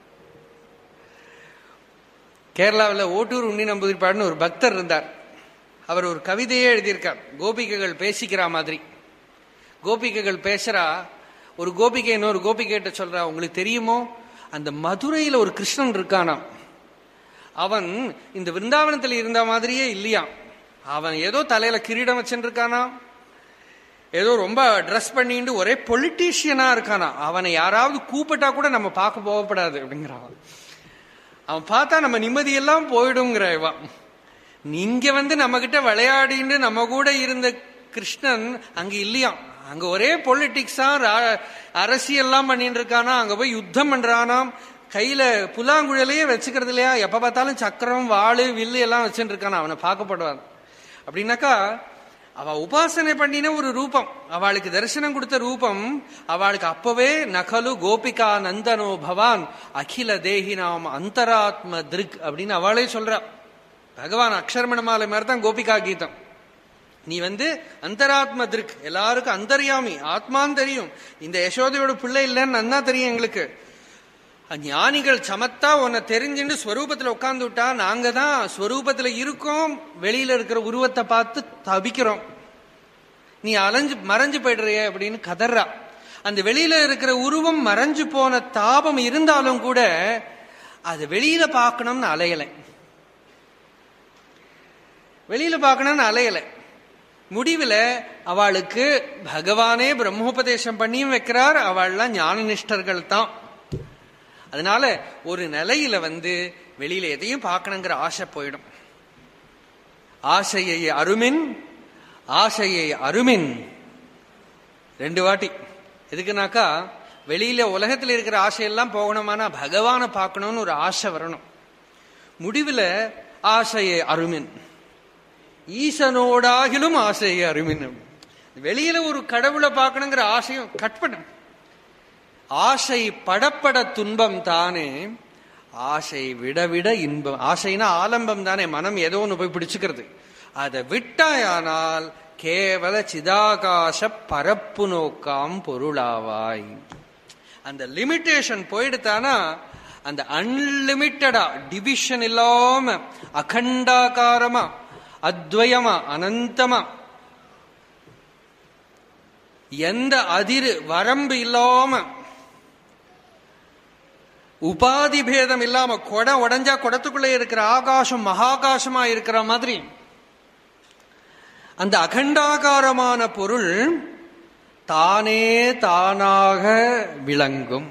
கேரளாவில் ஓட்டூர் உண்ணி நம்பூதிரிப்பாடுன்னு ஒரு பக்தர் இருந்தார் அவர் ஒரு கவிதையே எழுதியிருக்கார் கோபிகைகள் பேசிக்கிற மாதிரி கோபிகைகள் பேசுறா ஒரு கோபிகை இன்னொரு கோபிகைட்ட சொல்றா உங்களுக்கு தெரியுமோ அந்த மதுரையில ஒரு கிருஷ்ணன் இருக்கானாம் அவன் இந்த விருந்தாவனத்தில் இருந்த மாதிரியே இல்லையாம் அவன் ஏதோ தலையில கிரீடம் வச்சுருக்கானா ஏதோ ரொம்ப ட்ரெஸ் பண்ணிட்டு ஒரே பொலிட்டீஷியனா இருக்கானா அவனை யாராவது கூப்பிட்டா கூட நம்ம பார்க்க போகப்படாது அப்படிங்கிறான் அவன் பார்த்தா நம்ம நிம்மதியெல்லாம் போயிடுங்கிற இவன் நீங்க வந்து நம்ம கிட்ட விளையாடின்னு நம்ம கூட இருந்த கிருஷ்ணன் அங்க இல்லையாம் அங்க ஒரே பொலிட்டிக்ஸா அரசியல்லாம் பண்ணிட்டு இருக்கானா அங்க போய் யுத்தம் பண்றானாம் கையில புல்லாங்குழலையே வச்சுக்கிறது இல்லையா எப்ப பார்த்தாலும் சக்கரம் வாளு வில்லு எல்லாம் வச்சுட்டு இருக்கானா அவனை பார்க்கப்படுவான் அப்படின்னாக்கா அவ உபாசனை பண்ணின ஒரு ரூபம் அவளுக்கு தரிசனம் கொடுத்த ரூபம் அவளுக்கு அப்பவே நகலு கோபிகா நந்தனோ பவான் அகில தேகி நாம் அந்தராத்ம திருக் அப்படின்னு அவளே சொல்றா பகவான் அக்ஷரமணமாலை மாதிரி தான் கோபிகா கீதம் நீ வந்து அந்தராத்ம திருக் எல்லாருக்கும் அந்தர்யாமி ஆத்மான்னு தெரியும் இந்த யசோதையோட பிள்ளை இல்லைன்னு நன்னா தெரியும் எங்களுக்கு ஞானிகள் சமத்தா உன்னை தெரிஞ்சுட்டு ஸ்வரூபத்துல உட்கார்ந்து விட்டா நாங்க தான் ஸ்வரூபத்துல இருக்கோம் வெளியில இருக்கிற உருவத்தை பார்த்து தவிக்கிறோம் நீ அலைஞ்சு மறைஞ்சு போயிடுறிய அப்படின்னு கதறா அந்த வெளியில இருக்கிற உருவம் மறைஞ்சு போன தாபம் இருந்தாலும் கூட அது வெளியில பார்க்கணும்னு அலையலை வெளியில பார்க்கணும்னு அலையலை முடிவில் அவளுக்கு பகவானே பிரம்மோபதேசம் பண்ணியும் வைக்கிறார் அவள்லாம் ஞான நிஷ்டர்கள் தான் அதனால ஒரு நிலையில வந்து வெளியில எதையும் பார்க்கணுங்கிற ஆசை போயிடும் ஆசையை அருமின் ஆசையை அருமின் ரெண்டு வாட்டி எதுக்குனாக்கா வெளியில உலகத்தில் இருக்கிற ஆசையெல்லாம் போகணுமானா பகவானை பார்க்கணும்னு ஒரு ஆசை வரணும் முடிவில் ஆசையை அருமின் ஈசனோடாகிலும் ஆசையை அருமின் வெளியில ஒரு கடவுளை பார்க்கணுங்கிற ஆசையும் கட் பண்ண ஆசை படப்பட துன்பம் தானே ஆசை விட விட இன்பம் ஆசைனா ஆலம்பம் தானே மனம் ஏதோ ஒன்று போய் பிடிச்சுக்கிறது அதை விட்டாயானால் கேவல சிதாகாச பரப்பு நோக்காம் பொருளாவாய் அந்த லிமிட்டேஷன் போயிடுத்தானா அந்த அன்லிமிட்டடா டிவிஷன் இல்லாம அகண்டாகாரமா அத்வயமா அனந்தமா எந்த அதிரு வரம்பு இல்லாம உபாதி பேதம் இல்லாம கொடை உடஞ்சா குடத்துக்குள்ளே இருக்கிற ஆகாசம் மகாகாசமா இருக்கிற மாதிரி அந்த அகண்டாகாரமான பொருள் தானே தானாக விளங்கும்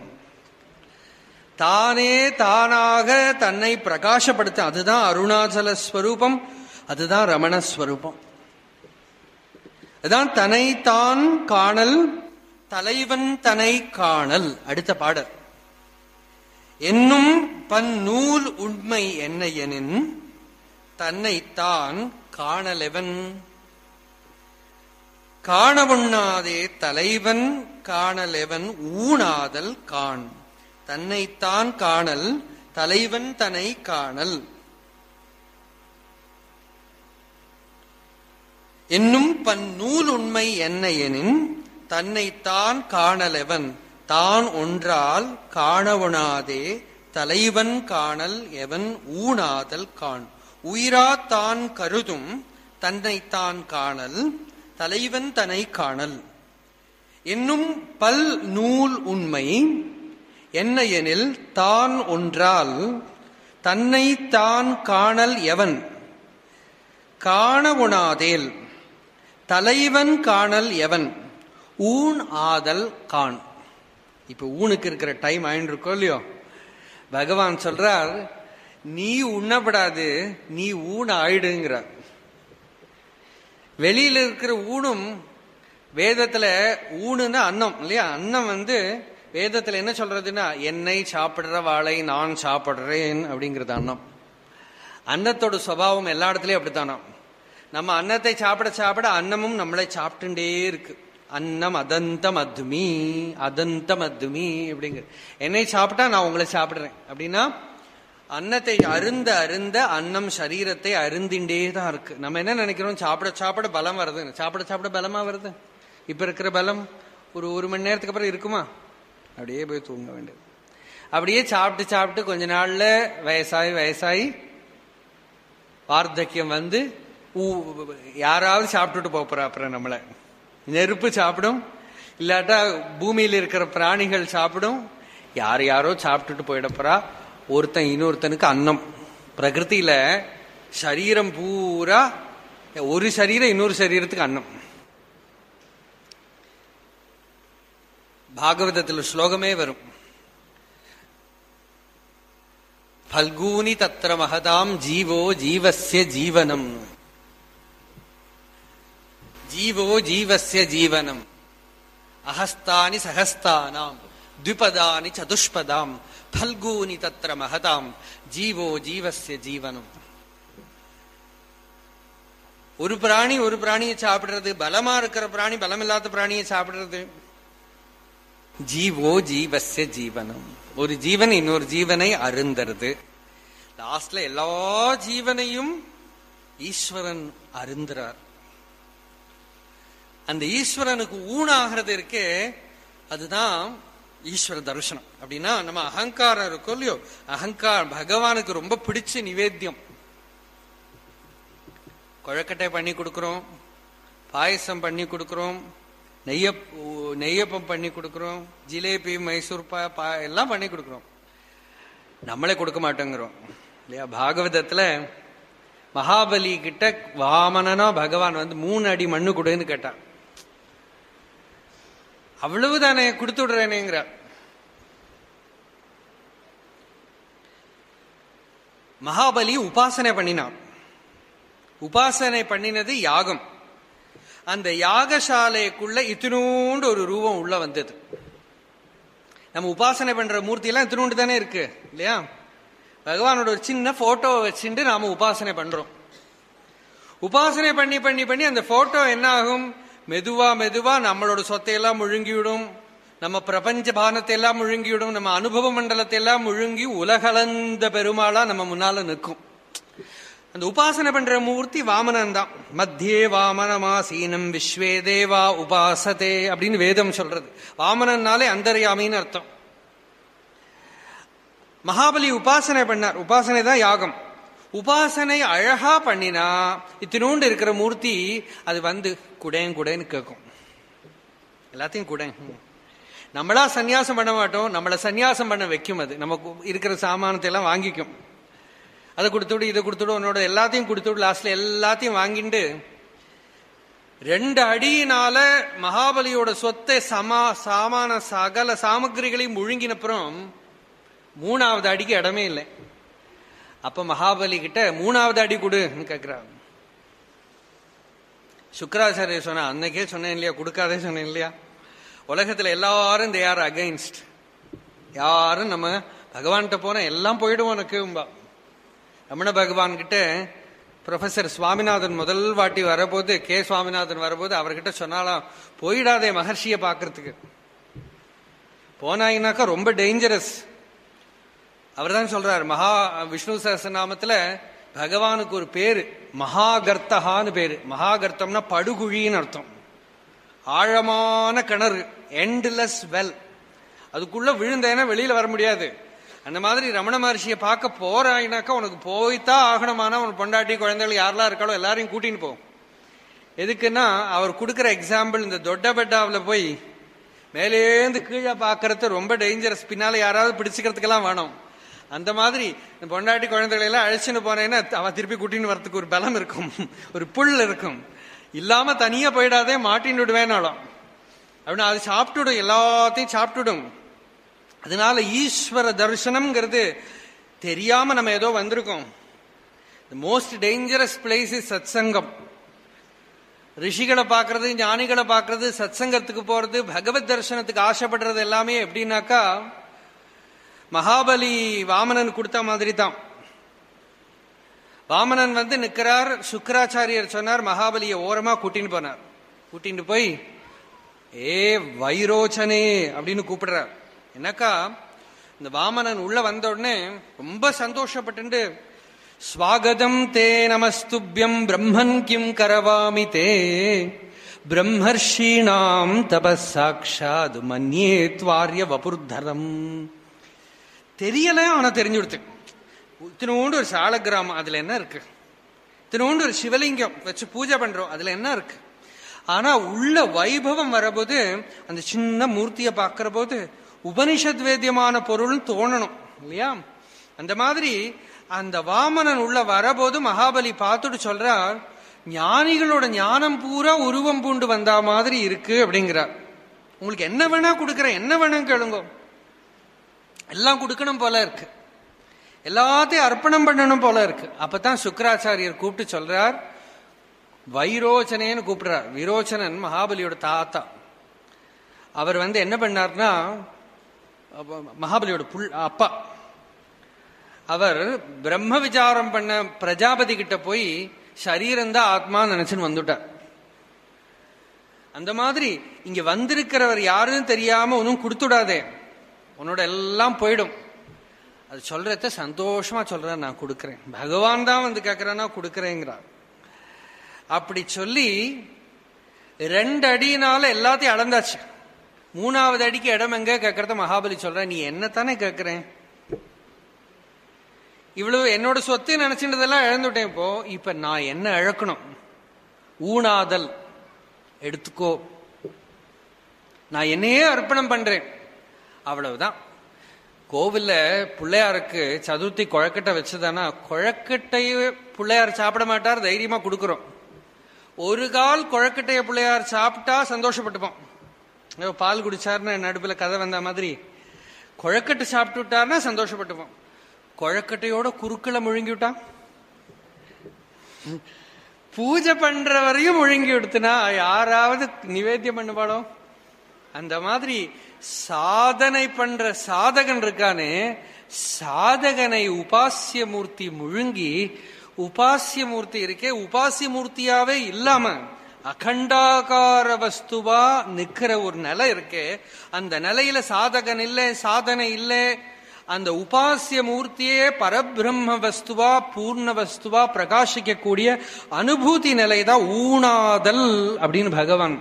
தானே தானாக தன்னை பிரகாசப்படுத்த அதுதான் அருணாச்சல ஸ்வரூபம் அதுதான் ரமணஸ்வரூபம் அதான் தனை தான் காணல் தலைவன் தனை காணல் அடுத்த பாடல் என்னும் பன்னூல் உண்மை என்ன எனின் தன்னைத்தான் காணலெவன் காணவுண்ணாதே தலைவன் காணலெவன் ஊனாதல் காண் தன்னைத்தான் காணல் தலைவன் தனை காணல் என்னும் பன்னூல் உண்மை என்ன எனின் தன்னைத்தான் காணலெவன் தான் ஒன்றால் காணவனாதே தலைவன் காணல் எவன் ஊனாதல் காண் உயிரா தான் கருதும் தன்னைத்தான் காணல் தலைவன் தனை காணல் என்னும் பல் நூல் உண்மை என்ன எனில் தான் ஒன்றால் தன்னை தான் காணல் எவன் காண உணாதேல் தலைவன் காணல் எவன் ஊன் ஆதல் கான் இப்ப ஊனுக்கு இருக்கிற டைம் ஆயின்னு இருக்கோ இல்லையோ பகவான் சொல்றார் நீ உண்ணப்படாது நீ ஊன் ஆயிடுங்கிறார் வெளியில இருக்கிற ஊனும் வேதத்துல ஊனுன்னா அன்னம் இல்லையா அன்னம் வந்து வேதத்துல என்ன சொல்றதுன்னா என்னை சாப்பிடுற வாளை நான் சாப்பிடுறேன் அப்படிங்கிறது அன்னம் அன்னத்தோட சுபாவம் எல்லா இடத்துலயும் அப்படித்தானா நம்ம அன்னத்தை சாப்பிட சாப்பிட அன்னமும் நம்மளை சாப்பிட்டுட்டே இருக்கு அன்னம் அதந்த மதுமி அதந்த மதுமி அப்படிங்கிற என்னை சாப்பிட்டா நான் உங்களை சாப்பிடுறேன் அப்படின்னா அன்னத்தை அருந்த அருந்த அன்னம் சரீரத்தை அருந்திண்டே தான் இருக்கு நம்ம என்ன நினைக்கிறோம் சாப்பிட சாப்பிட பலம் வருது சாப்பிட சாப்பிட பலமா வருது இப்ப இருக்கிற பலம் ஒரு ஒரு மணி நேரத்துக்கு அப்புறம் இருக்குமா அப்படியே போய் தூங்க வேண்டியது அப்படியே சாப்பிட்டு சாப்பிட்டு கொஞ்ச நாள்ல வயசாகி வயசாகி வார்த்தக்கியம் வந்து ஊ- யாராவது சாப்பிட்டுட்டு போறா அப்புறம் நம்மள நெருப்பு சாப்பிடும் இல்லாட்டா பூமியில் இருக்கிற பிராணிகள் சாப்பிடும் யார் யாரோ சாப்பிட்டுட்டு போயிடப்போறா ஒருத்தன் இன்னொருத்தனுக்கு அன்னம் பிரகிருதியில சரீரம் பூரா ஒரு சரீரம் இன்னொரு சரீரத்துக்கு அன்னம் பாகவதத்தில் ஸ்லோகமே வரும் பல்கூனி தத்திர மகதாம் ஜீவோ ஜீவஸ்ய ஜீவனம் ஜீவோ ஜீவஸ்ய ஜீவனம் அஹஸ்தானி சஹஸ்தானாம் द्विपदानि चतुष्पदाम् फल्गूनि तत्र महताम् ஜீவோ ஜீவஸ்ய ஜீவனம் ஒரு பிராணி ஒரு பிராணியை சாப்பிடுறது பலமா இருக்கிற பிராணி பலமில்லாத பிராணியை சாப்பிடுறது ஜீவோ ஜீவஸ்ய ஜீவனம் ஒரு ஜீவன் இன்னொரு ஜீவனை அருந்தறது லாஸ்ட்ல எல்லா ஜீவனையும் ஈஸ்வரன் அருந்துறார் அந்த ஈஸ்வரனுக்கு ஊனாகிறது இருக்கே அதுதான் ஈஸ்வர தரிசனம் அப்படின்னா நம்ம அகங்காரம் இருக்கோ இல்லையோ அகங்காரம் பகவானுக்கு ரொம்ப பிடிச்ச நிவேத்தியம் கொழக்கட்டை பண்ணி கொடுக்கிறோம் பாயசம் பண்ணி கொடுக்கிறோம் நெய்ய நெய்யப்பம் பண்ணி கொடுக்கிறோம் ஜிலேபி மைசூர் பா பா- எல்லாம் பண்ணி கொடுக்கிறோம் நம்மளே கொடுக்க மாட்டேங்கிறோம் இல்லையா பாகவதத்துல மகாபலி கிட்ட வாமனனா பகவான் வந்து மூணு அடி மண்ணு கொடுன்னு கேட்டான் அவ்வளவுதானே கொடுத்து விடுறேனேங்கிற மகாபலி உபாசனை பண்ணினான் உபாசனை பண்ணினது யாகம் அந்த யாகசாலைக்குள்ள இத்தினூண்டு ஒரு ரூபம் உள்ள வந்தது நம்ம உபாசனை பண்ற மூர்த்தி எல்லாம் இத்தினூண்டு தானே இருக்கு இல்லையா பகவானோட ஒரு சின்ன போட்டோ வச்சுட்டு நாம உபாசனை பண்றோம் உபாசனை பண்ணி பண்ணி பண்ணி அந்த போட்டோ என்ன ஆகும் மெதுவா மெதுவா நம்மளோட சொத்தையெல்லாம் முழுங்கிவிடும் நம்ம பிரபஞ்ச பானத்தை எல்லாம் முழுங்கிவிடும் நம்ம அனுபவ மண்டலத்தை எல்லாம் முழுங்கி உலகளந்த பெருமாளா நம்ம முன்னால நிற்கும் அந்த உபாசனை பண்ற மூர்த்தி வாமனன் தான் மத்தியே வாமனமாசீனம் விஸ்வே தேவா உபாசதே அப்படின்னு வேதம் சொல்றது வாமனன்னாலே அந்தர்யாமின்னு அர்த்தம் மகாபலி உபாசனை பண்ணார் உபாசனை தான் யாகம் உபாசனை அழகா பண்ணினா இத்தினோண்டு இருக்கிற மூர்த்தி அது வந்து குடேன் குடேன்னு கேட்கும் எல்லாத்தையும் குடேன் ம். நம்மளா சந்நியாசம் பண்ண மாட்டோம் நம்மள சந்நியாசம் பண்ண வைக்கும் அது நமக்கு இருக்கிற சாமானத்தை எல்லாம் வாங்கிக்கும் அதை கொடுத்துவிடு இதை கொடுத்துவிடு உன்னோட எல்லாத்தையும் கொடுத்துவிடு லாஸ்ட்ல எல்லாத்தையும் வாங்கிட்டு ரெண்டு அடியினால மகாபலியோட சொத்தை சமா சாமான சகல சாமகிரிகளையும் முழுங்கினப்புறம் மூணாவது அடிக்கு இடமே இல்லை அப்ப மகாபலி கிட்ட மூணாவது அடி கொடுன்னு கேக்குறாங்க சுக்கராச்சாரியர் சொன்ன அன்னைக்கே சொன்னேன் இல்லையா கொடுக்காதே சொன்னேன் இல்லையா உலகத்துல எல்லாரும் தே ஆர் அகைன்ஸ்ட் யாரும் நம்ம பகவான்கிட்ட போனா எல்லாம் போயிடுவோம் எனக்கு ரமண பகவான் கிட்ட ப்ரொஃபசர் சுவாமிநாதன் முதல் வாட்டி வரபோது கே சுவாமிநாதன் வரபோது அவர்கிட்ட சொன்னாலாம் போயிடாதே மகர்ஷியை பார்க்கறதுக்கு போனாயினாக்கா ரொம்ப டேஞ்சரஸ் அவர் தான் சொல்றார் மகா விஷ்ணு சஹஸ்ரநாமத்துல பகவானுக்கு ஒரு பேரு மகாகர்த்தகான்னு பேரு மகாகர்த்தம்னா படுகுழின்னு அர்த்தம் ஆழமான கிணறு எண்ட்லெஸ் வெல் அதுக்குள்ள விழுந்தேன்னா வெளியில வர முடியாது அந்த மாதிரி ரமண மகர்ஷியை பார்க்க போறாயினாக்கா உனக்கு போய்த்தான் ஆகணுமானா உனக்கு பொண்டாட்டி குழந்தைகள் யாரெல்லாம் இருக்காளோ எல்லாரையும் கூட்டின்னு போ எதுக்குன்னா அவர் கொடுக்கிற எக்ஸாம்பிள் இந்த தொட்ட பெட்டாவில் போய் மேலேந்து கீழே பார்க்கறது ரொம்ப டேஞ்சரஸ் பின்னால யாராவது பிடிச்சுக்கிறதுக்கெல்லாம் வேணும் அந்த மாதிரி இந்த பொண்டாட்டி குழந்தைகளை எல்லாம் அழைச்சின்னு போனேன்னா அவன் திருப்பி கூட்டின்னு வரதுக்கு ஒரு பலம் இருக்கும் ஒரு புல் இருக்கும் இல்லாம தனியா போயிடாதே மாட்டின்னு விடுவேனாலும் அப்படின்னா அது சாப்பிட்டுடும் எல்லாத்தையும் சாப்பிட்டுடும் அதனால ஈஸ்வர தரிசனம்ங்கிறது தெரியாம நம்ம ஏதோ வந்திருக்கோம் மோஸ்ட் டேஞ்சரஸ் பிளேஸ் இஸ் சத்சங்கம் ரிஷிகளை பார்க்கறது ஞானிகளை பார்க்கறது சத்சங்கத்துக்கு போறது பகவத் தரிசனத்துக்கு ஆசைப்படுறது எல்லாமே எப்படின்னாக்கா மகாபலி வாமனன் கொடுத்த மாதிரி தான் வாமனன் வந்து நிக்கிறார் சுக்கராச்சாரியர் சொன்னார் மகாபலியை ஓரமா கூட்டின்னு போனார் கூட்டின்னு போய் ஏ வைரோச்சனே அப்படின்னு கூப்பிடுறார் என்னக்கா இந்த வாமனன் உள்ள வந்த உடனே ரொம்ப சந்தோஷப்பட்டு ஸ்வாகதம் தே நமஸ்துபியம் பிரம்மன் கிம் கரவாமி தே பிரம்மர்ஷீணாம் தபசாட்சாத் மன்யே துவாரிய வபுர்தரம் தெரியல ஆனா தெரிஞ்சு கொடுத்து இத்தினோண்டு ஒரு சால கிராமம் அதுல என்ன இருக்கு இத்தினோண்டு ஒரு சிவலிங்கம் வச்சு பூஜை பண்றோம் அதுல என்ன இருக்கு ஆனா உள்ள வைபவம் வரபோது அந்த சின்ன மூர்த்தியை பார்க்கிற போது உபனிஷத் வேத்தியமான பொருள்னு தோணணும் இல்லையா அந்த மாதிரி அந்த வாமனன் உள்ள வரபோது மகாபலி பார்த்துட்டு சொல்றார் ஞானிகளோட ஞானம் பூரா உருவம் பூண்டு வந்தா மாதிரி இருக்கு அப்படிங்கிறார் உங்களுக்கு என்ன வேணா கொடுக்கறேன் என்ன வேணா கேளுங்க எல்லாம் கொடுக்கணும் போல இருக்கு எல்லாத்தையும் அர்ப்பணம் பண்ணணும் போல இருக்கு அப்பதான் சுக்கராச்சாரியர் கூப்பிட்டு சொல்றார் வைரோச்சனேன்னு கூப்பிடுறார் விரோச்சனன் மகாபலியோட தாத்தா அவர் வந்து என்ன பண்ணார்னா மகாபலியோட புல் அப்பா அவர் பிரம்ம விசாரம் பண்ண பிரஜாபதி கிட்ட போய் சரீரம் தான் ஆத்மா நினைச்சுன்னு வந்துட்டார் அந்த மாதிரி இங்க வந்திருக்கிறவர் யாருன்னு தெரியாம ஒன்னும் கொடுத்துடாதே உன்னோட எல்லாம் போயிடும் அது சொல்றத சந்தோஷமா சொல்ற நான் கொடுக்கறேன் பகவான் தான் வந்து கேட்கிறேன்னா கொடுக்கறேங்கிறார் அப்படி சொல்லி ரெண்டு அடினால எல்லாத்தையும் அளந்தாச்சு மூணாவது அடிக்கு இடம் எங்க கேட்கறத மகாபலி சொல்ற நீ என்னத்தானே கேட்கிறேன் இவ்வளவு என்னோட சொத்து நினைச்சிட்டதெல்லாம் இழந்துட்டேன் இப்போ இப்ப நான் என்ன இழக்கணும் ஊனாதல் எடுத்துக்கோ நான் என்னையே அர்ப்பணம் பண்றேன் அவ்வளவுதான் கோவில்ல பிள்ளையாருக்கு சதுர்த்தி குழக்கட்டை வச்சதானா குழக்கட்டையே பிள்ளையார் சாப்பிட மாட்டார் தைரியமா கொடுக்குறோம் ஒரு கால் குழக்கட்டைய பிள்ளையார் சாப்பிட்டா சந்தோஷப்பட்டுப்போம் பால் குடிச்சாருன்னு நடுப்புல கதை வந்த மாதிரி குழக்கட்டை சாப்பிட்டு விட்டார்னா சந்தோஷப்பட்டுப்போம் குழக்கட்டையோட குறுக்களை முழுங்கி விட்டான் பூஜை பண்றவரையும் முழுங்கி விடுத்துனா யாராவது நிவேத்தியம் பண்ணுவாளோ அந்த மாதிரி சாதனை பண்ற சாதகன் இருக்கானே சாதகனை உபாசிய மூர்த்தி முழுங்கி உபாசிய மூர்த்தி இருக்கே உபாசிய மூர்த்தியாவே இல்லாம அகண்டாகார வஸ்துவா நிக்கிற ஒரு நிலை இருக்கே அந்த நிலையில சாதகன் இல்லை சாதனை இல்லை அந்த உபாசிய மூர்த்தியே பரபிரம்ம வஸ்துவா பூர்ண வஸ்துவா பிரகாசிக்கக்கூடிய அனுபூதி நிலைதான் ஊனாதல் அப்படின்னு பகவான்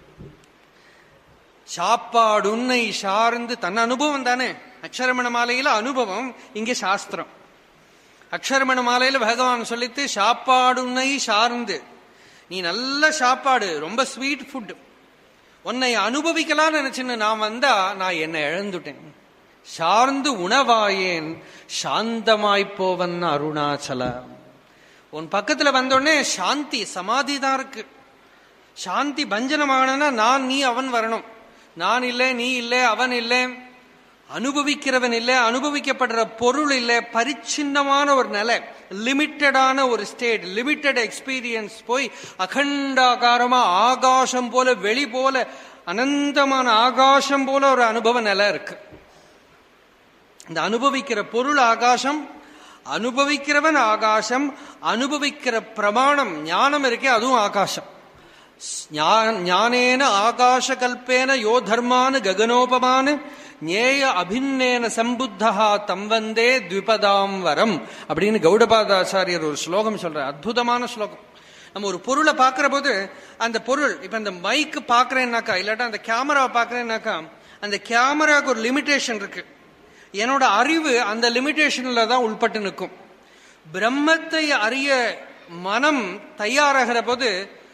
சாப்பாடுன்னை சார்ந்து தன் அனுபவம் தானே அக்ஷரமண மாலையில அனுபவம் இங்கே சாஸ்திரம் அக்ஷரமண மாலையில பகவான் சொல்லித்து சாப்பாடுன்னை சார்ந்து நீ நல்ல சாப்பாடு ரொம்ப ஸ்வீட் ஃபுட் உன்னை அனுபவிக்கலாம் நினைச்சுன்னு நான் வந்தா நான் என்னை இழந்துட்டேன் சார்ந்து உணவாயேன் சாந்தமாய்ப்போவன் அருணாச்சல உன் பக்கத்துல வந்தோடனே சாந்தி சமாதி தான் இருக்கு சாந்தி பஞ்சனமாகனா நான் நீ அவன் வரணும் நான் இல்லை நீ இல்லை அவன் இல்லை அனுபவிக்கிறவன் இல்லை அனுபவிக்கப்படுற பொருள் இல்லை பரிச்சின்னமான ஒரு நிலை லிமிட்டடான ஒரு ஸ்டேட் லிமிட்டட் எக்ஸ்பீரியன்ஸ் போய் அகண்டாகாரமா ஆகாசம் போல வெளி போல அனந்தமான ஆகாசம் போல ஒரு அனுபவ நிலை இருக்கு இந்த அனுபவிக்கிற பொருள் ஆகாசம் அனுபவிக்கிறவன் ஆகாசம் அனுபவிக்கிற பிரமாணம் ஞானம் இருக்கே அதுவும் ஆகாசம் ஞானேன ஆகாஷ கல்பேன யோ தர்மானு ககனோபமானு ஞேய அபிநேன சம்புத்தா தம் வந்தே த்விபதாம் வரம் அப்படின்னு கௌடபாதாச்சாரியர் ஒரு ஸ்லோகம் சொல்ற அற்புதமான ஸ்லோகம் நம்ம ஒரு பொருளை பார்க்கிற போது அந்த பொருள் இப்ப இந்த மைக்கு பாக்குறேன்னாக்கா இல்லாட்டா அந்த கேமரா பாக்குறேன்னாக்கா அந்த கேமராவுக்கு ஒரு லிமிடேஷன் இருக்கு என்னோட அறிவு அந்த லிமிடேஷன்ல தான் உள்பட்டு நிற்கும் பிரம்மத்தை அறிய மனம் தயாராகிற போது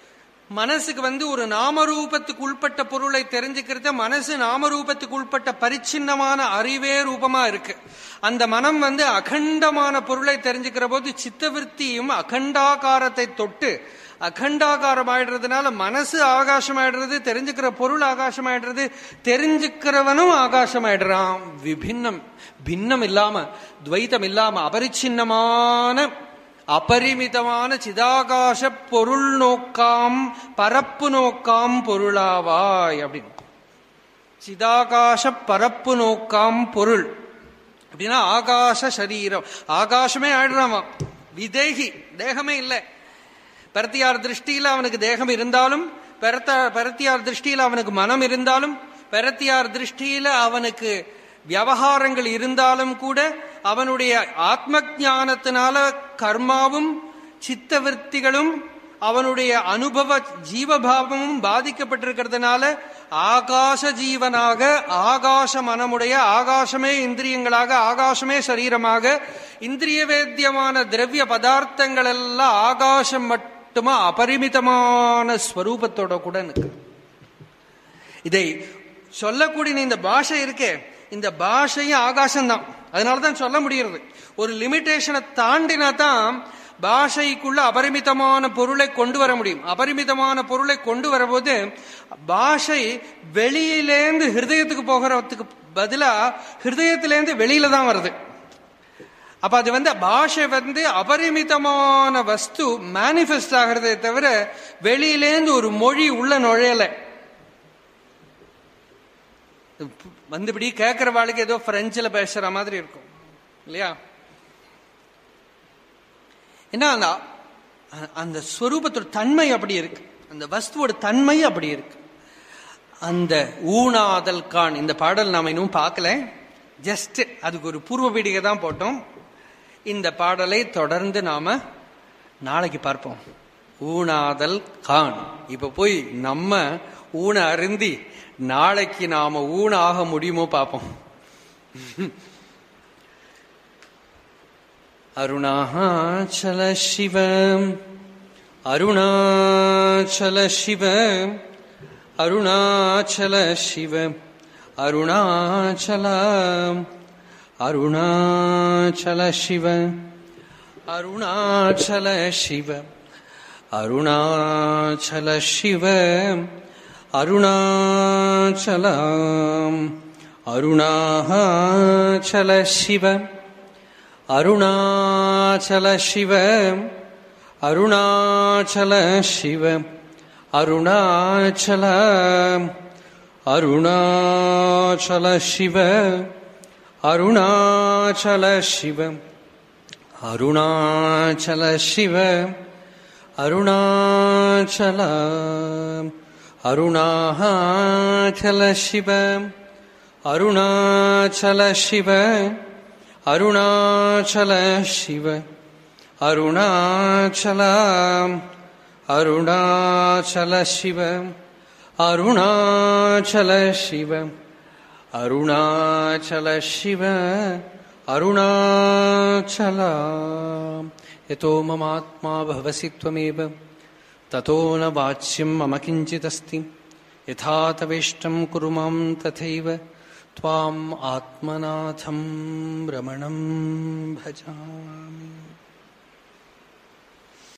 மனசுக்கு வந்து ஒரு நாமரூபத்துக்கு உள்பட்ட பொருளை தெரிஞ்சுக்கிறது மனசு நாமரூபத்துக்கு உள்பட்ட பரிச்சின்னமான அறிவே ரூபமா இருக்கு அந்த மனம் வந்து அகண்டமான பொருளை தெரிஞ்சுக்கிற போது சித்தவிற்த்தியும் அகண்டாகாரத்தை தொட்டு அகண்டாகாரமாயிடுறதுனால மனசு ஆகாசமாயிடுறது தெரிஞ்சுக்கிற பொருள் ஆகாசமாயிடுறது தெரிஞ்சுக்கிறவனும் ஆகாசமாயிடுறான் விபின்னம் பின்னம் இல்லாம துவைத்தம் இல்லாம அபரிச்சின்னமான அபரிமிதமான சிதாகாச பொருள் நோக்காம் பரப்பு நோக்காம் பொருளாவாய் அப்படின்னு சிதாகாச பரப்பு நோக்காம் பொருள் அப்படின்னா ஆகாச சரீரம் ஆகாசமே ஆயிடுறாமா விதேகி தேகமே இல்லை பரத்தியார் திருஷ்டியில அவனுக்கு தேகம் இருந்தாலும் பரத்த பரத்தியார் திருஷ்டியில அவனுக்கு மனம் இருந்தாலும் பரத்தியார் திருஷ்டியில அவனுக்கு விவகாரங்கள் இருந்தாலும் கூட அவனுடைய ஆத்ம ஞானத்தினால கர்மாவும் சித்தவருத்திகளும் அவனுடைய அனுபவ ஜீவபாவமும் பாதிக்கப்பட்டிருக்கிறதுனால ஆகாச ஜீவனாக ஆகாச மனமுடைய ஆகாசமே இந்திரியங்களாக ஆகாசமே சரீரமாக இந்திரிய வேத்தியமான திரவிய பதார்த்தங்கள் எல்லாம் ஆகாசம் மட்டுமா அபரிமிதமான ஸ்வரூபத்தோட கூட இருக்கு இதை சொல்லக்கூடிய இந்த பாஷை இருக்கே இந்த பாஷையும் ஆகாசம்தான் அதனாலதான் சொல்ல முடிகிறது ஒரு லிமிட்டேஷனை தாண்டினா தான் பாஷைக்குள்ள அபரிமிதமான பொருளை கொண்டு வர முடியும் அபரிமிதமான பொருளை கொண்டு வரபோது பாஷை வெளியிலேந்து ஹிருதயத்துக்கு போகிறதுக்கு பதிலா ஹிருதயத்திலேருந்து வெளியில தான் வருது அப்ப அது வந்து பாஷை வந்து அபரிமிதமான வஸ்து மேனிஃபெஸ்ட் ஆகிறதே தவிர வெளியிலேந்து ஒரு மொழி உள்ள நுழையல வந்துபடி கேட்கிற வாழ்க்கை ஏதோ பிரெஞ்சில் பேசுற மாதிரி இருக்கும் இல்லையா ஏன்னா அந்த அந்த ஸ்வரூபத்தோட தன்மை அப்படி இருக்கு அந்த வஸ்துவோட தன்மை அப்படி இருக்கு அந்த ஊனாதல் கான் இந்த பாடல் நாம இன்னும் பார்க்கல ஜஸ்ட் அதுக்கு ஒரு பூர்வ பீடிகை தான் போட்டோம் இந்த பாடலை தொடர்ந்து நாம நாளைக்கு பார்ப்போம் ஊனாதல் கான் இப்ப போய் நம்ம ஊன அருந்தி நாளைக்கு நாம ஊன ஆக முடியுமோ பார்ப்போம் அருணாச்சல சிவ அருணாச்சல சிவ அருணாச்சல சிவ அருணாச்சல அருணாச்சல சிவ அருணாச்சல சிவ அருணாச்சல சிவ அருணாச்சல அருணாச்சல சிவ அருணாச்சல சிவ அருணாச்சல சிவ அருணாச்சல அருணாச்சல சிவ அருணாச்சல சிவ அருணாச்சல சிவ அருணாச்சல அருணாச்சல சிவ அருணாச்சல சிவ அருணாச்சல சிவ அருணாச்சல அருணாச்சல சிவ அருணாச்சல சிவ அருணாச்சல சிவ அருணாச்சல यतो ममात्मा भवसि त्वमेव ततो न वाच्यं मम किञ्चिदस्ति यथा तवेष्टं कुरु मां तथैव त्वाम् आत्मनाथं रमणं भजामि